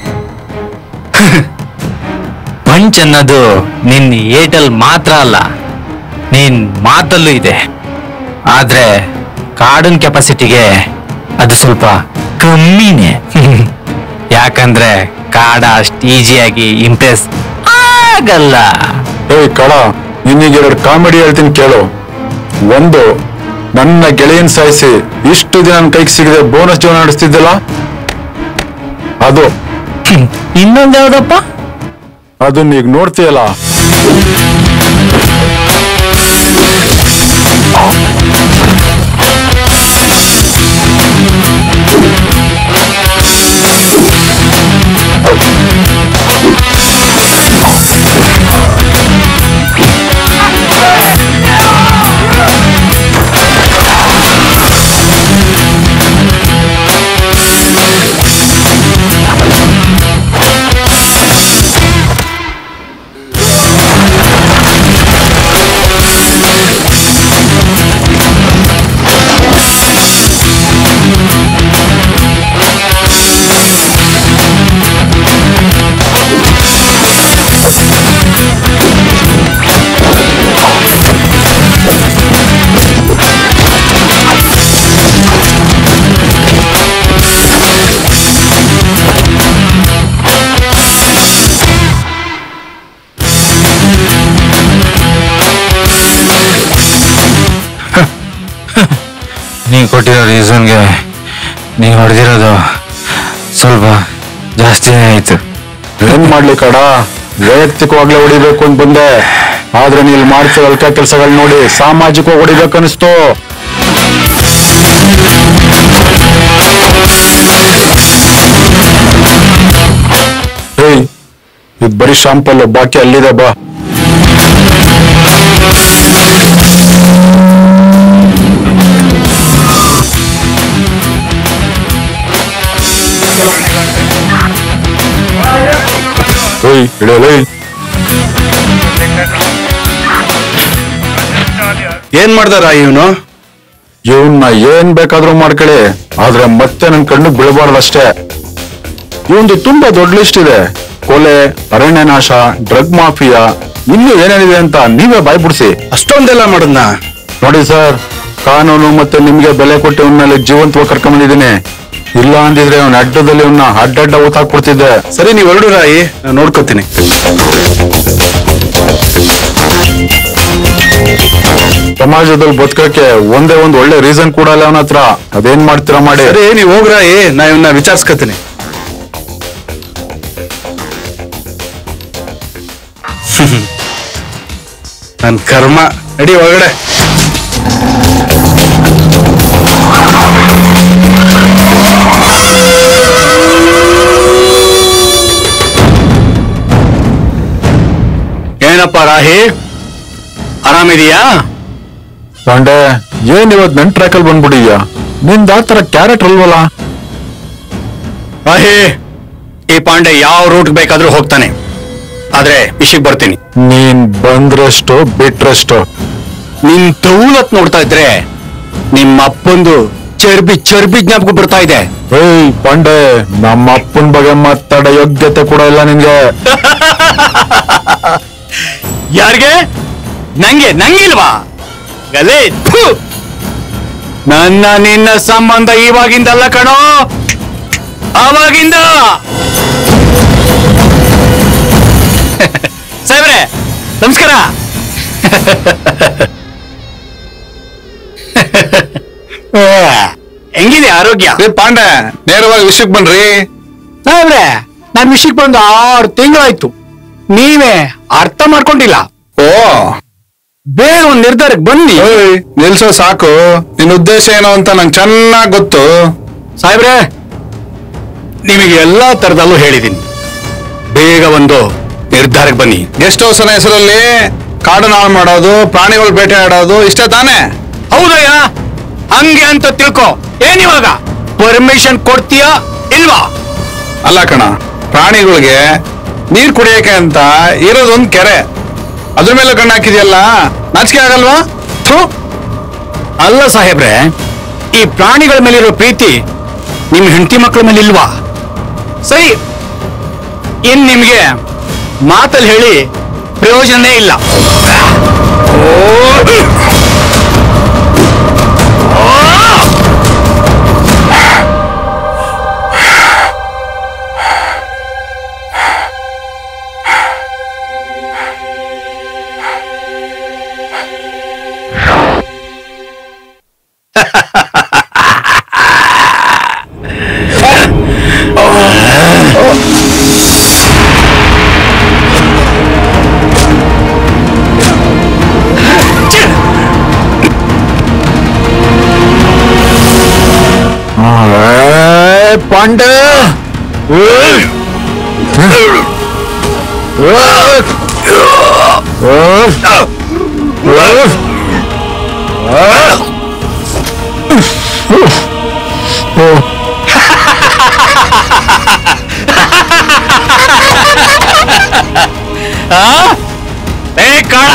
ಪಂಚ್ ಅನ್ನೋದು ನಿನ್ ಏಟಲ್ ಮಾತ್ರ ಅಲ್ಲ ನಿನ್ ಮಾತಲ್ಲೂ ಇದೆ ಆದ್ರೆ ಕಾಡಿನ ಕೆಪಾಸಿಟಿಗೆ ಅದು ಸ್ವಲ್ಪ ಕಮ್ಮಿನೇ ಯಾಕಂದ್ರೆ ಕಾಡ ಅಷ್ಟು ಈಸಿಯಾಗಿ ಇಂಪ್ರೆಸ್ ಆಗಲ್ಲ ಏಯ್ ಕಳ ನಿನಗೆ ಎರಡು ಕಾಮಿಡಿ ಹೇಳ್ತೀನಿ ಕೇಳು ಒಂದು ನನ್ನ ಗೆಳೆಯನ್ ಸಾಯಿಸಿ ಇಷ್ಟು ದಿನ ನನ್ನ ಕೈಗೆ ಸಿಗದೆ ಬೋನಸ್ ಜೀವನ ನಡೆಸ್ತಿದ್ದಲ್ಲ ಅದು ಇನ್ನೊಂದು ಯಾವ್ದಪ್ಪ ಅದನ್ನ ಈಗ ನೋಡ್ತೀಯಲ್ಲ ನೀ ಕೊಟ್ಟಿರೋ ರೀಸನ್ಗೆ ನೀ ಹೊಡೆದಿರೋದು ಸ್ವಲ್ಪ ಜಾಸ್ತಿನೇ ಆಯ್ತು ಏನ್ ಮಾಡ್ಲಿ ಕಡ ವೈಯಕ್ತಿಕವಾಗ್ಲೇ ಹೊಡಿಬೇಕು ಅಂತ ಬಂದೆ ಆದ್ರೆ ನೀಲ್ ಮಾಡ್ತಿರೋ ಅಲ್ಕ ಕೆಲಸಗಳು ನೋಡಿ ಸಾಮಾಜಿಕವಾಗಿ ಹೊಡಿಬೇಕು ಅನಿಸ್ತು ಏಯ್ ಇದು ಬರೀ ಶಾಂಪಲ್ ಬಾಕಿ ಅಲ್ಲಿದೆ ಬಾ ಏಯ್ ಇಳಿಯಲೇ ಏನ್ ಮಾಡ್ದಾರ ಇವನು ಇವನ್ನ ಏನ್ ಬೇಕಾದ್ರೂ ಮಾಡ್ಕೊಳ್ಳಿ ಆದ್ರೆ ಮತ್ತೆ ನನ್ ಕಣ್ಣು ಬೀಳಬಾರ್ದಷ್ಟೇ ಇವಂದು ತುಂಬಾ ದೊಡ್ಡ ಲಿಸ್ಟ್ ಇದೆ ಕೊಲೆ ಅರಣ್ಯನಾಶ ಡ್ರಗ್ ಮಾಫಿಯಾ ಇನ್ನು ಏನೇನಿದೆ ಅಂತ ನೀವೇ ಬಾಯ್ಬಿಡ್ಸಿ ಅಷ್ಟೊಂದೆಲ್ಲ ಮಾಡದ್ನ ನೋಡಿ ಸರ್ ಕಾನೂನು ಮತ್ತೆ ನಿಮ್ಗೆ ಬೆಲೆ ಕೊಟ್ಟು ಇವನ್ನಲ್ಲಿ ಜೀವಂತವಾಗಿ ಕರ್ಕೊಂಡ್ಬಂದಿದ್ದೀನಿ ಇಲ್ಲ ಅಂದಿದ್ರೆ ಅವ್ನ ಅಡ್ಡದಲ್ಲಿ ಇವನ್ನ ಅಡ್ಡಡ್ಡ ಊತಾಕ್ಬಿಡ್ತಿದ್ದೆ ಸರಿ ನೀವು ಹೊರಡು ರಾಯಿ ನಾನು ನೋಡ್ಕೋತೀನಿ ಸಮಾಜದಲ್ಲಿ ಬದುಕಕ್ಕೆ ಒಂದೇ ಒಂದ್ ಒಳ್ಳೆ ರೀಸನ್ ಕೂಡ ಇಲ್ಲ ಅವನ ಹತ್ರ ಅದೇನ್ ಮಾಡ್ತೀರಾ ಮಾಡಿ ಸರಿ ನೀವು ಹೋಗ್ರಾಯಿ ನಾ ಇವನ್ನ ವಿಚಾರಿಸ್ಕೊತೀನಿ ನನ್ ಕರ್ಮ ನಡಿ ಒಳಗಡೆ ಏನಪ್ಪ ರಾಹಿ ಆರಾಮಿದೀಯಾ ಪಾಂಡೆ ಏನ್ ಇವತ್ ನನ್ ಟ್ರ್ಯಾಕಲ್ ಬಂದ್ಬಿಟ್ಟಿದ್ಯಾ ನಿಂದ ಆ ತರ ಕ್ಯಾರೆಕ್ಟರ್ ಅಲ್ವಲ್ಲ ರಾಹಿ ಈ ಪಾಂಡೆ ಯಾವ ರೂಟ್ ಬೇಕಾದ್ರೂ ಹೋಗ್ತಾನೆ ಆದ್ರೆ ವಿಷಯಕ್ಕೆ ಬರ್ತೀನಿ ನೀನ್ ಬಂದ್ರಷ್ಟು ಬಿಟ್ರಷ್ಟು ನಿನ್ ತೌಲತ್ ನೋಡ್ತಾ ಇದ್ರೆ ನಿಮ್ಮ ಅಪ್ಪಂದು ಚರ್ಬಿ ಚರ್ಬಿ ಜ್ಞಾಪಕ ಬರ್ತಾ ಇದೆ ಏಯ್ ಪಾಂಡೆ ನಮ್ಮ ಅಪ್ಪನ ಬಗ್ಗೆ ಮಾತಾಡೋ ಯೋಗ್ಯತೆ ಕೂಡ ಇಲ್ಲ ನಿನ್ಗೆ ಯಾರಿಗೆ ನಂಗೆ ನಂಗಿಲ್ವಾ ಗಲೇ ಥು! ನನ್ನ ನಿನ್ನ ಸಂಬಂಧ ಇವಾಗಿಂದಲ್ಲ ಕಣೋ ಆವಾಗಿಂದ ಸಾಹೇಬ್ರೆ ನಮಸ್ಕಾರ ಹೆಂಗಿದೆ ಆರೋಗ್ಯ ಪಾಂಡೆ ನೇರವಾಗಿ ವಿಷಯಕ್ಕೆ ಬನ್ರಿ ಸಾಹೇಬ್ರೆ ನಾನ್ ವಿಷಯಕ್ಕೆ ಬಂದು ಆರು ತಿಂಗಳಾಯ್ತು ನೀವೇ ಅರ್ಥ ಮಾಡ್ಕೊಂಡಿಲ್ಲ ಓ ಬೇಗ ಒಂದ್ ನಿರ್ಧಾರಕ್ಕೆ ಬನ್ನಿ ಏಯ್, ನಿಲ್ಸೋ ಸಾಕು ನಿನ್ ಉದ್ದೇಶ ಏನು ಅಂತ ನಂಗೆ ಚೆನ್ನಾಗ್ ಗೊತ್ತು ಸಾಹೇಬ್ರೆ ನಿಮಗೆ ಎಲ್ಲಾ ತರದಲ್ಲೂ ಹೇಳಿದ್ದೀನಿ ಬೇಗ ಒಂದು ನಿರ್ಧಾರಕ್ಕೆ ಬನ್ನಿ ಗೆಸ್ಟ್ ಹೌಸ್ನ ಹೆಸರಲ್ಲಿ ಕಾಡನ್ನ ಹಾಳು ಮಾಡೋದು ಪ್ರಾಣಿಗಳು ಬೇಟೆ ಆಡೋದು ಇಷ್ಟ ತಾನೇ ಹೌದಯ್ಯ ಹಂಗೆ ಅಂತ ತಿಳ್ಕೊ ಏನಿವಾಗ ಪರ್ಮಿಷನ್ ಕೊಡ್ತೀಯಾ ಇಲ್ವಾ ಅಲ್ಲ ಕಣ ಪ್ರಾಣಿಗಳಿಗೆ ನೀರ್ ಕುಡಿಯಕ್ಕೆ ಅಂತ ಇರೋದೊಂದ್ ಕೆರೆ ಅದ್ರ ಮೇಲೆ ಕಣ್ಣು ಹಾಕಿದ್ಯಲ್ಲ ನಾಚಿಕೆ ಆಗಲ್ವಾ ಥು ಅಲ್ಲ ಸಾಹೇಬ್ರೆ ಈ ಪ್ರಾಣಿಗಳ ಮೇಲಿರೋ ಪ್ರೀತಿ ನಿಮ್ ಹೆಂಡತಿ ಮಕ್ಕಳ ಮೇಲೆ ಇಲ್ವಾ ಸರಿ ಇನ್ ನಿಮ್ಗೆ ಮಾತಲ್ಲಿ ಹೇಳಿ ಪ್ರಯೋಜನನೇ ಇಲ್ಲ ಪಾಂಡೆ ಏ ಕಾಳ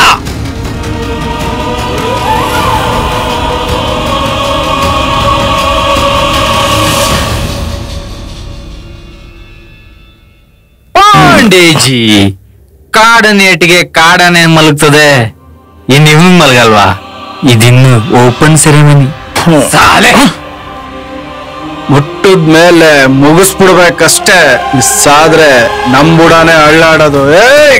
ಪಾಂಡೇಜಿ ಕಾಡನೇಟಿಗೆ ಕಾಡನೆ ಮಲಗ್ತದೆ ಇನ್ ಇವ್ ಮಲಗಲ್ವಾ ಇದಿನ್ನು ಓಪನ್ ಸೆರೆಮನಿ ಸಾಲೆ ಮುಟ್ಟದ ಮೇಲೆ ಮುಗಿಸ್ಬಿಡ್ಬೇಕಷ್ಟೇ ಮಿಸ್ ಆದ್ರೆ ನಮ್ ಬುಡಾನೆ ಅಳ್ಳಾಡೋದು ಏಯ್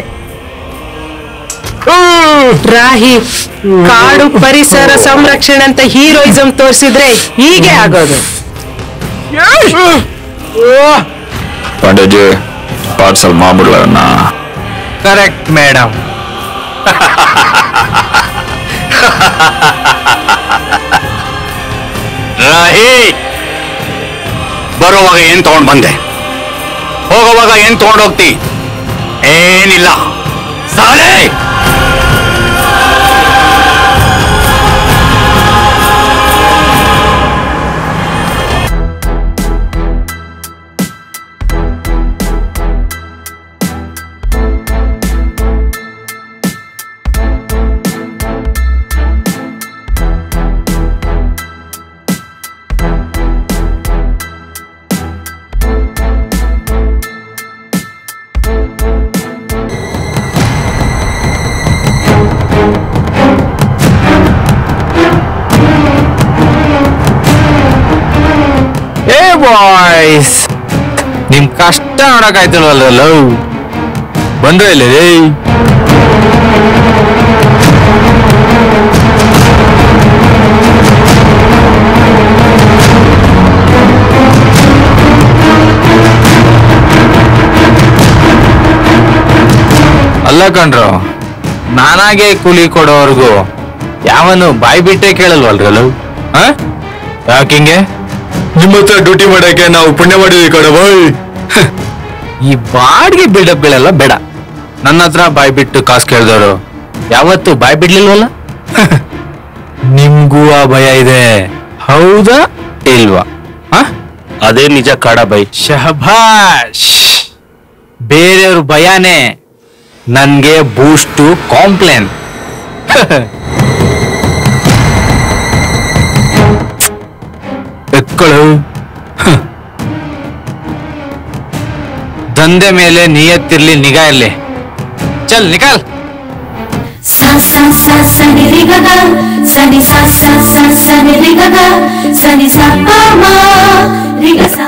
ರಾಹಿ ಕಾಡು ಪರಿಸರ ಸಂರಕ್ಷಣೆ ಅಂತ ಹೀರೋಯಿಸಂ ತೋರಿಸಿದ್ರೆ ಹೀಗೆ ಆಗೋದು ಪಾಂಡೆಜಿ ಪಾರ್ಸಲ್ ಮಾಡ್ಬಿಡ್ಲಣ್ಣ ಕರೆಕ್ಟ್ ಮೇಡಮ್ ರಾಹಿ ಬರುವಾಗ ಏನ್ ತಗೊಂಡ್ ಬಂದೆ ಹೋಗುವಾಗ ಏನ್ ತಗೊಂಡ್ ಹೋಗ್ತಿ ಏನಿಲ್ಲ ಸಾಲೆ ಏ ಬಾಯ್ಸ್ ನಿಮ್ ಕಷ್ಟ ನೋಡಕ್ಕಾಯ್ತಿಲ್ವಲ್ಲ ಲವ್ ಬಂದ್ರೆ ಇಲ್ಲಿ ರೇ ಅಲ್ಲ ಕಣ್ರು ನಾನಾಗೆ ಕೂಲಿ ಕೊಡೋವರೆಗೂ ಯಾವನು ಬಾಯ್ ಬಿಟ್ಟೆ ಕೇಳಲ್ವಲ್ರ ಲವ್ ಯಾಕಿಂಗೆ ನಿಮ್ಮ ಹತ್ರ ಡ್ಯೂಟಿ ಮಾಡಕ್ಕೆ ನಾವು ಪುಣ್ಯ ಮಾಡಿದ್ವಿ ಕಣ ಬಾಯ್ ಈ ಬಾಡಿಗೆ ಬಿಲ್ಡಪ್ಗಳೆಲ್ಲ ಬೇಡ ನನ್ನ ಹತ್ರ ಬಾಯ್ ಬಿಟ್ಟು ಕಾಸು ಕೇಳಿದವರು ಯಾವತ್ತು ಬಾಯ್ ಬಿಡ್ಲಿಲ್ವಲ್ಲ ನಿಮ್ಗೂ ಆ ಭಯ ಇದೆ ಹೌದಾ ಇಲ್ವಾ ಅದೇ ನಿಜ ಕಾಡ ಬೈ ಶಹಬಾಷ್ ಬೇರೆಯವ್ರ ಭಯನೇ ನನ್ಗೆ ಬೂಸ್ಟು ಕಾಂಪ್ಲೇನ್ ಎಕ್ಕಳು ಹ. ದಂಧೆ ಮೇಲೆ ನಿಯತ್ತಿರ್ಲಿ ನಿಗಾ ಇರ್ಲಿ ಚಲ್ ನಿಕಾಲ್ sa sa sa sa ni ri ga ga sa ni sa sa sa sa ni ri ga ga sa ni sa pa ma ri ga sa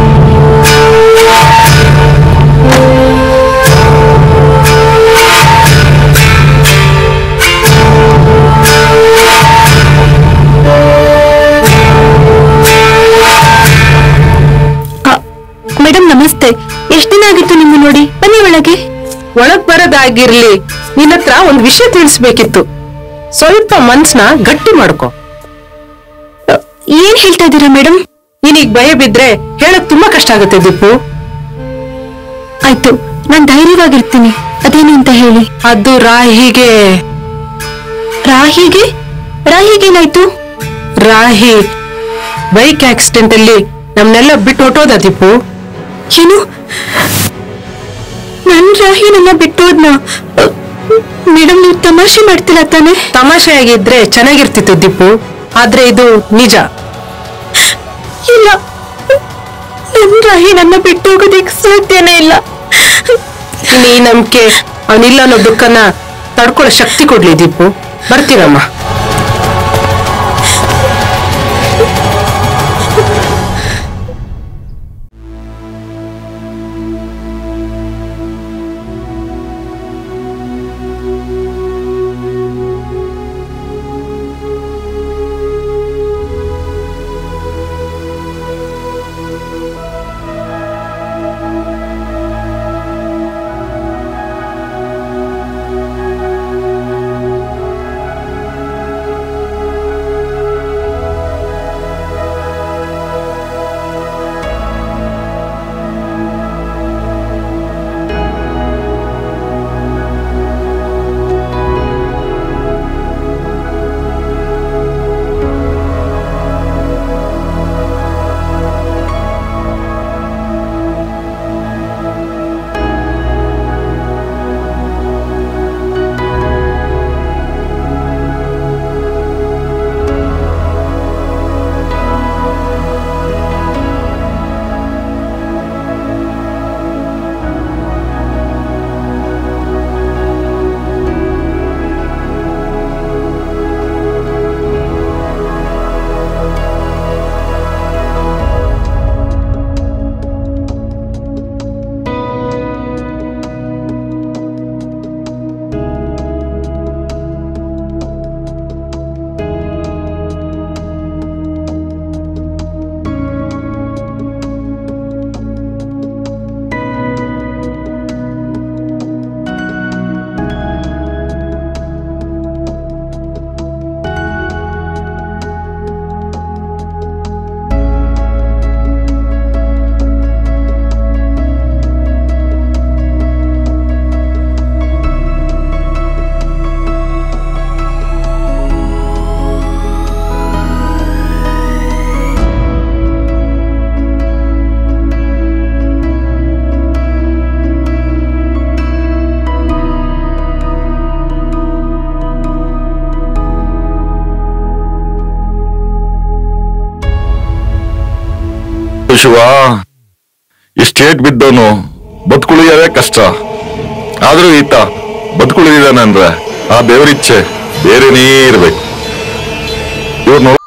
madam ನಮಸ್ತೆ ಎಷ್ಟ್ ದಿನ ಆಗಿತ್ತು ನಿಮ್ಮ ನೋಡಿ ಬನ್ನಿ ಒಳಗೆ ಒಳಗ್ ಬರೋದಾಗಿರ್ಲಿ ನಿನ್ನ ಹತ್ರ ಒಂದ್ ವಿಷಯ ತಿಳಿಸ್ಬೇಕಿತ್ತು ಸ್ವಲ್ಪ ಮನ್ಸ್ನ ಗಟ್ಟಿ ಮಾಡ್ಕೊ ಏನ್ ಹೇಳ್ತಾ ಇದ್ದೀರಾ ಮೇಡಮ್ ನಿನಗ್ ಭಯ ಬಿದ್ರೆ ಹೇಳಕ್ ತುಂಬಾ ಕಷ್ಟ ಆಗುತ್ತೆ ದೀಪು ಆಯ್ತು ನಾನ್ ಧೈರ್ಯವಾಗಿರ್ತೀನಿ ಅದೇನು ಅಂತ ಹೇಳಿ ಅದು ರಾಹಿಗೆ ರಾಹಿಗೆ ರಾಹಿಗೇನಾಯ್ತು ರಾಹಿ ಬೈಕ್ ಆಕ್ಸಿಡೆಂಟ್ ಅಲ್ಲಿ ನಮ್ನೆಲ್ಲ ಬಿಟ್ಟು ಹೊಟ್ಟೋದ ದೀಪು ಏನು ನನ್ ರಾಹಿ ನನ್ನ ಬಿಟ್ಟೋದ್ನ ಮೇಡಮ್ ನೀವು ತಮಾಷೆ ಮಾಡ್ತಿಲ್ಲ ತಾನೆ ತಮಾಷೆ ಆಗಿದ್ರೆ ಚೆನ್ನಾಗಿರ್ತಿತ್ತು ದೀಪು ಆದ್ರೆ ಇದು ನಿಜ ಇಲ್ಲ ನನ್ ರಾಹಿ ನನ್ನ ಬಿಟ್ಟು ಹೋಗೋದಕ್ಕೆ ಸಾಧ್ಯನೇ ಇಲ್ಲ ಇನ್ನು ಈ ನಂಬಿಕೆ ಅವನಿಲ್ಲ ಅನ್ನೋ ದುಃಖನ ತಡ್ಕೊಳ್ಳೋ ಶಕ್ತಿ ಕೊಡ್ಲಿ ದೀಪು ಬರ್ತೀರಮ್ಮ ಶಿವ ಈ ಸ್ಟೇಟ್ ಬಿದ್ದವನು ಬದುಕುಳಿಯೋದೇ ಕಷ್ಟ ಆದ್ರೂ ಈತ ಬದುಕುಳಿದಿದ್ದಾನೆ ಅಂದ್ರೆ ಆ ದೇವರಿಚ್ಛೆ ಬೇರೆನೇ ಇರ್ಬೇಕು ಇವ್ರು ನೋಡ್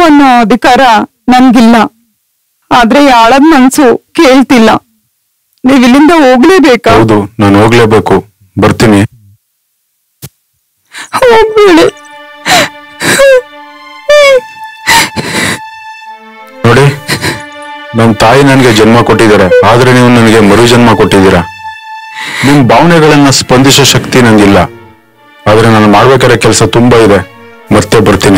ಅನ್ನೋ ಅಧಿಕಾರ ನನ್ಗಿಲ್ಲ ಆದ್ರೆ ಯಾಳದ್ ಮನ್ಸು ಕೇಳ್ತಿಲ್ಲ ನೀವ್ ಇಲ್ಲಿಂದ ಹೋಗ್ಲೇಬೇಕಾ ಹೌದು ನಾನು ಹೋಗ್ಲೇಬೇಕು ಬರ್ತೀನಿ ಹೋಗ್ಬೇಡಿ ನೋಡಿ ನಮ್ ತಾಯಿ ನನಗೆ ಜನ್ಮ ಕೊಟ್ಟಿದ್ದಾರೆ ಆದ್ರೆ ನೀವು ನನಗೆ ಮರು ಜನ್ಮ ಕೊಟ್ಟಿದ್ದೀರಾ ನಿಮ್ ಭಾವನೆಗಳನ್ನ ಸ್ಪಂದಿಸೋ ಶಕ್ತಿ ನಂಗಿಲ್ಲ ಆದ್ರೆ ನಾನು ಮಾಡ್ಬೇಕಾದ್ರೆ ಕೆಲಸ ತುಂಬಾ ಇದೆ ಮತ್ತೆ ಬರ್ತೀನಿ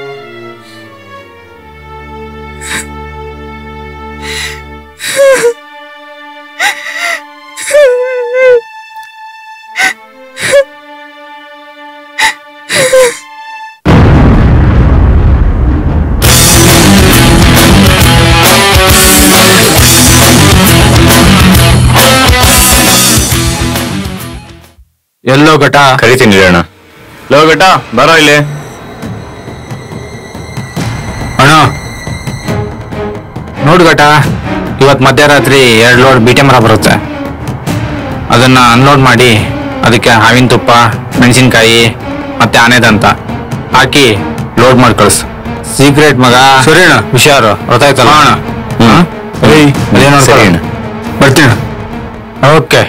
ಎಲ್ಲೋ ಘಟ ಕರಿತೀನಿ ಅಣ್ಣ ಲೋ ಘಟ ಬರೋ ಇಲ್ಲಿ ಅಣ್ಣ ನೋಡು ಘಟ ಇವತ್ ಮಧ್ಯರಾತ್ರಿ ಎರಡು ಲೋಡ್ ಬಿಟೆ ಮರ ಬರುತ್ತೆ ಅದನ್ನ ಅನ್ಲೋಡ್ ಮಾಡಿ ಅದಕ್ಕೆ ಹಾವಿನ ತುಪ್ಪ ಮೆಣಸಿನ್ಕಾಯಿ ಮತ್ತೆ ಆನೆದಂತ ಹಾಕಿ ಲೋಡ್ ಮಾಡಿ ಕಳ್ಸು ಸೀಕ್ರೆಟ್ ಮಗ ಸರಿ ಅಣ್ಣ ಹುಷಾರು ಗೊತ್ತಾಯ್ತಲ್ಲ ಅಣ್ಣ ಹ್ಮ್ ಏಯ್ ಅದೇನೋ ಸರಿ ಅಣ್ಣ. ಬರ್ತೀನಿ ಓಕೆ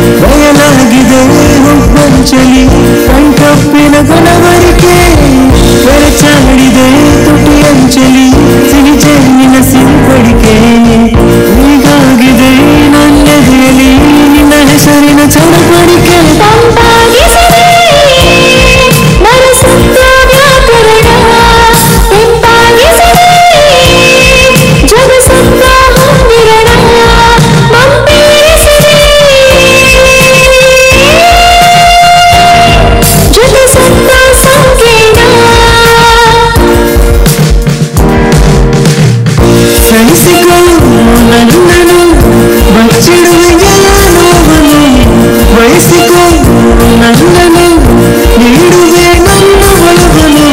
ಬಯಲಾಗಿದೆ ಹುಬ್ಬಂಚಲಿ ಕಣ್ಕಪ್ಪಿನ ಗುಣವರಿಕೆ ಬೆರಚಾಡಿದೆ ತುಟಿ ಅಂಚಲಿ ಸಿಹಿ ಚೆನ್ನಿನ ಸಿಂಪಡಿಕೆ ಹೀಗಾಗಿದೆ ನನ್ನೆದೆಯಲ್ಲಿ ನಿನ್ನ ಹೆಸರಿನ ಚಡಪಡಿಕೆ ಸಹಿಸಿಕೋ ನನ್ನನು ಬಚ್ಚಿಡುವೆ ನೋವನು ವಹಿಸಿಕೋ ನನ್ನನು ನೀಡುವೆ ನನ್ನ ಒಲವನು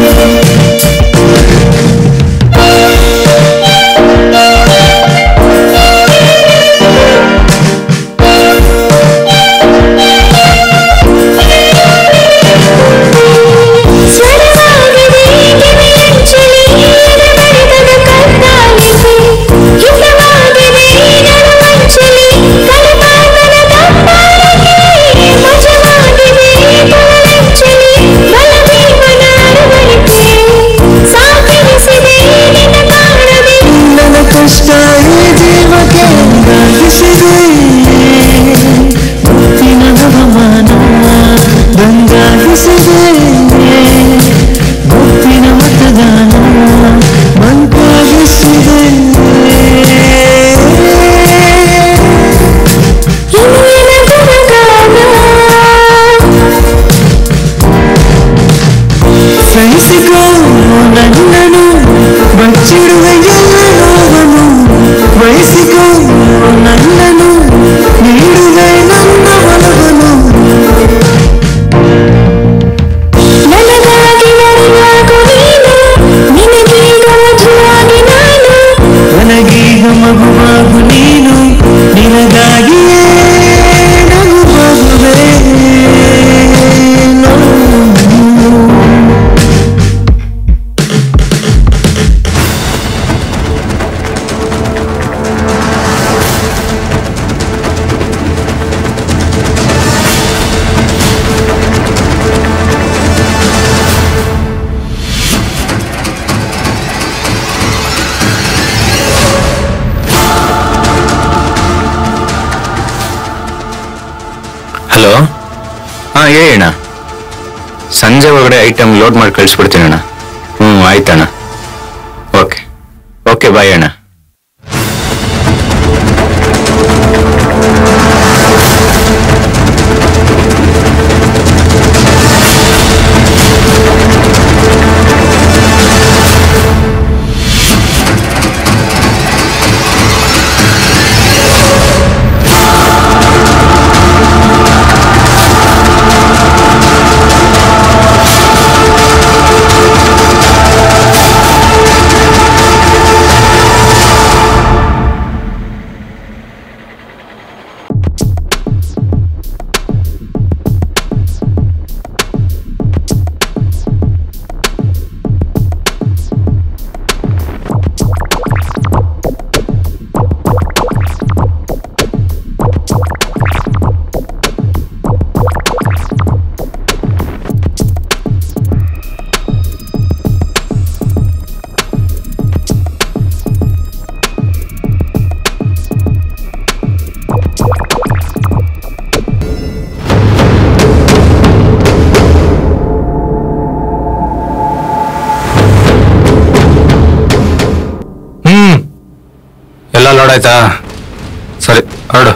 ನನ್ನ ಕಷ್ಟ ಈ ಜೀವಕ್ಕೆ ದಾಟಿಸಿದೆ ಮುತ್ತಿನ ಹವಾಮಾನ ಬಂದಾಗಿಸಿದೆ ಮುತ್ತಿನ ಮತದಾನ ಮಂಕಾಗಿಸಿದೆ ಸಹಿಸಿಕೋ ನನ್ನನು ಬಚ್ಚಿಡುವೆ ಎಲ್ಲ ನೋವನು ವಹಿಸಿಕೋ ನನ್ನನು ನೀಡುವೆ ನನ್ನ ಒಲವನು ನನಗೀಗ ಮಗುವಾಗು ನೀನು ನಿನಗಾಗಿಯೇ ನಗುವಾಗುವೆ ಹಲೋ ಹಾ ಹೇಳಣ್ಣ ಸಂಜೆ ಒಳಗಡೆ ಐಟಮ್ ಲೋಡ್ ಮಾಡಿ ಕಳಿಸ್ಬಿಡ್ತೀನಿ ಅಣ್ಣ ಹ್ಞೂ ಆಯ್ತಣ್ಣ ಓಕೆ ಓಕೆ ಬಾಯ್ ಅಣ್ಣ ಹ್ಮ್ ಎಲ್ಲ ಲೋಡ್ ಆಯ್ತಾ ಸರಿ ಹೊರಡು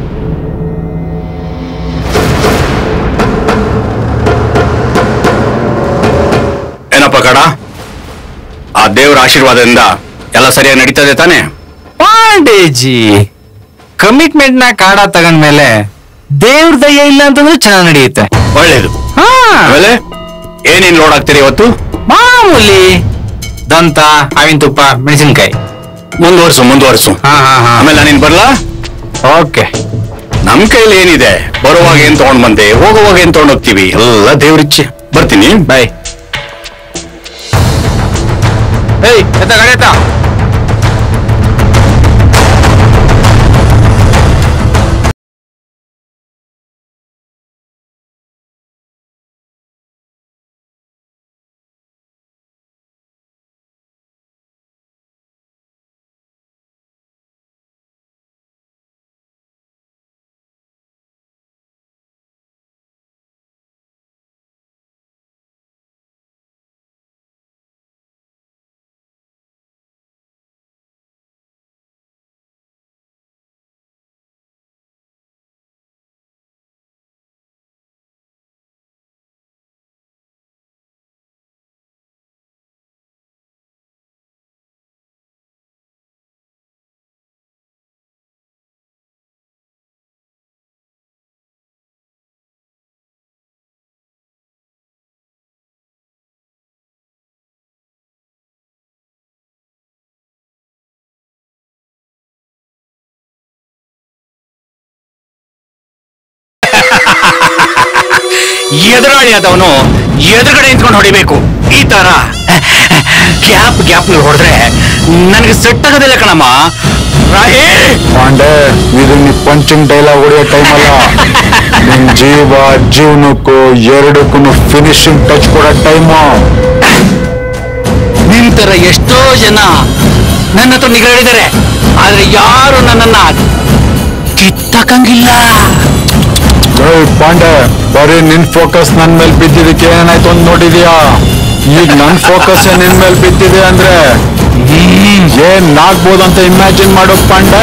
ಏನಪ್ಪ ಕಡ ಆ ದೇವರ ಆಶೀರ್ವಾದದಿಂದ ಎಲ್ಲ ಸರಿಯಾಗಿ ನಡೀತದೆ ತಾನೇ ಪಾಂಡೇಜಿ ಕಮಿಟ್ಮೆಂಟ್ ನ ಕಾಡ ತಗೊಂಡ್ಮೇಲೆ ದೇವ್ರ ದಯ ಇಲ್ಲ ಅಂತಂದ್ರೆ ಚೆನ್ನಾಗಿ ನಡೆಯುತ್ತೆ ಒಳ್ಳೇದು ಆಮೇಲೆ ಏನೇನ್ ಲೋಡ್ ಆಗ್ತೀರಿ ಇವತ್ತು ಮಾಮೂಲಿ ದಂತ ಹಾವಿನ ತುಪ್ಪ ಮೆಣಸಿನ್ಕಾಯಿ ಮುಂದುವರ್ಸು ಮುಂದುವರ್ಸು ಹಾ ಹಾ ಹಾ ಆಮೇಲೆ ನೀನ್ ಬರ್ಲಾ ಓಕೆ ನಮ್ ಕೈಲಿ ಏನಿದೆ ಬರುವಾಗ ಏನ್ ತಗೊಂಡ್ ಬಂದೆ ಹೋಗುವಾಗ ಏನ್ ತಗೊಂಡ್ ಹೋಗ್ತೀವಿ ಎಲ್ಲ ದೇವ್ರಿಚ್ಛೆ ಬರ್ತೀನಿ ಬಾಯ್ ಏಯ್ ಎತ್ತ ಗಾಡಿ ಎತ್ತ ಎದುರಾಳಿ ಆದವನು ಎದುರುಗಡೆ ನಿಂತ್ಕೊಂಡು ಹೊಡಿಬೇಕು ಈ ತರ ಗ್ಯಾಪ್ ಗ್ಯಾಪ್ ಹೊಡೆದ್ರೆ ನನಗೆ ಸೆಟ್ ಆಗೋದಿಲ್ಲ ಕಣಮ್ಮ ರಾಹಿ ಪಾಂಡೆ ಇದು ನೀ ಪಂಚಿಂಗ್ ಡೈಲಾಗ್ ಹೊಡೆಯೋ ಟೈಮ್ ಅಲ್ಲ ನಿನ್ ಜೀವ ಜೀವನಕ್ಕೂ ಎರಡಕ್ಕೂ ಫಿನಿಶಿಂಗ್ ಟಚ್ ಕೊಡೋ ಟೈಮು ನಿಂತರ ಎಷ್ಟೋ ಜನ ನನ್ನ ಹತ್ರ ನಿಗಾಡಿದ್ದಾರೆ ಆದ್ರೆ ಯಾರು ನನ್ನನ್ನ ಕಿತ್ತಕಂಗಿಲ್ಲ ಏಯ್ ಪಾಂಡೆ ಬರೀ ನಿನ್ ಫೋಕಸ್ ನನ್ ಮೇಲೆ ಬಿದ್ದಿದ್ದಕ್ಕೆ ಏನಾಯ್ತು ಅಂತ ನೋಡಿದ್ಯಾ ಈಗ ನನ್ ಫೋಕಸ್ ನಿನ್ ಮೇಲೆ ಬಿದ್ದಿದೆ ಅಂದ್ರೆ ಏನ್ ಆಗ್ಬೋದು ಅಂತ ಇಮ್ಯಾಜಿನ್ ಮಾಡೋ ಪಾಂಡೆ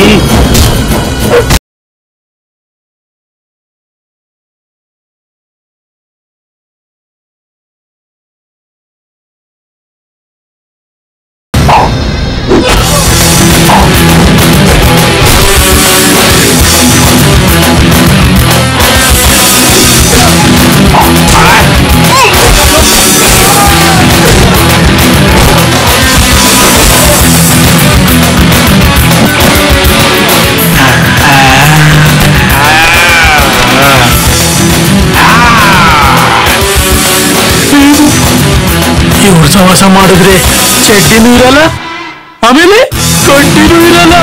ಇವ್ರು ಸವಾಸ ಮಾಡಿದ್ರೆ ಚಡ್ಡಿನೂ ಇರಲ್ಲ ಆಮೇಲೆ ಕಡ್ಡಿನೂ ಇರಲ್ಲ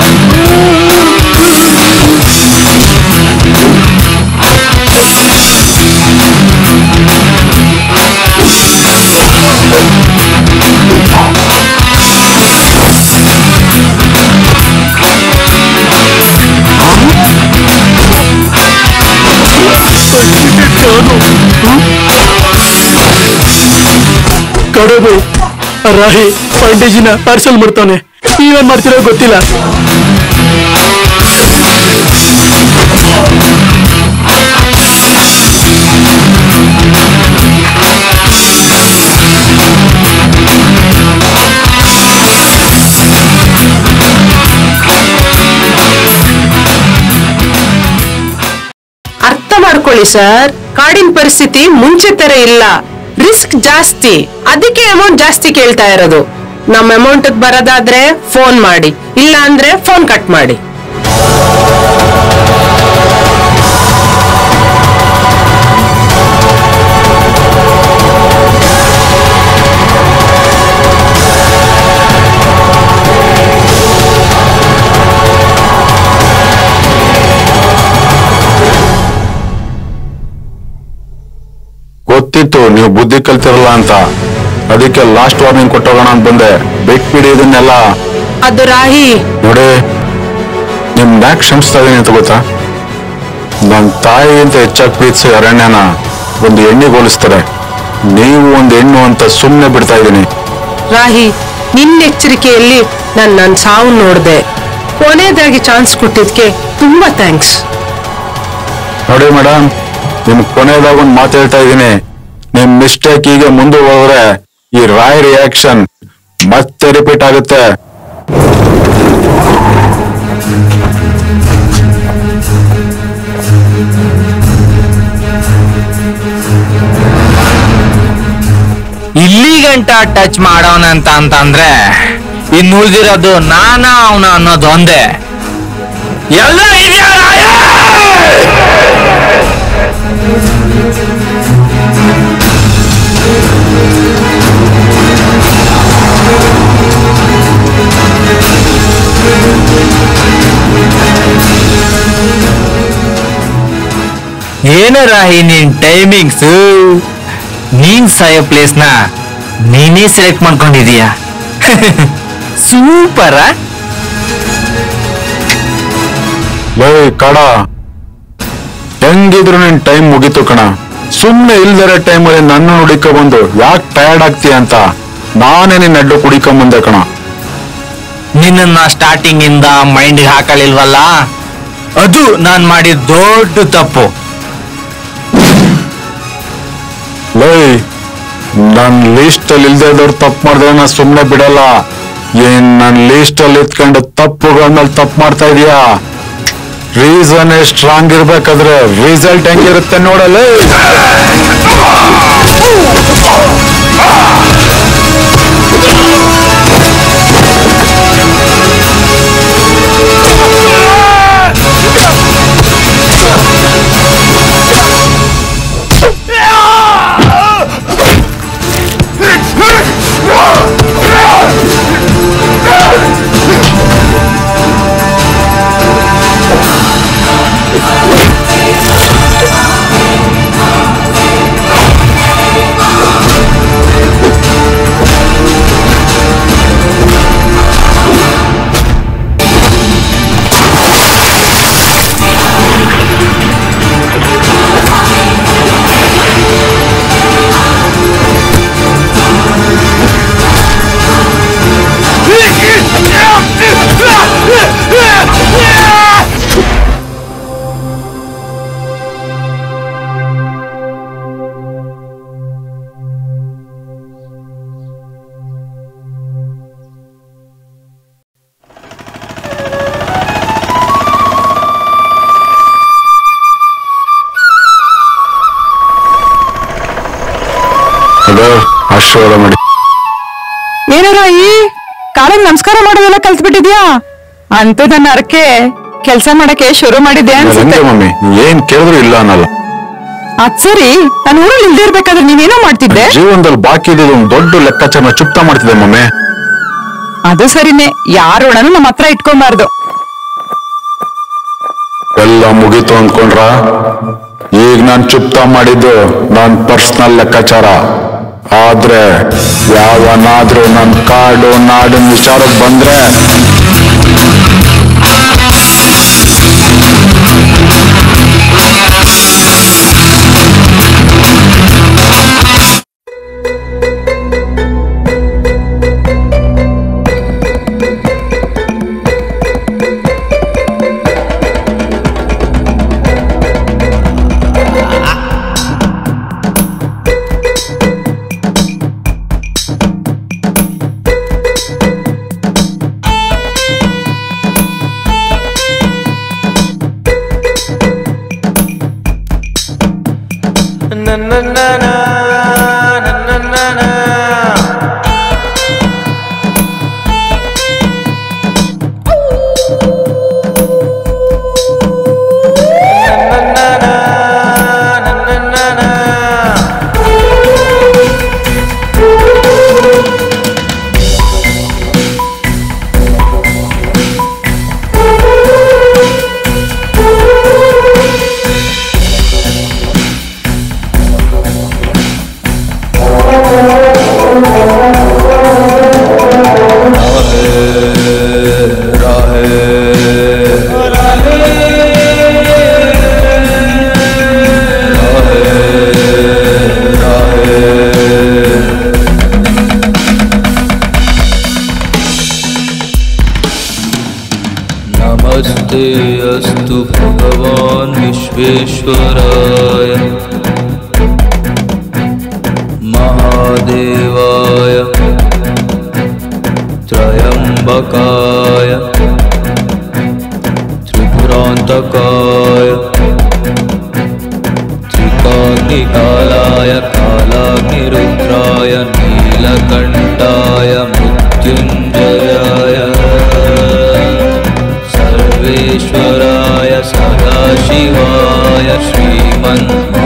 ಕಡಬು ರಾಹಿ ಪಾಂಡೇಜಿನ ಪಾರ್ಸಲ್ ಮಾಡ್ತಾನೆ ನೀವೇನ್ ಮಾಡ್ತೀರೋ ಗೊತ್ತಿಲ್ಲ ಅರ್ಥ ಮಾಡ್ಕೊಳ್ಳಿ ಸರ್ ಕಾಡಿನ ಪರಿಸ್ಥಿತಿ ಮುಂಚೆ ತರ ಇಲ್ಲ ರಿಸ್ಕ್ ಜಾಸ್ತಿ ಅದಕ್ಕೆ ಅಮೌಂಟ್ ಜಾಸ್ತಿ ಕೇಳ್ತಾ ಇರೋದು ನಮ್ ಅಮೌಂಟ್ ಬರೋದಾದ್ರೆ ಫೋನ್ ಮಾಡಿ ಇಲ್ಲ ಅಂದ್ರೆ ಫೋನ್ ಕಟ್ ಮಾಡಿ ಗೊತ್ತಿತ್ತು ನೀವು ಬುದ್ಧಿ ಕಲ್ತಿರಲ್ಲ ಅಂತ ಅದಕ್ಕೆ ಲಾಸ್ಟ್ ವಾರ್ನಿಂಗ್ ಕೊಟ್ಟೋಗೋಣ ಅಂತ ಬಂದೆ ಬಿಟ್ಬಿಡಿ ಇದನ್ನೆಲ್ಲ ಅದು ರಾಹಿ ನೋಡಿ ನಿಮ್ ಯಾಕೆ ಕ್ಷಮಿಸ್ತಾ ಇದೀನಿ ಅಂತ ಗೊತ್ತಾ ನನ್ ತಾಯಿಗಿಂತ ಹೆಚ್ಚಾಗಿ ಪ್ರೀತಿಸೋ ಅರಣ್ಯನ ಒಂದು ಎಣ್ಣೆಗೆ ಹೋಲಿಸ್ತಾರೆ ನೀವು ಒಂದು ಹೆಣ್ಣು ಅಂತ ಸುಮ್ಮನೆ ಬಿಡ್ತಾ ಇದೀನಿ ರಾಹಿ ನಿನ್ನ ಎಚ್ಚರಿಕೆಯಲ್ಲಿ ನಾನು ನನ್ನ ಸಾವು ನೋಡ್ದೆ ಕೊನೆಯದಾಗಿ ಚಾನ್ಸ್ ಕೊಟ್ಟಿದ್ಕೆ ತುಂಬಾ ಥ್ಯಾಂಕ್ಸ್ ನೋಡಿ ಮೇಡಮ್ ನಿಮ್ ಕೊನೆಯದಾಗ ಒಂದು ಮಾತು ಹೇಳ್ತಾ ಇದ್ದೀನಿ ನಿಮ್ ಮಿಸ್ಟೇಕ್ ಈಗ ಮುಂದೆ ಹೋದ್ರೆ ಈ ರಾಯ್ ರಿಯಾಕ್ಷನ್ ಮತ್ತೆ ರಿಪೀಟ್ ಆಗುತ್ತೆ ಇಲ್ಲಿ ಗಂಟ ಟಚ್ ಮಾಡೋನಂತ ಅಂತಂದ್ರೆ ಇನ್ನು ಉಳಿದಿರೋದು ನಾನ ಅವನ ಅನ್ನೋದು ಒಂದೇ ಎಲ್ಲ ಇದೆಯಾ ಏನ ರಾಹಿ ನಿನ್ ಟೈಮಿಂಗ್ಸ್ ನೀನ್ ಸಾಯೋ ಪ್ಲೇಸ್ನ ನೀನೇ ಸೆಲೆಕ್ಟ್ ಮಾಡ್ಕೊಂಡಿದೀಯ ಸೂಪರ ಲೇ ಕಡ ಹೆಂಗಿದ್ರು ನಿನ್ ಟೈಮ್ ಮುಗೀತು ಕಣ ಸುಮ್ನೆ ಇಲ್ದಿರೋ ಟೈಮಲ್ಲಿ ನನ್ನ ಹುಡಿಕೊ ಬಂದು ಯಾಕೆ ಟಯರ್ಡ್ ಆಗ್ತೀಯ ಅಂತ ನಾನೇ ನಿನ್ನ ಅಡ್ಡು ಕುಡಿಕೊಂಬಂದೆ ಕಣ ನಿನ್ನ ಸ್ಟಾರ್ಟಿಂಗ್ ಇಂದ ಮೈಂಡ್ ಹಾಕಲಿಲ್ವಲ್ಲ ಅದು ನಾನ್ ಮಾಡಿದ ದೊಡ್ಡ ತಪ್ಪು ಲೇ ನನ್ ಲೀಸ್ಟ್ ಅಲ್ಲಿ ಇಲ್ದೇ ಇದ್ದವ್ರು ತಪ್ಪು ಮಾಡಿದ್ರೆ ನಾ ಸುಮ್ನೆ ಬಿಡಲ್ಲ ಏನ್ ನನ್ ಲೀಸ್ಟ್ ಅಲ್ಲಿ ಇತ್ಕೊಂಡು ತಪ್ಪುಗಳ ಮೇಲೆ ತಪ್ಪು ಮಾಡ್ತಾ ಇದೀಯಾ ರೀಸನ್ ಸ್ಟ್ರಾಂಗ್ ಇರ್ಬೇಕಾದ್ರೆ ರಿಸಲ್ಟ್ ಹೆಂಗಿರುತ್ತೆ ನೋಡಲ್ಲ ಆಶೀರ್ವಾದ ಮಾಡಿ ಏನಾರ ಈ ಕಾಲಿಗೆ ನಮಸ್ಕಾರ ಮಾಡೋದೆಲ್ಲ ಕಲ್ತ್ಬಿಟ್ಟಿದ್ಯಾ ಅಂತೂ ನನ್ನ ಅರ್ಕೆ ಕೆಲ್ಸ ಮಾಡಕ್ಕೆ ಶುರು ಮಾಡಿದ್ಯಾ ಅನ್ಸುತ್ತೆ ಹೆಂಗೆ ಮಮ್ಮಿ ಏನ್ ಕೇಳಿದ್ರು ಇಲ್ಲ ಅನ್ನಲ್ಲ ಅದ್ ಸರಿ ನಾನು ಊರಲ್ಲಿ ಇಲ್ದೇ ಇರ್ಬೇಕಾದ್ರೆ ನೀನೇನೋ ಮಾಡ್ತಿದ್ದೆ ಜೀವನದಲ್ಲಿ ಬಾಕಿ ಇದ್ದಿದ್ದು ಒಂದು ದೊಡ್ಡ ಲೆಕ್ಕಾಚಾರ ಚುಪ್ತ ಮಾಡ್ತಿದ್ದೆ ಮಮ್ಮಿ ಅದು ಸರಿನೇ ಯಾರ ಋಣನೂ ನಮ್ಮ ಹತ್ರ ಇಟ್ಕೊಬಾರ್ದು ಎಲ್ಲ ಮುಗೀತು ಅಂದ್ಕೊಂಡ್ರ ಈಗ ನಾನ್ ಚುಪ್ತ ಮಾಡಿದ್ದು ನಾನ್ ಪರ್ಸನಲ್ ಲೆಕ್ಕಾಚಾರ ಆದ್ರೆ ಯಾವನಾದ್ರೂ ನನ್ ಕಾಡು ನಾಡಿನ ವಿಚಾರಕ್ಕೆ ಬಂದ್ರೆ नमस्ते अस्तु भगवान् विश्वेश्वराय महादेवाय त्रयम्बकाय त्रिपुरान्तकाय त्रिकाग्निकालाय कालाग्निरुद्राय नीलकण्ठाय मृत्युञ्जयाय सर्वेश्वराय सदाशिवाय श्रीमन्